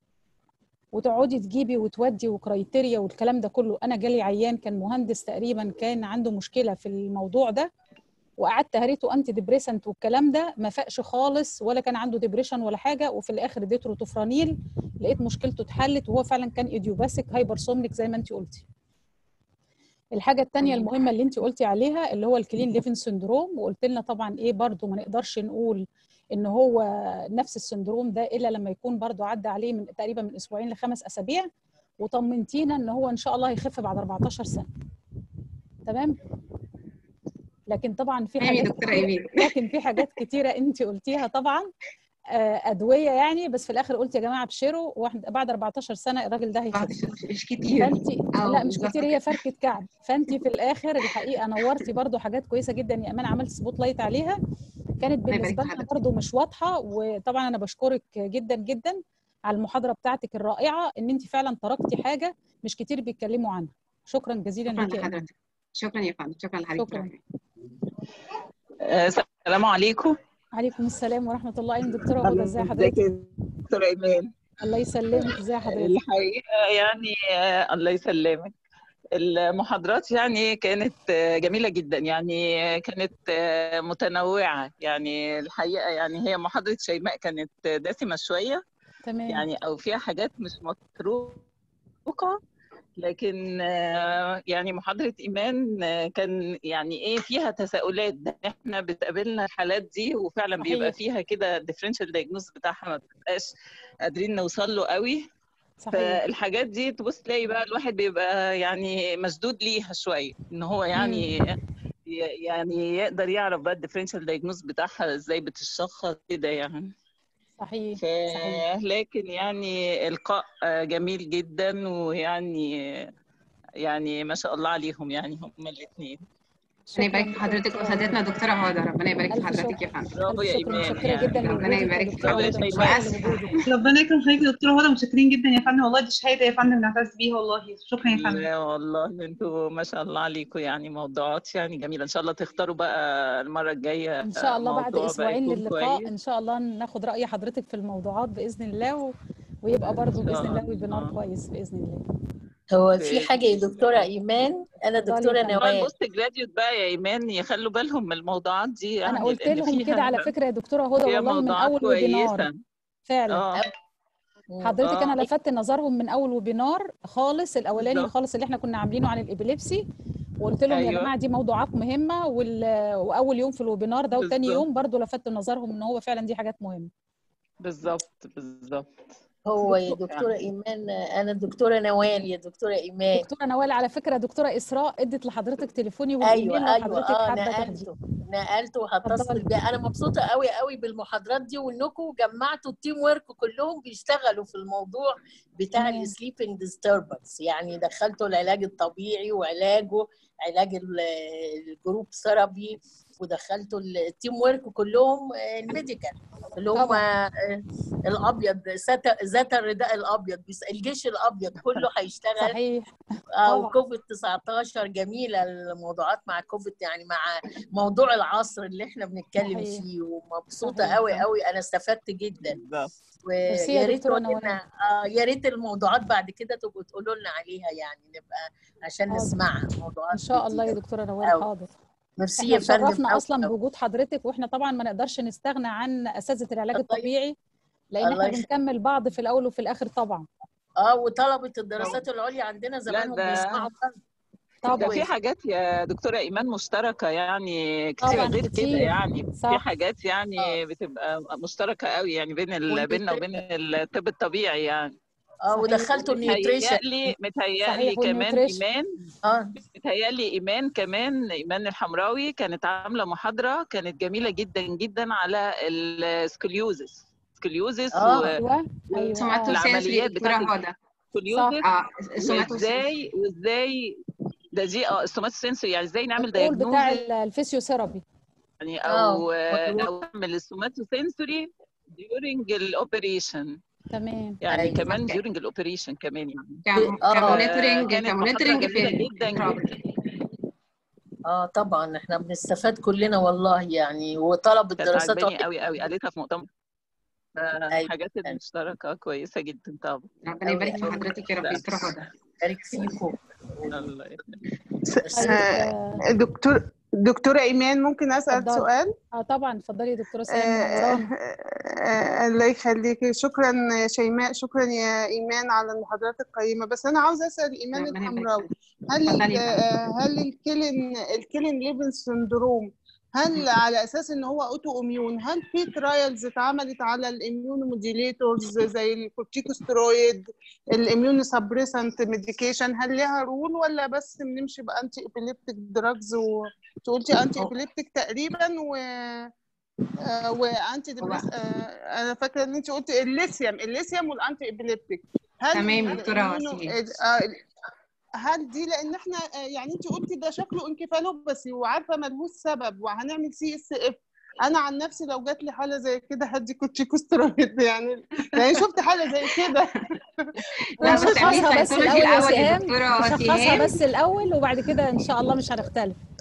وتقعدي تجيبي وتودي وكرايتيريا والكلام ده كله انا جالي عيان كان مهندس تقريبا كان عنده مشكله في الموضوع ده وقعدت هريته انتي ديبريسنت والكلام ده ما فاقش خالص ولا كان عنده ديبريشن ولا حاجه وفي الاخر اديته روتوفرانيل لقيت مشكلته اتحلت وهو فعلا كان ايديوباسيك هايبرسومنيك زي ما انت قلتي الحاجه الثانيه المهمه اللي انت قلتي عليها اللي هو الكلين ليفن سندروم وقلت لنا طبعا ايه برضو ما نقدرش نقول ان هو نفس السندروم ده الا لما يكون برضو عدى عليه من تقريبا من اسبوعين لخمس اسابيع وطمنتينا ان هو ان شاء الله هيخف بعد 14 سنه تمام لكن طبعا في حاجات كتير لكن في حاجات كتيره انت قلتيها طبعا ادويه يعني بس في الاخر قلت يا جماعه ابشروا واحد بعد 14 سنه الراجل ده هيخف مش كتير فانت لا مش كتير هي فركه كعب فانت في الاخر الحقيقه نورتي برضو حاجات كويسه جدا يا امان عملت سبوت لايت عليها كانت بالنسبه لنا برضو مش واضحه وطبعا انا بشكرك جدا جدا على المحاضره بتاعتك الرائعه ان انت فعلا تركتي حاجه مش كتير بيتكلموا عنها شكرا جزيلا لك يا شكرا يا فندم شكرا لحضرتك شكرا السلام عليكم عليكم السلام ورحمه الله اهلا دكتوره هدى ازي ازيك حضرتك يا دكتور ايمان الله يسلمك ازي حضرتك الحقيقه يعني آه، الله يسلمك المحاضرات يعني كانت آه، جميله جدا يعني كانت آه، متنوعه يعني الحقيقه يعني هي محاضره شيماء كانت دسمه شويه تمام يعني او فيها حاجات مش متروكه لكن آه، يعني محاضرة إيمان آه، كان يعني إيه فيها تساؤلات ده إحنا بتقابلنا الحالات دي وفعلا بيبقى صحيح فيها كده الديفرنشال دايجنوز بتاعها ما بتبقاش قادرين نوصل له قوي صحيح فالحاجات دي تبص تلاقي بقى الواحد بيبقى يعني مشدود ليها شوية إن هو امم يعني ي- يعني يقدر يعرف بقى الديفرنشال دايجنوز بتاعها إزاي بتشخص كده يعني صحيح ف... صحيح لكن يعني إلقاء آه، جميل جدا ويعني يعني ما شاء الله عليهم يعني هما الاثنين ربنا شكرا يبارك في حضرتك دكتوره واساتذتنا هدى دكتوره هدى ربنا يبارك في الف حضرتك يا شكر فندم برافو الف يا شكر إيمان متشكره يعني جدا ربنا لوجودك يا يبارك في دكتوره حضرتك هدى متشكره واسفه لوجودك ربنا يكرم حضرتك يا دكتوره هدى متشكرين جدا يا فندم والله دي شهاده يا فندم نعتز بيها والله شكرا يا فندم لا والله انتوا ما شاء الله عليكم يعني موضوعات يعني جميلة ان شاء الله تختاروا بقى المرة الجاية ان شاء الله بعد موضوع بقى اسبوعين يكون للقاء كويس ان شاء الله ناخد راي حضرتك في الموضوعات باذن الله و... ويبقى ان برضو باذن شاء الله ويبينار الله كويس باذن الله هو في بإذن حاجة يا الله دكتورة إيمان أنا اتفضلي يا دكتورة فندم موضوع نوال البوست جراديوت بقى يا ايمان يخلوا بالهم من الموضوعات دي انا يعني قلت لان لهم كده على فيها فكره يا دكتوره هدى فيها والله من موضوعات اول ويبينار كويسة فعلا اه مم. حضرتك اه انا لفت نظرهم من اول ويبينار خالص الاولاني بالظبط خالص اللي احنا كنا عاملينه عن الابيليبسي وقلت لهم يا ايوه جماعه دي موضوعات مهمه وال... واول يوم في الويبينار ده وتاني بالظبط يوم برضو لفت نظرهم ان هو فعلا دي حاجات مهمه بالظبط بالظبط هو يا دكتور دكتورة إيمان أنا دكتورة نوال يا دكتورة إيمان دكتوره نوال على فكره دكتوره اسراء ادت لحضرتك تليفوني أيوة والايميل لو أيوة حضرتك أه حابه تاخديه نقلته نقلته وهتصل اتفضلي بيه أنا مبسوطة قوي قوي بالمحاضرات دي وإنكم جمعتوا التيم ورك كلهم بيشتغلوا في الموضوع بتاع تمام السليبنج ديستربنس يعني دخلتوا العلاج الطبيعي وعلاجه علاج ال- الجروب ثيرابي ودخلتوا التيم ورك كلهم آه، الميديكال اللي هم طبعا آه، الابيض ذات ذات الرداء الابيض بس الجيش الابيض كله هيشتغل صحيح او طبعا كوفيد 19 جميله الموضوعات مع كوفيد يعني مع موضوع العصر اللي احنا بنتكلم صحيح فيه ومبسوطه صحيح قوي صحيح قوي انا استفدت جدا بالظبط ميرسي ويا يا ريت دكتوره تقولوا نوال لنا آه يا ريت الموضوعات بعد كده تبقوا تقولوا لنا عليها يعني نبقى عشان حاضر نسمعها ان موضوعات شاء الله يا جديده دكتوره نوال أو حاضر ميرسي احنا يا فندم اتشرفنا قوي اصلا قوي بوجود حضرتك واحنا طبعا ما نقدرش نستغنى عن اساتذه العلاج الله الطبيعي لان الله احنا يخليك بنكمل بعض في الاول وفي الاخر طبعا اه وطلبه طبعا الدراسات العليا عندنا لا زمانهم ده بيسمعوا برضه ده طبعا في و- حاجات يا دكتورة إيمان مشتركة يعني كتيرة طبعا غير كده كتير يعني في صح حاجات اه يعني بتبقى مشتركة قوي يعني بين ال... بيننا وبين والنيوتريشن الطب الطبيعي يعني اه صحيح ودخلتوا النيوتريشن متهيألي متهيألي صحيح كمان والنيوتريشن إيمان اه متهيألي إيمان كمان إيمان الحمراوي كانت عاملة محاضرة كانت جميلة جدا جدا على السكوليوزس سكوليوزس اه ايوه ايوه اه سوماتو سنسوري والعمليات دكتوره بتاعت هدى صح السكوليوزس اه السوماتو سنسوري وازاي وازاي ده دي اه السوماتو سنسوري يعني ازاي نعمل الرول بتاع دايجنوزس ال- الفيسيوثيرابي يعني اه او والرول او نعمل السوماتو سنسوري during الاوبريشن تمام يعني ايوه كمان اوكي during الاوبريشن كمان يعني كم- اه كمونيتورنج فكانت محاضرة كمونيتورنج جميلة في جدا الترابل جدا اه طبعا احنا بنستفاد كلنا والله يعني وطلب كانت الدراسات عجباني عليا قوي قوي قالتها في مؤتمر ايوه حاجات المشتركة كويسة جدا طبعا ربنا قوي يبارك في قوي حضرتك يا رب يا دكتوره هدى بارك فيكم الله يخليك ميرسي طيب جدا آه، دكتور دكتورة إيمان ممكن أسأل اتفضلي سؤال؟ اه طبعا اتفضلي يا دكتوره آه، سلام منورانا آه، الله يخليكي شكرا شيماء شكرا يا إيمان على المحاضرات القيمة بس أنا عاوزة أسأل إيمان ربنا يبارك الحمراوي فيك هل ال- اتفضلي يا فندم آه، هل الكيلين الكيلين ليفن سندروم هل على اساس ان هو اوتو اميون هل في ترايلز اتعملت على الاميون موديليتورز زي الكورتيكوسترويد الاميون سبريسنت ميديكيشن هل لها رول ولا بس بنمشي بانتي ابيليبتيك دراجز وانت قلتي انتي هو ابيليبتيك تقريبا و آه، وانتي هو ديبريس آه، انا فاكره ان انت قلتي الليثيوم الليثيوم والانتي ابيليبتيك هل تمام دكتوره الاميونو وسيم آه، هل دي لان احنا آه، يعني انت قلتي ده شكله انكفالوباسي وعارفه ملهوش سبب وهنعمل سي اس اف انا عن نفسي لو جات لي حاله زي كده هدي كورتيكوسترويد يعني يعني شفت حاله زي كده لا بس اعملي نشخصها بس سيتولوجي الاول يا الاول يا سهام دكتوره نشخصها سهام بس الاول وبعد كده ان شاء الله مش هنختلف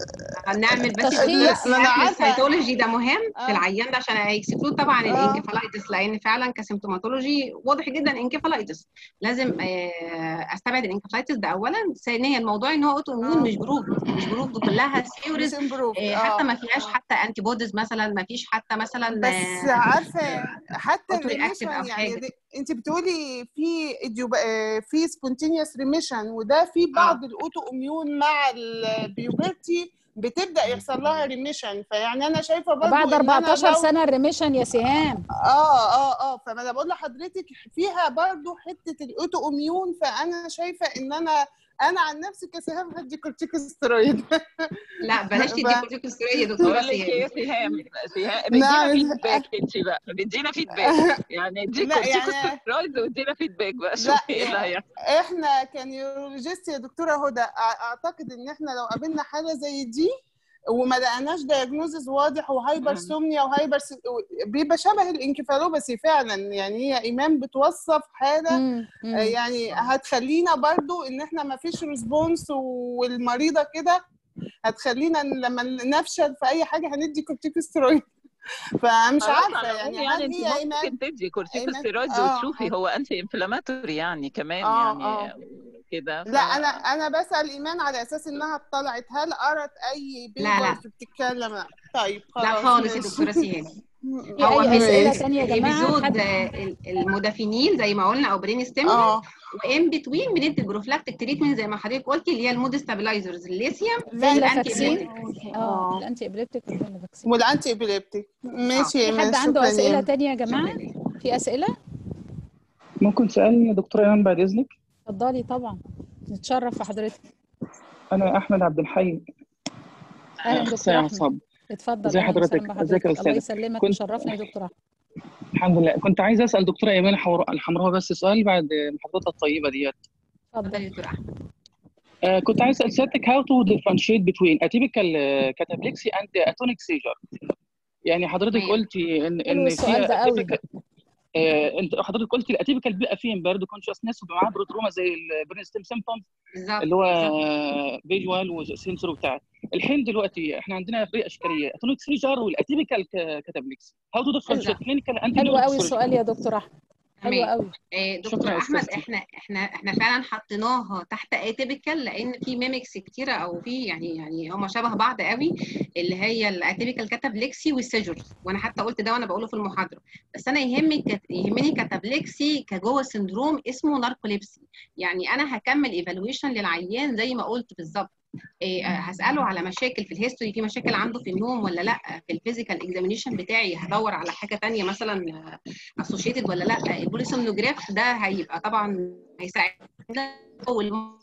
نعمل بس التشخيص. ما أنا عارفة. السيتولوجي ده مهم آه. في العيان ده عشان هيكسكلود طبعا آه. الانكفالايتس لان فعلا كسيمتوماتولوجي واضح جدا انكفالايتس لازم آه، استبعد الانكفالايتس ده اولا ثانيا الموضوع ان هو اوتو اميون آه. مش بروف مش بروف كلها ثيوريز مش امبروف حتى ما فيهاش حتى انتي بوديز مثلا ما فيش حتى مثلا بس آه، عارفه حتى auto reactive الريميشن أو يعني حاجة. دي- انت بتقولي في إديوب- آه، في سبونتينيوس ريميشن وده في بعض الاوتو اميون مع البيوبرتي بتبدا يحصل لها ريميشن فيعني انا شايفه برضه بعد إن أنا 14 لو- سنه الريميشن يا سهام اه اه اه فما انا بقول لحضرتك فيها برضو حته الاوتو اميون فانا شايفه ان انا انا عن نفسي كسهام هدي كورتيكوستيرويد لا بلاش تدي ف- كورتيكوستيرويد يا دكتوره بقول لك ايه سهام يا سهام سهام ادينا نعم. فيدباك انت بقى ادينا فيدباك يعني ادي لا، يعني- كورتيكوستيرويد وادينا فيدباك بقى لا، شوفي ايه اللي هيحصل احنا كنيورولوجيست يا دكتوره هدى أع- اعتقد ان احنا لو قابلنا حاله زي دي وما لقيناش دايجنوزز واضح وهايبرسومنيا وهايبر بيبقى شبه الانكفالوباسي فعلا يعني هي ايمان بتوصف حاله مم، مم. آه، يعني هتخلينا برضو ان احنا ما فيش ريسبونس والمريضه كده هتخلينا إن لما نفشل في اي حاجه هندي كورتيكوستيرويد فمش خلاص عارفه على يعني العموم هل يعني انت هي ايمان ممكن تدي كورتيكوستيرويد آه، وتشوفي آه. هو انتي انفلاماتوري يعني كمان آه، يعني آه. كده لا انا انا بسال ايمان على اساس انها اطلعت هل قرت اي لا، لا. بيبرز بتتكلم طيب خلاص لا خالص يا ماشي. دكتوره سهام في هو اي من اسئله ثانيه يا جماعه الابيزود حد آه، المدافنين زي ما قلنا او برين ستيمولانت اه وان بتوين بندي البروفلاكتيك تريتمنت زي ما حضرتك قلتي اللي هي المود ستابلايزرز الليثيوم فينلافاكسين والانتي اه اه الانتي ابليبتيك والفينلافاكسين والانتي ابيليبتيك ماشي يا في ايمان حد عنده شكرا اسئله يا ثانيه يا جماعه في اسئله ممكن تسألني يا دكتورة إيمان بعد إذنك؟ اتفضلي طبعا نتشرف في حضرتك أنا أحمد عبد الحي اهلا أخصائي دكتور احمد أعصاب اتفضل ازي أهلاً حضرتك؟ وسهلاً ازيك يا بحضرتك. الله أستاذة؟ يسلمك كنت- وشرفنا يا دكتور احمد الحمد لله كنت عايز أسأل دكتورة إيمان الحور- الحمراء بس سؤال بعد محاضرتها الطيبة ديت اتفضلي اتفضل يا دكتور احمد آه كنت عايز أسأل سيادتك how to differentiate between atypical uh, cataplexy and atonic seizure يعني حضرتك تمام. قلتي إن حلو إن السؤال في ده قوي. atypical آه انت حضرتك قلت الاتيبيكال بيبقى فيه امبيرد كونشسنس وبيبقى معاه بروتروما زي البرين ستيم سيمبتومز بالظبط اللي هو بالظبط. فيجوال وسنسور وبتاع الحين دلوقتي احنا عندنا فريق اشكاليه اتونيك سيجر والاتيبيكال كاتابليكس هاو تو ديفرنشيت بالظبط. كلينيكال اند حلو قوي السؤال يا دكتور احمد حلو تمام. قوي آه، شكرا دكتور يا احمد أستاذتي. احنا احنا احنا فعلا حطيناها تحت اتيبيكال لان في ميمكس كتيره او في يعني يعني هم شبه بعض قوي اللي هي الاتيبيكال كاتابلكسي والسيجرز وانا حتى قلت ده وانا بقوله في المحاضره بس انا يهمني كت... يهمني كاتابلكسي كجوه سندروم اسمه ناركوليبسي يعني انا هكمل ايفالويشن للعيان زي ما قلت بالظبط إيه هساله على مشاكل في الهيستوري في مشاكل عنده في النوم ولا لا في الفيزيكال اكزامينيشن بتاعي هدور على حاجه تانية مثلا اسوشيتد ولا لا البوليسومنوجراف ده هيبقى طبعا هيساعدنا والم-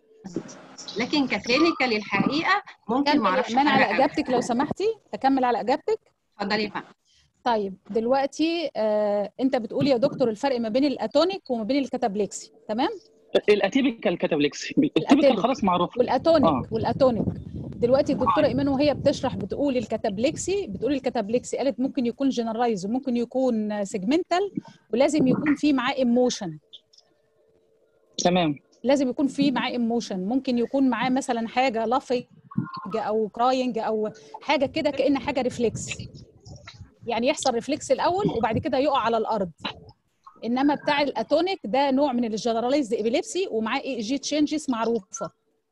لكن ككلينيكال الحقيقه ممكن ما كمل اعرفش ايمان على أفرق أوي. اجابتك لو سمحتي اكمل على اجابتك اتفضلي يا فندم طيب دلوقتي آه انت بتقول يا دكتور الفرق ما بين الاتونيك وما بين الكاتابليكسي تمام الاتيبيكال كاتابلكس الاتيبيكال الأتيبيكال. خلاص معروف والاتونيك آه. والاتونيك دلوقتي الدكتوره ايمان وهي بتشرح بتقول الكاتابليكسي بتقول الكاتابليكسي قالت ممكن يكون جنرالايز وممكن يكون سيجمنتال ولازم يكون في معاه ايموشن تمام لازم يكون في معاه ايموشن ممكن يكون معاه مثلا حاجه لافينج او كراينج او حاجه كده كأن حاجه ريفلكس يعني يحصل ريفلكس الاول وبعد كده يقع على الارض انما بتاع الاتونيك ده نوع من الجنرالايزد ابيليبسي ومعاه اي جي تشينجز معروفه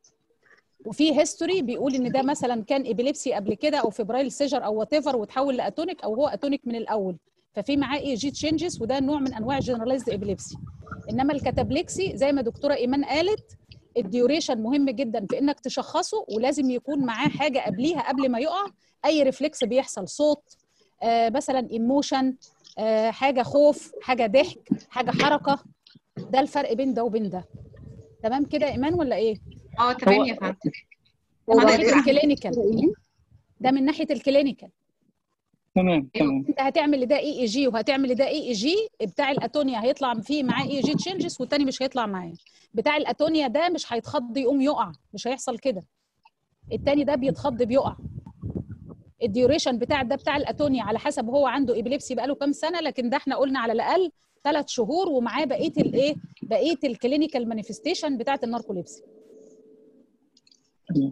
وفي هيستوري بيقول ان ده مثلا كان ابيليبسي قبل كده او فبرايل سيجر او وات ايفر وتحول لاتونيك او هو اتونيك من الاول ففي معاه اي جي تشينجز وده نوع من انواع الجنرالايزد ابيليبسي انما الكاتابليكسي زي ما دكتوره ايمان قالت الديوريشن مهم جدا في انك تشخصه ولازم يكون معاه حاجه قبليها قبل ما يقع اي ريفلكس بيحصل صوت آه مثلا ايموشن آه حاجه خوف حاجه ضحك حاجه حركه ده الفرق بين ده وبين ده تمام كده يا ايمان ولا ايه اه تمام هو- يا فندم ده من اتفضلي ناحيه يا فندم. الكلينيكال ده من ناحيه الكلينيكال تمام تمام انت هتعمل لده اي اي جي وهتعمل لده اي اي جي بتاع الاتونيا هيطلع فيه معاه اي جي تشينجز والتاني مش هيطلع معاه بتاع الاتونيا ده مش هيتخض يقوم يقع مش هيحصل كده التاني ده بيتخض بيقع الديوريشن بتاع ده بتاع الاتونيا على حسب هو عنده ابيليبسي بقاله كام سنه لكن ده احنا قلنا على الاقل ثلاث شهور ومعاه بقيه الايه بقيه الكلينيكال مانيفستيشن بتاعه الناركوليبسي تمام.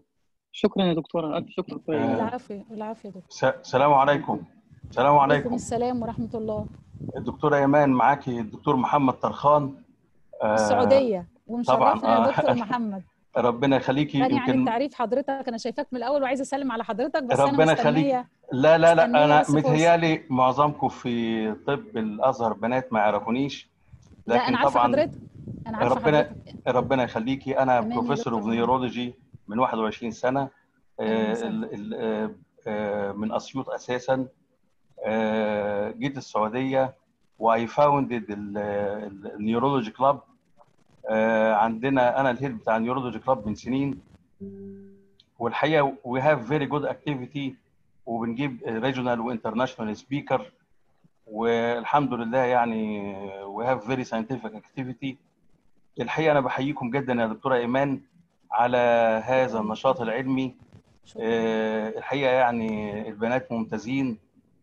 شكرا يا دكتوره الف شكر آه. العافيه العافيه يا دكتور س- السلام عليكم السلام عليكم عليكم السلام ورحمه الله الدكتورة إيمان معاكي الدكتور محمد طرخان آه، السعوديه طبعا ومشرفنا يا آه. دكتور محمد ربنا يخليكي غني عن يمكن التعريف حضرتك انا شايفاك من الاول وعايزه اسلم على حضرتك بس ربنا انا يخليك مستنيه لا لا لا مستنية انا بس فرصة. متهيالي معظمكم في طب الازهر بنات ما يعرفونيش لا لكن انا عارفه طبعا حضرتك انا عارفه ربنا حضرتك ربنا يخليكي انا تمام يا بروفيسور دكتور اوف محمد. نيورولوجي من 21 سنه أهلاً آه، وسهلاً. ال- ال- آه، آه، من اسيوط اساسا آه، جيت السعوديه واي فاوندد النيورولوجي كلاب عندنا انا الهيد بتاع النيورولوجي كلاب من سنين والحقيقه وي هاف فيري جود اكتيفيتي وبنجيب ريجونال وانترناشونال سبيكر والحمد لله يعني وي هاف فيري ساينتفك اكتيفيتي الحقيقه انا بحييكم جدا يا دكتوره ايمان على هذا النشاط العلمي شكرا آه، الحقيقه يعني البنات ممتازين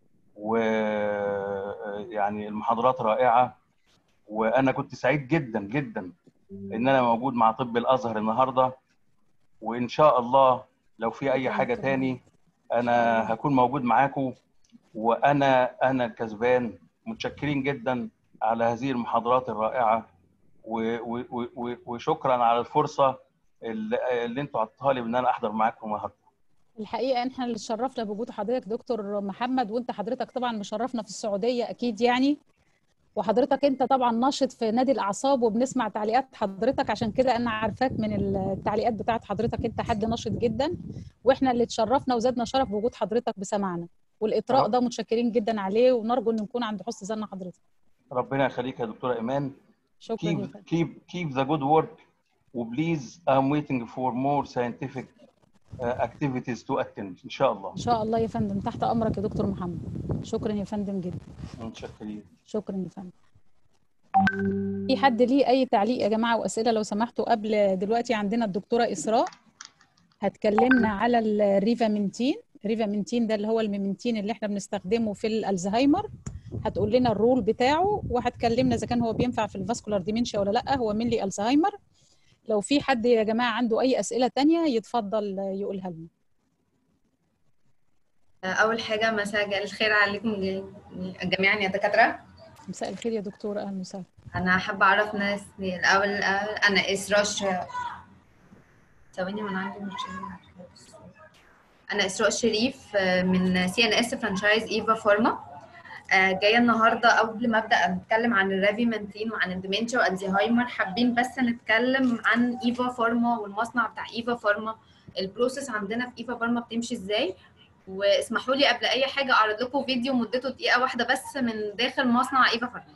ويعني المحاضرات رائعه وانا كنت سعيد جدا جدا ان انا موجود مع طب الازهر النهارده وان شاء الله لو في اي ربنا حاجه يكرمك. تاني ان شاء انا الله هكون موجود معاكم وانا انا الكسبان متشكرين جدا على هذه المحاضرات الرائعه و- و- و- و- وشكرا على الفرصه اللي, اللي انتوا عطوها لي ان انا احضر معاكم النهارده الحقيقه احنا اللي اتشرفنا بوجود حضرتك دكتور محمد وانت حضرتك طبعا مشرفنا في السعوديه اكيد يعني وحضرتك انت طبعا ناشط في نادي الاعصاب وبنسمع تعليقات حضرتك عشان كده انا عارفاك من التعليقات بتاعت حضرتك انت حد ناشط جدا واحنا اللي اتشرفنا وزادنا شرف بوجود حضرتك بسماعنا والاطراء رب- ده متشكرين جدا عليه ونرجو ان نكون عند حسن ظن حضرتك ربنا يخليك يا دكتوره ايمان شكرا يا keep فندم keep keep the good work وبليز I'm waiting for more scientific uh, activities to attend ان شاء الله ان شاء الله يا فندم تحت امرك يا دكتور محمد شكرا يا فندم جدا متشكرين شكرا يا فندم في حد ليه اي تعليق يا جماعه واسئله لو سمحتوا قبل دلوقتي عندنا الدكتوره اسراء هتكلمنا على الريفامنتين الريفامنتين ده اللي هو الميمنتين اللي احنا بنستخدمه في الالزهايمر هتقول لنا الرول بتاعه وهتكلمنا اذا كان هو بينفع في الفاسكولار ديمنشيا ولا لا هو مين لي الزهايمر لو في حد يا جماعه عنده اي اسئله تانية يتفضل يقولها لنا أول حاجة مساء الخير عليكم جميعا يا دكاترة مساء الخير يا دكتوره اهلا وسهلا أنا حابة أعرف ناس الأول أنا إسراء ش... ثواني وأنا عندي مشكلة أنا إسراء شريف من سي إن إس فرانشايز إيفا فارما جاية النهاردة قبل ما أبدأ أتكلم عن الرافيمنتين وعن الديمنشيا والزهايمر حابين بس نتكلم عن إيفا فارما والمصنع بتاع إيفا فارما البروسيس عندنا في إيفا فارما بتمشي إزاي واسمحوا لي قبل اي حاجه اعرض لكم فيديو مدته دقيقه واحده بس من داخل مصنع ايفا فارما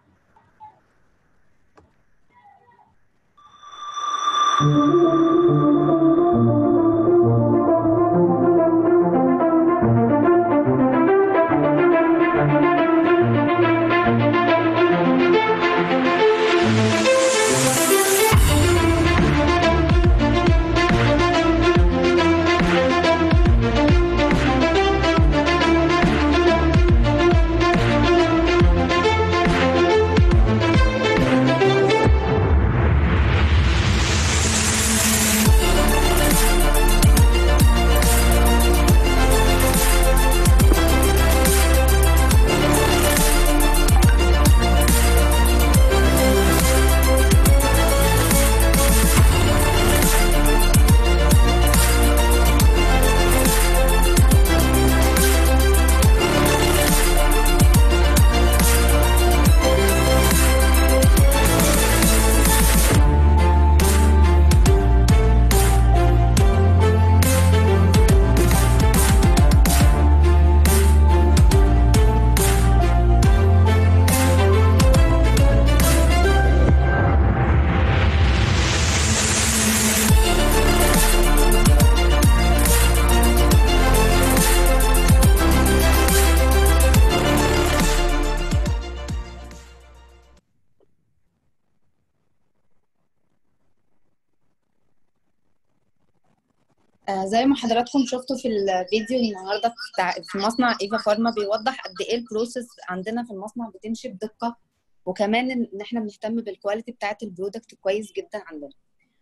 آه، زي ما حضراتكم شفتوا في الفيديو النهارده بتاع في مصنع ايفا فارما بيوضح قد ايه البروسيس عندنا في المصنع بتمشي بدقه وكمان ان احنا بنهتم بالكواليتي بتاعه البرودكت كويس جدا عندنا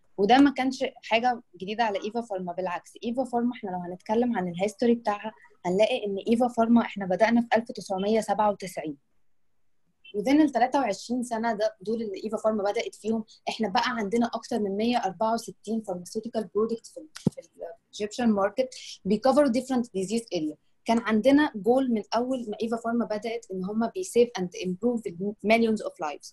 وده ما كانش حاجه جديده على ايفا فارما بالعكس ايفا فارما احنا لو هنتكلم عن الهيستوري بتاعها هنلاقي ان ايفا فارما احنا بدانا في 1997 وذين ال 23 سنه ده دول اللي ايفا فارما بدات فيهم احنا بقى عندنا اكتر من 164 فارماسيوتيكال برودكت في في الايجيبشن ماركت بيكفروا ديفرنت ديزيز اريا كان عندنا جول من اول ما ايفا فارما بدات ان هم بيسيف اند امبروف مليونز اوف لايفز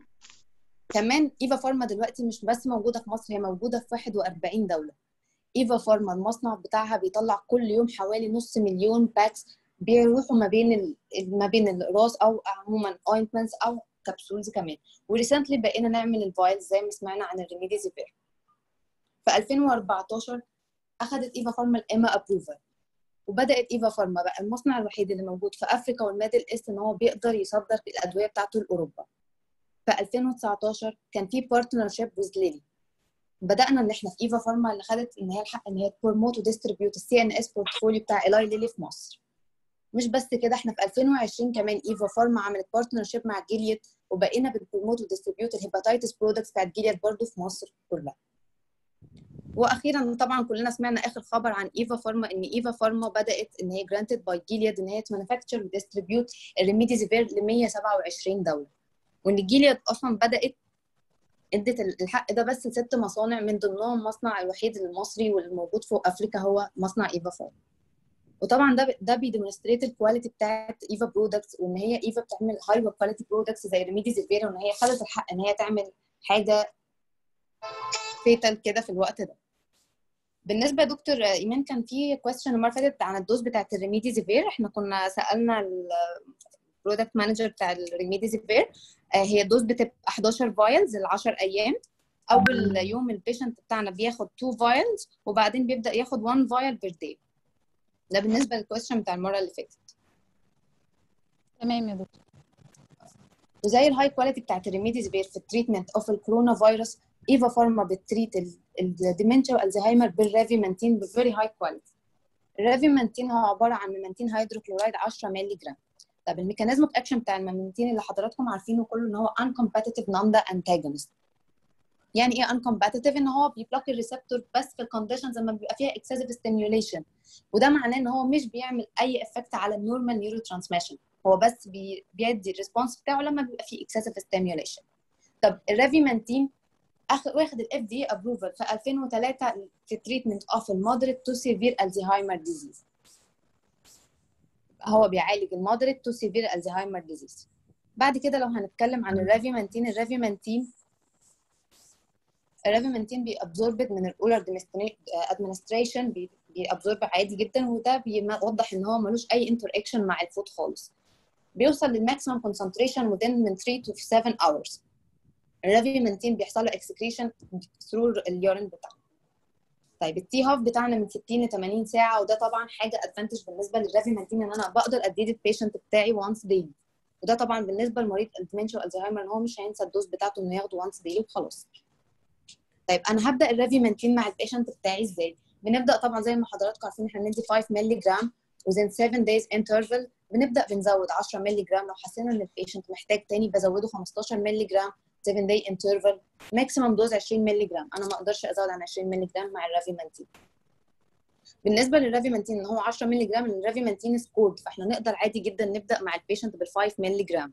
كمان ايفا فارما دلوقتي مش بس موجوده في مصر هي موجوده في 41 دوله ايفا فارما المصنع بتاعها بيطلع كل يوم حوالي نص مليون باكس بيروحوا ما بين ال... ما بين الراس او عموما اوينتمنتس او كبسولز كمان وريسنتلي بقينا نعمل الفايلز زي ما سمعنا عن الريميديزيفير في 2014 اخذت ايفا فارما الاما ابروفال وبدات ايفا فارما بقى المصنع الوحيد اللي موجود في افريكا والميدل ايست ان هو بيقدر يصدر الادويه بتاعته لاوروبا في 2019 كان في بارتنرشيب ويز ليلي بدانا ان احنا في ايفا فارما اللي خدت ان هي الحق ان هي تبروموت وديستريبيوت السي ان اس بورتفوليو بتاع ايلاي ليلي في مصر مش بس كده احنا في 2020 كمان ايفا فارما عملت بارتنرشيب مع جيليد وبقينا بنبروموت وديستريبيوت الهيباتيتس برودكتس بتاعت جيليد برضه في مصر كلها واخيرا طبعا كلنا سمعنا اخر خبر عن ايفا فارما ان ايفا فارما بدات ان هي جرانتد باي جيليد ان هي تمانيفاكتشر وديستريبيوت الريميديزيفير ل 127 دوله وان جيليد اصلا بدات ادت الحق ده بس ست مصانع من ضمنهم المصنع الوحيد المصري والموجود في افريكا هو مصنع ايفا فارما وطبعا ده ده بيديمونستريت الكواليتي بتاعت ايفا برودكتس وان هي ايفا بتعمل هاي كواليتي برودكتس زي ريميدي زيفيرا وان هي خدت الحق ان هي تعمل حاجه فيتال كده في الوقت ده بالنسبه يا دكتور ايمان كان في كويستشن المره اللي فاتت عن الدوز بتاعت الريميدي زيفير احنا كنا سالنا البرودكت مانجر بتاع الريميدي زيفير هي الدوز بتبقى 11 فايلز ل 10 ايام اول يوم البيشنت بتاعنا بياخد 2 فايلز وبعدين بيبدا ياخد 1 فايل بير داي ده بالنسبه للكويستشن بتاع المره اللي فاتت تمام يا دكتور وزي الهاي كواليتي بتاعت الريميديزفير في التريتمنت اوف الكورونا فيروس ايفا فارما بتريت الديمنشيا والزهايمر بالرافيمانتين بفيري هاي كواليتي الرافيمانتين هو عباره عن ميمانتين هيدروكلورايد 10 مللي جرام طب الميكانيزم اوف اكشن بتاع الميمانتين اللي حضراتكم عارفينه كله ان هو uncompetitive ناندا antagonist يعني ايه uncompetitive ان هو بيبلوك الريسبتور بس في الكونديشنز لما بيبقى فيها excessive stimulation وده معناه ان هو مش بيعمل اي افكت على النورمال نيورو ترانسميشن هو بس بي بيدي الريسبونس بتاعه لما بيبقى فيه excessive stimulation طب الرافيمانتين اخر واخد الاف دي ابروفال في 2003 في تريتمنت اوف المودريت تو سيفير الزهايمر ديزيز هو بيعالج المودريت تو سيفير الزهايمر ديزيز بعد كده لو هنتكلم عن الرافيمانتين الرافيمانتين الرافيمانتين بيابزوربد من الاولر ادمنستريشن بيابزورب عادي جدا وده بيوضح ان هو ملوش اي انتر اكشن مع الفود خالص بيوصل للماكسيمم كونسنتريشن within من 3 to 7 hours الرافيمانتين بيحصل له اكسكريشن ثرو اليورين بتاعه طيب التي هاف بتاعنا من 60 ل 80 ساعه وده طبعا حاجه ادفانتج بالنسبه للرافيمانتين ان انا بقدر اديه للبيشنت بتاعي وانس ديلي وده طبعا بالنسبه لمريض الدمنشيا والزهايمر ان هو مش هينسى الدوز بتاعته انه ياخده وانس ديلي وخلاص طيب انا هبدا الرافيمانتين مع البيشنت بتاعي ازاي بنبدا طبعا زي ما حضراتكم عارفين احنا بندي 5 مللي جرام within 7 days interval بنبدا بنزود 10 مللي جرام لو حسينا ان البيشنت محتاج تاني بزوده 15 مللي جرام 7 day interval ماكسيمم دوز 20 مللي جرام انا ما اقدرش ازود عن 20 مللي جرام مع الرافيمانتين بالنسبه للرافيمانتين ان هو 10 مللي جرام الرافيمانتين سكورد فاحنا نقدر عادي جدا نبدا مع البيشنت بال 5 مللي جرام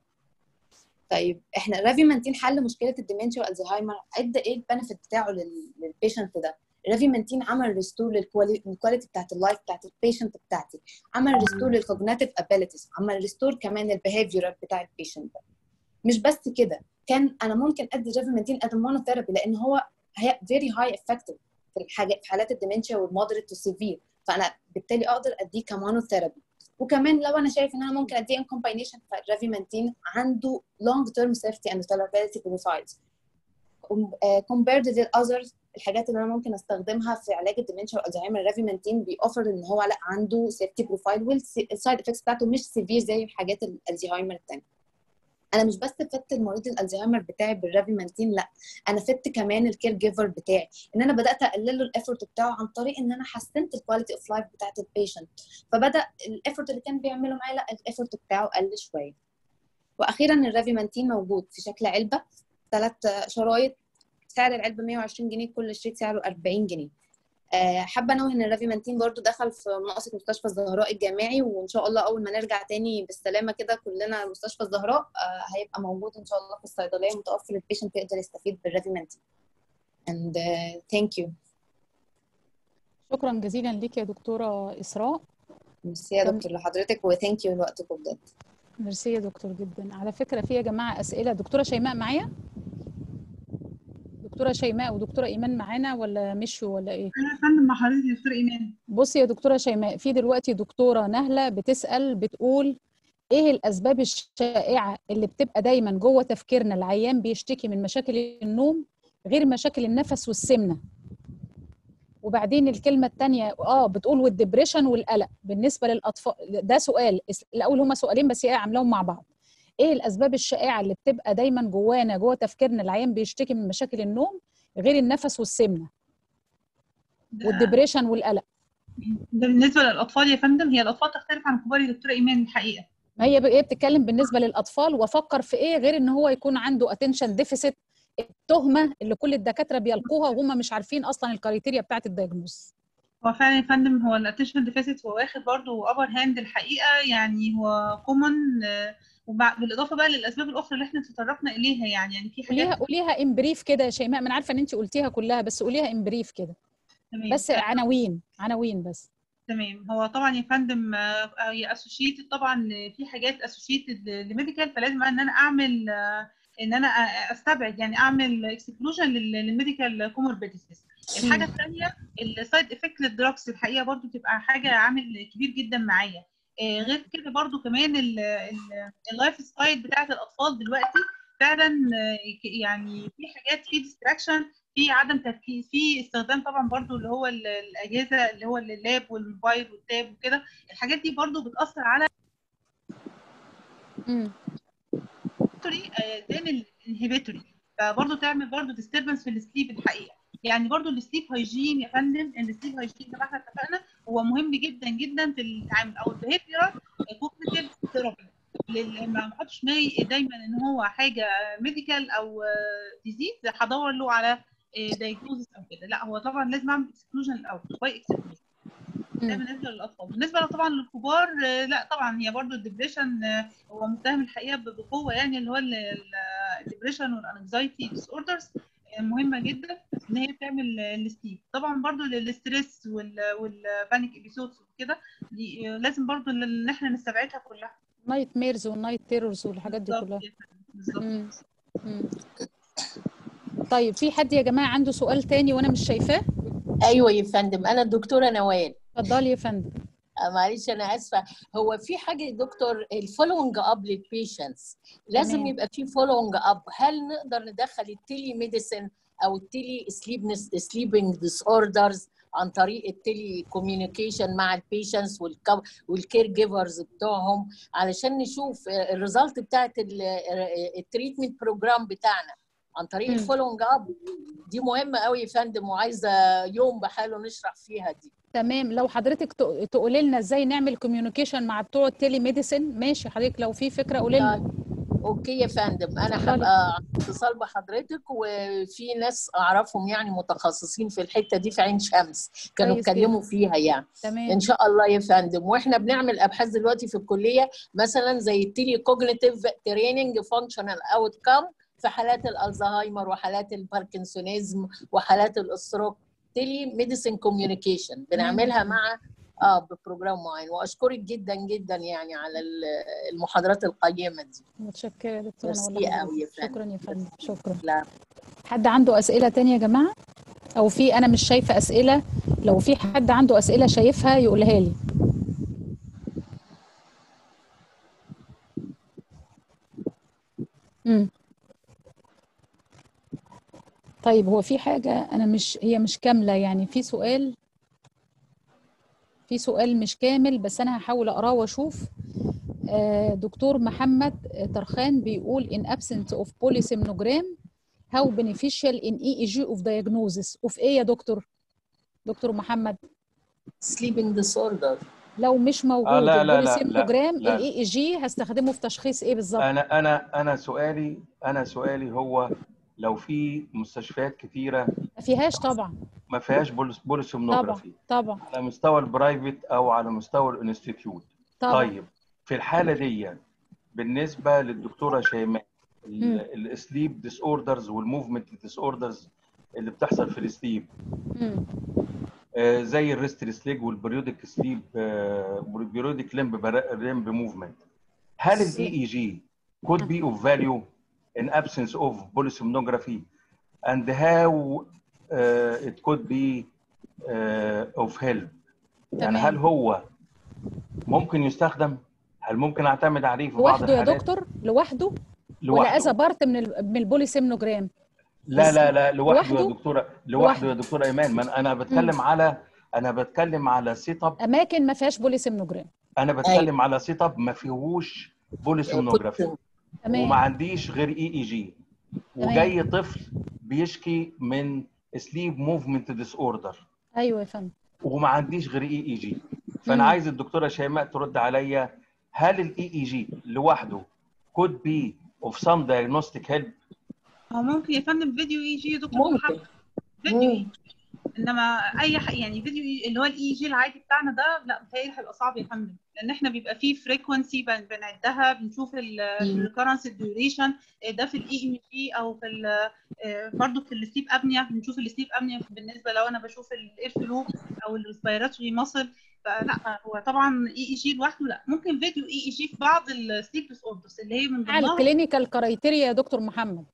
طيب احنا الرافيمانتين حل مشكله الديمنشيا والزهايمر ادى ايه البنفيت بتاعه للبيشنت ده الرافيمانتين عمل ريستور للكواليتي بتاعت اللايف بتاعت البيشنت بتاعتي عمل ريستور للكوجنيتيف ابيليتيز عمل ريستور كمان البيهيفير بتاع البيشنت ده مش بس كده كان انا ممكن ادي الرافيمانتين اد مونوثيرابي لان هو هي فيري هاي افكتيف في الحاجات في حالات الديمنشيا والمودريت والسيفير فانا بالتالي اقدر اديه كمونوثيرابي وكمان لو انا شايف ان انا ممكن اديه ان كومباينيشن فالرافيمانتين عنده لونج تيرم سيفتي اند tolerability بروفايلز compared للاذرز الحاجات اللي انا ممكن استخدمها في علاج الديمنشيا والزهايمر الرافيمانتين بيوفر ان هو لا عنده سيفتي بروفايل والسايد افكتس بتاعته مش سيفير زي الحاجات الزهايمر الثانيه انا مش بس فدت المريض الالزهايمر بتاعي بالرافيمانتين لا انا فدت كمان الكير جيفر بتاعي ان انا بدات اقلل له الافورت بتاعه عن طريق ان انا حسنت الكواليتي اوف لايف بتاعت البيشنت فبدا الافورت اللي كان بيعمله معايا لا الافورت بتاعه قل شويه واخيرا الرافيمانتين موجود في شكل علبه ثلاث شرايط سعر العلبه 120 جنيه كل شريط سعره 40 جنيه آه، حابه انوه ان الرافيمانتين برضو دخل في مناقصه مستشفى الزهراء الجامعي وان شاء الله اول ما نرجع تاني بالسلامه كده كلنا مستشفى الزهراء آه، هيبقى موجود ان شاء الله في الصيدليه متوفر البيشنت يقدر يستفيد بالرافيمانتين and uh, thank you شكرا جزيلا ليك يا دكتوره اسراء ميرسي يا دكتور لحضرتك وثانك يو لوقتكم بجد ميرسي يا دكتور جدا على فكره في يا جماعه اسئله دكتوره شيماء معايا دكتوره شيماء ودكتوره ايمان معانا ولا مشوا ولا ايه انا يا فندم مع حضرتك يا دكتور ايمان بصي يا دكتوره شيماء في دلوقتي دكتوره نهله بتسال بتقول ايه الاسباب الشائعه اللي بتبقى دايما جوه تفكيرنا العيان بيشتكي من مشاكل النوم غير مشاكل النفس والسمنه وبعدين الكلمه الثانيه اه بتقول والدبريشن والقلق بالنسبه للاطفال ده سؤال الاول هما سؤالين بس هي عاملاهم مع بعض ايه الاسباب الشائعه اللي بتبقى دايما جوانا جوه تفكيرنا العيان بيشتكي من مشاكل النوم غير النفس والسمنه والدبريشن والقلق ده بالنسبه للاطفال يا فندم هي الاطفال تختلف عن الكبار يا دكتوره ايمان الحقيقه ما هي هي بتتكلم بالنسبه للاطفال وافكر في ايه غير ان هو يكون عنده اتنشن ديفيسيت التهمه اللي كل الدكاتره بيلقوها وهم مش عارفين اصلا الكريتيريا بتاعه الدايجنوز هو فعلا يا فندم هو الاتنشن ديفيسيت هو واخد برضه ابر هاند الحقيقه يعني هو كومن بالاضافه بقى للاسباب الاخرى اللي احنا تطرقنا اليها يعني يعني في قوليها حاجات قوليها ان بريف كده يا شيماء ما انا عارفه ان انت قلتيها كلها بس قوليها ان بريف كده تمام. بس عناوين عناوين بس تمام هو طبعا يا فندم آه، هي اسوشيتد طبعا في حاجات اسوشيتد لميديكال فلازم ان انا اعمل آه، ان انا أ- استبعد يعني اعمل اكسكلوجن للميديكال كوموربيديتيز الحاجه الثانيه السايد افكت للدراكس الحقيقه برضو بتبقى حاجه عامل كبير جدا معايا آه، غير كده برضو كمان اللايف ستايل بتاعت الاطفال دلوقتي فعلا آه، يعني في حاجات في ديستراكشن في عدم تركيز في استخدام طبعا برضو اللي هو ال- الاجهزه اللي هو اللاب والموبايل والتاب وكده الحاجات دي برضو بتاثر على زي الانهبيتوري فبرضه تعمل برضه ديستربنس في السليب الحقيقه يعني برضه السليب هايجين يا فندم السليب هايجين زي ما احنا اتفقنا هو مهم جدا جدا في التعامل او البيهيفيرال كوجنيتيف ثيرابي ما حدش ماي دايما ان هو حاجه ميديكال او ديزيز هدور له على دايجنوزس او كده لا هو طبعا لازم اعمل اكسكلوجن الاول واي اكسكلوجن ده بالنسبه للاطفال بالنسبه طبعا للكبار آه، لا طبعا هي برضو الدبريشن آه، هو متهم الحقيقه ب- بقوه يعني اللي هو الدبريشن والانكزايتي ديس اوردرز مهمه جدا ان هي بتعمل السليب طبعا برضو للستريس والبانيك ابيسودز وكده دي آه، لازم برضو ان احنا نستبعدها كلها نايت ميرز والنايت تيرورز والحاجات دي بالظبط كلها يا فندم، بالظبط مم. مم. طيب في حد يا جماعه عنده سؤال تاني وانا مش شايفاه ايوه يا فندم انا الدكتوره نوال اتفضلي يا فندم آه، معلش انا اسفه هو في حاجه يا دكتور الفولوينج اب للبيشنتس لازم تمام. يبقى في فولوينج اب هل نقدر ندخل التيلي ميديسن او التيلي سليبنس سليبنج ديس اوردرز عن طريق التيلي كوميونيكيشن مع البيشنتس والكير جيفرز بتوعهم علشان نشوف الريزلت بتاعت التريتمنت بروجرام بتاعنا عن طريق مم. الفولوينج اب دي مهمه قوي يا فندم وعايزه يوم بحاله نشرح فيها دي تمام لو حضرتك تق- تقولي لنا ازاي نعمل كوميونيكيشن مع بتوع التيلي ميديسن ماشي حضرتك لو في فكره قولي لنا اوكي يا فندم انا اتفضلي. هبقى على اتصال بحضرتك وفي ناس اعرفهم يعني متخصصين في الحته دي في عين شمس كانوا كويس اتكلموا جدا. فيها يعني تمام ان شاء الله يا فندم واحنا بنعمل ابحاث دلوقتي في الكليه مثلا زي التيلي كوجنيتيف تريننج فانكشنال اوت كام في حالات الالزهايمر وحالات الباركنسونيزم وحالات الاستروك تيلي ميديسين كوميونيكيشن بنعملها جدا. مع اه ببروجرام معين واشكرك جدا جدا يعني على ال- المحاضرات القيمه دي متشكره يا دكتوره ميرسي نوال قوي يا حضرتك. فندم. شكرا يا فندم شكرا لا حد عنده اسئله تانية يا جماعه او في انا مش شايفه اسئله لو في حد عنده اسئله شايفها يقولها لي امم طيب هو في حاجه انا مش هي مش كامله يعني في سؤال في سؤال مش كامل بس انا هحاول اقراه واشوف آه، دكتور محمد ترخان بيقول in absence of polysomnogram how beneficial in EEG of diagnosis of ايه يا دكتور دكتور محمد sleeping disorder لو مش موجود آه لا لا لا لا البوليسيمنوجرام لا الاي اي جي هستخدمه في تشخيص ايه بالظبط انا انا انا سؤالي انا سؤالي هو لو في مستشفيات كتيره ما فيهاش طبعا ما فيهاش بوليس طبعا بوليسومنوجرافي طبعا على مستوى البرايفت او على مستوى الانستيتيوت طبعا طيب في الحاله دي بالنسبه للدكتوره شيماء مم. السليب ديس اوردرز والموفمنت ديس اوردرز اللي بتحصل في السليب مم. آه، زي الريستلس ليج والبريودك سليب والبريودك لمب لمب موفمنت هل س- الاي اي جي could be of value in absence of polysomnography and how uh, it could be uh, of help يعني هل تمام هو ممكن يستخدم هل ممكن اعتمد عليه في بعض لوحده يا الحالات دكتور لوحده ولا لوحده از بارت من ال... من البوليسيمنوجرام لا بس لا لا لوحده يا لوحده دكتوره لوحده لوحده يا دكتوره ايمان ما انا مم. بتكلم على انا بتكلم على سيت اب اماكن ما فيهاش بوليسيمنوجرام انا ايوه بتكلم على سيت اب ما فيهوش بوليسومنوجرافي وما تمام عنديش غير اي اي جي تمام وجاي طفل بيشكي من سليب موفمنت ديس اوردر ايوه يا فندم وما عنديش غير اي اي جي فانا مم. عايز الدكتوره شيماء ترد عليا هل الاي اي جي لوحده could be of some diagnostic help هو ممكن يا فندم فيديو يجي يا دكتور ممكن محمد فيديو مم. انما اي ح... يعني فيديو ي- اللي هو الاي جي العادي بتاعنا ده لا متهيألي هيبقى صعب يا فندم لان احنا بيبقى فيه فريكونسي بنعدها بنشوف مم. الريكرنس الديوريشن ده في الاي ام جي او في برضه في السليب ابنيا بنشوف السليب ابنيا بالنسبه لو انا بشوف الاير فلو او الريسبيراتوري ماسل فلا هو طبعا اي اي جي لوحده لا ممكن فيديو اي اي جي في بعض السليب ديس اوردرز اللي هي من مع ضمنها الكلينيكال كرايتيريا يا دكتور محمد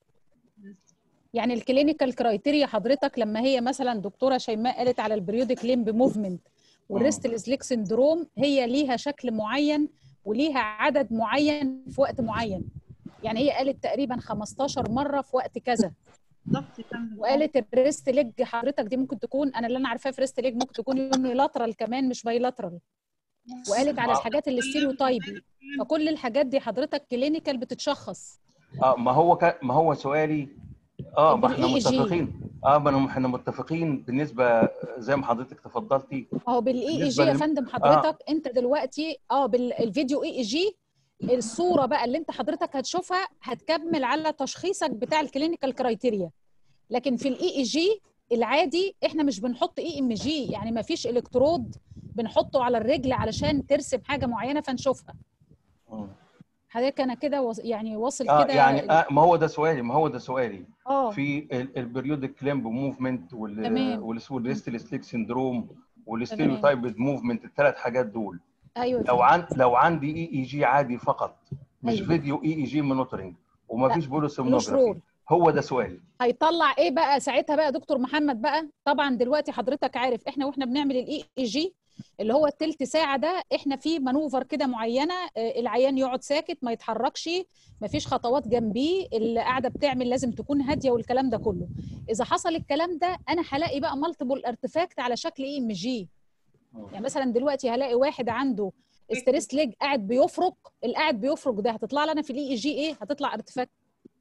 يعني الكلينيكال كرايتيريا حضرتك لما هي مثلا دكتوره شيماء قالت على البريودك ليمب موفمنت والريستلس ليك سندروم هي ليها شكل معين وليها عدد معين في وقت معين يعني هي قالت تقريبا 15 مره في وقت كذا بالظبط يا فندم اه وقالت الريست ليج حضرتك دي ممكن تكون انا اللي انا عارفاه في ريست ليج ممكن تكون يونيلاترال كمان مش بايلاترال وقالت على ما الحاجات الاستيريوتايبي فكل الحاجات دي حضرتك كلينيكال بتتشخص اه ما هو ك... ما هو سؤالي اه ما احنا بالاي جي متفقين اه ما أنا- احنا متفقين بالنسبه زي ما حضرتك تفضلتي اهو بالاي اي جي بالنسبه يا لل... فندم اه حضرتك انت دلوقتي اه بالفيديو اي اي جي الصوره بقى اللي انت حضرتك هتشوفها هتكمل على تشخيصك بتاع الكلينيكال كرايتيريا لكن في الاي اي جي العادي احنا مش بنحط اي ام جي يعني ما فيش الكترود بنحطه على الرجل علشان ترسم حاجه معينه فنشوفها مم. حضرتك انا كده وص... يعني واصل اه كده يعني آه ما هو ده سؤالي ما هو ده سؤالي اه في البريودك كليمب موفمنت تمام والريستلس ليك سندروم تمام والستيريوتايب موفمنت الثلاث حاجات دول ايوه يا لو فندم عن لو عندي اي اي جي عادي فقط مش ايوه فيديو اي اي جي مونيتورنج وما لا فيش ملوش بولوسومنوجرافي رول هو ده سؤالي هيطلع ايه بقى ساعتها بقى دكتور محمد بقى طبعا دلوقتي حضرتك عارف احنا واحنا بنعمل الاي اي جي اللي هو التلت ساعه ده احنا في مانوفر كده معينه آه، العيان يقعد ساكت ما يتحركش ما فيش خطوات جنبيه اللي قاعده بتعمل لازم تكون هاديه والكلام ده كله اذا حصل الكلام ده انا هلاقي بقى مالتيبل ارتفاكت على شكل اي ام جي يعني مثلا دلوقتي هلاقي واحد عنده ستريس ليج قاعد بيفرك القاعد بيفرك ده هتطلع لنا في الاي اي جي ايه هتطلع ارتفاكت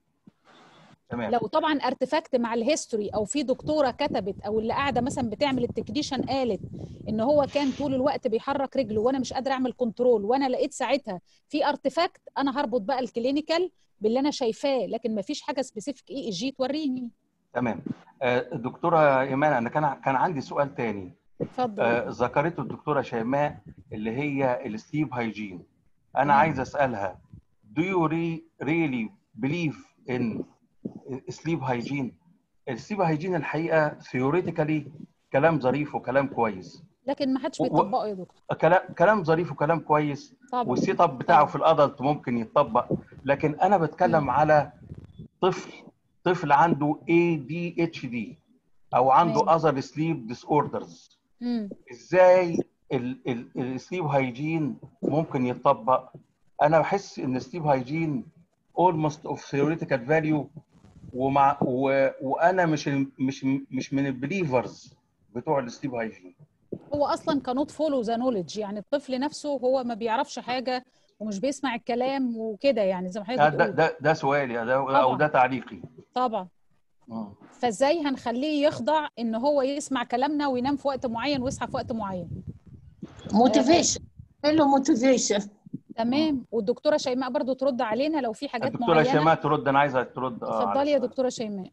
تمام لو طبعا ارتفاكت مع الهيستوري او في دكتوره كتبت او اللي قاعده مثلا بتعمل التكنيشن قالت ان هو كان طول الوقت بيحرك رجله وانا مش قادره اعمل كنترول وانا لقيت ساعتها في ارتفاكت انا هربط بقى الكلينيكال باللي انا شايفاه لكن ما فيش حاجه سبيسيفيك اي اي جي توريني تمام آه، دكتوره ايمان انا كان كان عندي سؤال تاني اتفضل آه، ذكرته الدكتوره شيماء اللي هي السليب هايجين انا تمام عايز اسالها do you re- really believe in sleep hygiene السليب هايجين الحقيقه theoretically كلام ظريف وكلام كويس لكن ما حدش و- و- بيطبقه يا دكتور كلام كلام ظريف وكلام كويس طبعا والسيت اب بتاعه طبعا في الادلت ممكن يتطبق لكن انا مم. بتكلم على طفل طفل عنده ADHD او عنده تمام other sleep disorders مم. ازاي السليب هايجين ممكن يتطبق انا بحس ان السليب هايجين almost of theoretical value ومع و... وانا مش ال- مش مش من البليفرز بتوع السليب هايجين هو اصلا كانوت فولو ذا نوليدج يعني الطفل نفسه هو ما بيعرفش حاجه ومش بيسمع الكلام وكده يعني زي ما حضرتك ده بتقول ده ده سؤالي ده او طبعا ده تعليقي طبعا مم. فازاي هنخليه يخضع ان هو يسمع كلامنا وينام في وقت معين ويصحى في وقت معين آه موتيفيشن له موتيفيشن تمام والدكتوره شيماء برضو ترد علينا لو في حاجات الدكتوره معينه شيماء ترد انا عايزه ترد اه على اتفضلي يا السؤال. دكتوره شيماء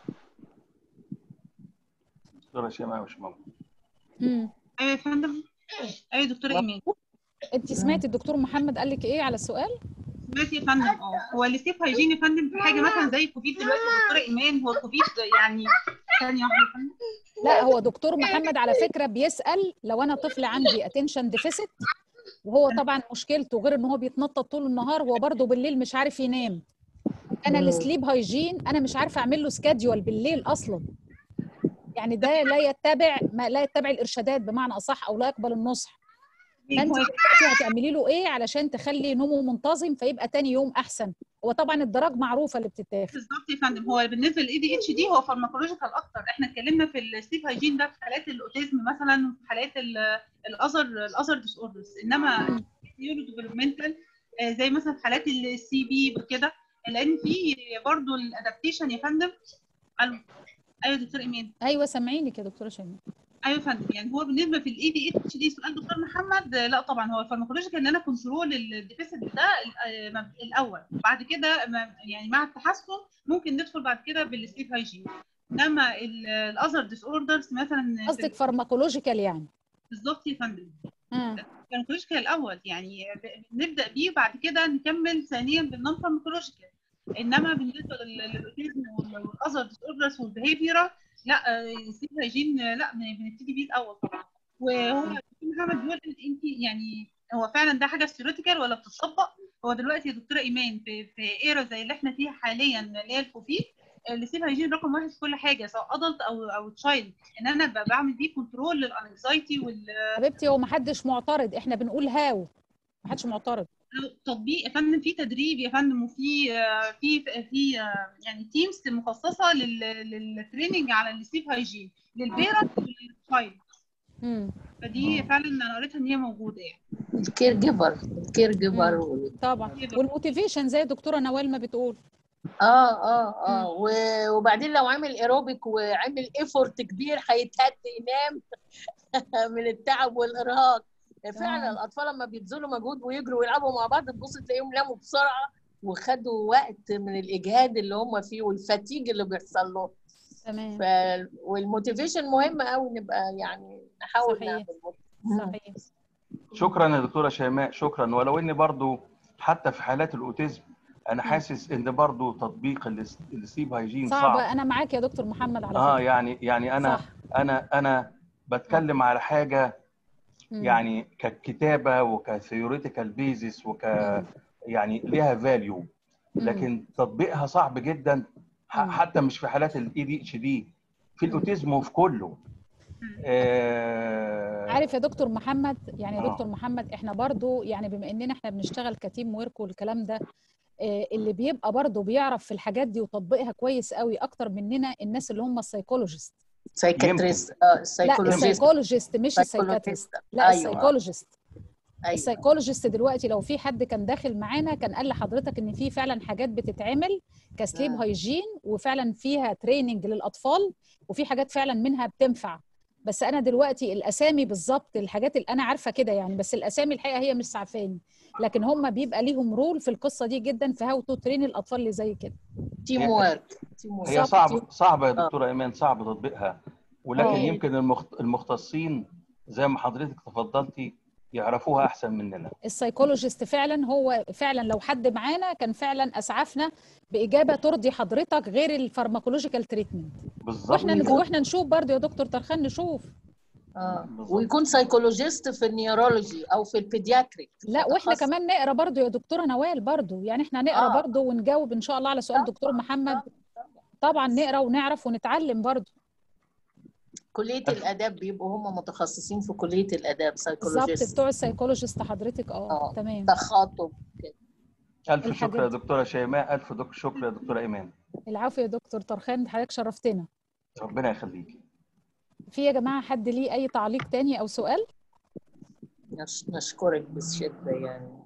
الدكتوره شيماء مش موجوده امم ايوه يا فندم ايوه دكتوره ايمان انت سمعتي الدكتور محمد قال لك ايه على السؤال سمعت يا فندم اه هو الستيب هايجين يا فندم في حاجه مثلا زي الكوفيد دلوقتي يا دكتوره ايمان هو الكوفيد يعني ثانيه واحده يا فندم لا هو دكتور محمد على فكره بيسال لو انا طفل عندي اتنشن ديفيسيت وهو طبعا مشكلته غير ان هو بيتنطط طول النهار هو برضه بالليل مش عارف ينام انا السليب هايجين انا مش عارفه اعمل له سكادجول بالليل اصلا يعني ده لا يتبع ما لا يتبع الارشادات بمعنى اصح او لا يقبل النصح فانت دلوقتي هتعملي له ايه علشان تخلي نومه منتظم فيبقى تاني يوم احسن هو طبعا الدرجه معروفه اللي بتتاخد بالظبط يا فندم هو بالنسبه للاي دي اتش دي هو فارماكولوجيكال اكتر احنا اتكلمنا في السليب هايجين ده في حالات الاوتيزم مثلا في حالات الاذر الاذر ديس اوردرز انما نيورو ديفلوبمنتال زي مثلا في حالات السي بي وكده لان في برضه الادابتيشن يا فندم ألو. ايوه دكتور ايمان ايوه سامعينك يا دكتوره شيماء ايوه يا فندم يعني هو بالنسبه في الاي دي اتش دي سؤال دكتور محمد آه، لا طبعا هو الفارماكولوجيكال ان انا كنترول الديفيسيت ده آه، مب- الاول بعد كده ما- يعني مع التحسن ممكن ندخل بعد كده بالسليب هايجين انما الاذر ديس اوردرز مثلا في- قصدك فارماكولوجيكال يعني بالظبط يا فندم آه. الفارماكولوجيكال الاول يعني ب- نبدا بيه وبعد كده نكمل ثانيا بالنون فارماكولوجيكال انما بالنسبه لل- للاوتيزم والاذر ديس اوردرز والبيهيفيرال لا السليب هايجين آه، لا بن- بنبتدي بيه الاول طبعا وهو دكتور محمد بيقول انت يعني هو فعلا ده حاجه ستيروتيكال ولا بتطبق هو دلوقتي يا دكتوره ايمان في في ايرا زي اللي احنا فيها حاليا اللي هي الكوفيد السليب هايجين رقم واحد في كل حاجه سواء ادلت او او تشايلد ان انا ب- بعمل بيه كنترول للانكزايتي وال حبيبتي هو محدش معترض احنا بنقول هاو محدش معترض تطبيق يا فندم في تدريب يا فندم وفي آه، في في آه، يعني تيمز مخصصه لل- للتريننج على السليب هايجين للبيرنت وللتشايلد امم فدي فعلا انا قريتها ان هي موجوده يعني الكير جيفر الكير جيفر طبعا والموتيفيشن زي الدكتوره نوال ما بتقول اه اه اه و- وبعدين لو عمل ايروبيك وعمل ايفورت كبير هيتهد ينام من التعب والارهاق فعلا آه. الاطفال لما بيبذلوا مجهود ويجروا ويلعبوا مع بعض تبص تلاقيهم ناموا بسرعه وخدوا وقت من الاجهاد اللي هم فيه والفتيج اللي بيحصل له تمام ف... والموتيفيشن مهم قوي نبقى يعني نحاول صحيح. نعمل صحيح شكرا يا دكتوره شيماء شكرا ولو ان برضو حتى في حالات الاوتيزم انا حاسس ان برضو تطبيق الس- السليب هايجين صعبه صعب انا معاك يا دكتور محمد على اه فكره يعني يعني انا صح. انا انا بتكلم على حاجه مم. يعني ككتابه وكثيوريتيكال بيزس وك يعني ليها فاليو لكن تطبيقها صعب جدا ح- حتى مش في حالات الاي دي اتش دي في الاوتيزم وفي كله آه عارف يا دكتور محمد يعني يا آه. دكتور محمد احنا برضو يعني بما اننا احنا بنشتغل كتيم ورك والكلام ده آه، اللي بيبقى برضو بيعرف في الحاجات دي وتطبيقها كويس قوي اكتر مننا الناس اللي هم السايكولوجيست سايكاتريست اه لا السايكولوجيست السايكولوجيست مش السايكاتريست لا أيوة. السايكولوجيست ايوه السايكولوجيست دلوقتي لو في حد كان داخل معانا كان قال لحضرتك ان في فعلا حاجات بتتعمل كسليب آه. هايجين وفعلا فيها تريننج للاطفال وفي حاجات فعلا منها بتنفع بس انا دلوقتي الاسامي بالظبط الحاجات اللي انا عارفه كده يعني بس الاسامي الحقيقه هي مش سعفاني لكن هم بيبقى ليهم رول في القصه دي جدا في هاو تو ترين الاطفال اللي زي كده تيم ورك تيم هي بالظبط. صعب صعبه يا دكتوره ايمان صعب تطبيقها ولكن آه. يمكن المخت- المختصين زي ما حضرتك تفضلتي يعرفوها احسن مننا السايكولوجيست فعلا هو فعلا لو حد معانا كان فعلا اسعفنا باجابه ترضي حضرتك غير الفارماكولوجيكال تريتمنت بالظبط واحنا واحنا نشوف برضه يا دكتور ترخان نشوف اه ويكون سايكولوجيست في النيورولوجي او في البيدياتريك لا واحنا متخصص. كمان نقرا برضه يا دكتوره نوال برضه يعني احنا نقرا آه. برضه ونجاوب ان شاء الله على سؤال دكتور محمد طبعا نقرا ونعرف ونتعلم برضه كليه الاداب بيبقوا هم متخصصين في كليه الاداب بالظبط سايكولوجيست بتوع السايكولوجيست حضرتك اه آه. تمام تخاطب كده الف الحاجات شكر يا دي. دكتوره شيماء الف دك شكر يا دكتوره ايمان العفو يا دكتور ترخان حضرتك شرفتنا ربنا يخليكي في يا جماعه حد ليه اي تعليق تاني او سؤال نش- نشكرك بشده يعني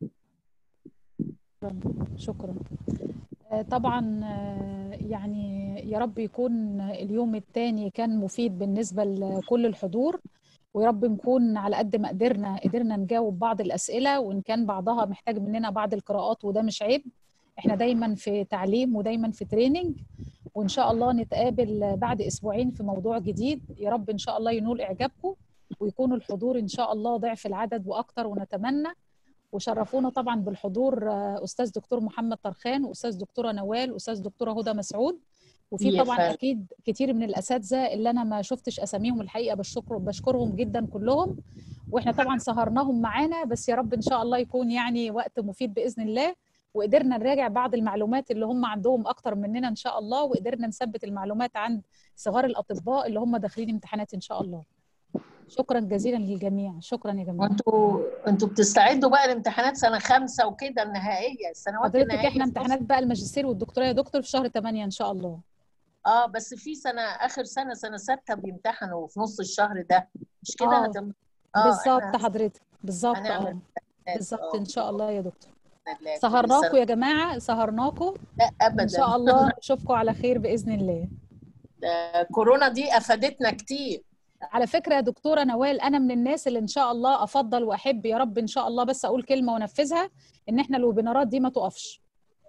شكرا آه، طبعا آه، يعني يا رب يكون اليوم الثاني كان مفيد بالنسبة لكل الحضور ويا رب نكون على قد ما قدرنا قدرنا نجاوب بعض الأسئلة وإن كان بعضها محتاج مننا بعض القراءات وده مش عيب احنا دايما في تعليم ودايما في تريننج وإن شاء الله نتقابل بعد أسبوعين في موضوع جديد يا رب إن شاء الله ينول إعجابكم ويكون الحضور إن شاء الله ضعف العدد وأكتر ونتمنى وشرفونا طبعا بالحضور آه، أستاذ دكتور محمد طرخان وأستاذ دكتورة نوال وأستاذ دكتورة هدى مسعود وفي يا طبعا فندم. اكيد كتير من الاساتذه اللي انا ما شفتش اساميهم الحقيقه بالشكر بشكرهم جدا كلهم واحنا طبعا سهرناهم معانا بس يا رب ان شاء الله يكون يعني وقت مفيد باذن الله وقدرنا نراجع بعض المعلومات اللي هم عندهم اكتر مننا ان شاء الله وقدرنا نثبت المعلومات عند صغار الاطباء اللي هم داخلين امتحانات ان شاء الله شكرا جزيلا للجميع شكرا يا جماعه وانتوا انتوا بتستعدوا بقى لامتحانات سنه خمسه وكده النهائيه السنوات حضرتك النهائيه احنا في نص- امتحانات بقى الماجستير والدكتوراه يا دكتور في شهر 8 ان شاء الله اه بس في سنه اخر سنه سنه سته بيمتحنوا في نص الشهر ده مش كده اه هتم... بالظبط احنا حضرتك بالظبط اه هنعمل امتحانات، بالظبط آه، ان شاء الله يا دكتور بإذن الله. كل سهرناكم سنة- يا جماعه سهرناكم لا ان ابدا شاء الله نشوفكم على خير باذن الله ده كورونا دي افادتنا كتير على فكره يا دكتوره نوال انا من الناس اللي ان شاء الله افضل واحب يا رب ان شاء الله بس اقول كلمه وانفذها ان احنا الويبينارات دي ما تقفش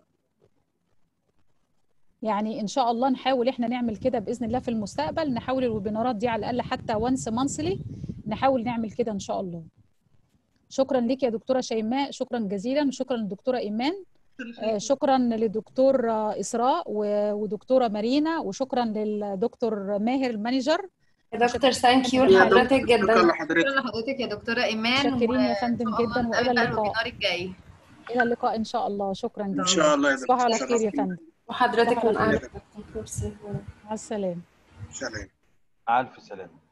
يعني ان شاء الله نحاول احنا نعمل كده باذن الله في المستقبل نحاول الويبينارات دي على الاقل حتى وانس مانثلي نحاول نعمل كده ان شاء الله شكرا ليك يا دكتوره شيماء شكرا جزيلا وشكرا للدكتوره ايمان آه، شكرا لدكتور آه، اسراء و- ودكتوره مارينا وشكرا للدكتور ماهر المانجر يا دكتور ثانك يو يا لحضرتك دكتور، شكرا جدا لحضرتك شكرا لحضرتك يا دكتورة إيمان متشكرين يا فندم وإن شاء الله جدا والى نتقابل بقى اللقاء الويبينار الجاي الى اللقاء ان شاء الله شكرا جزيلا ان شاء الله يا دكتور تصبحوا على خير يا شرفتينا. فندم وحضرتك تصبحوا من على أهل خير ميرسي مع السلامه سلام الف سلامه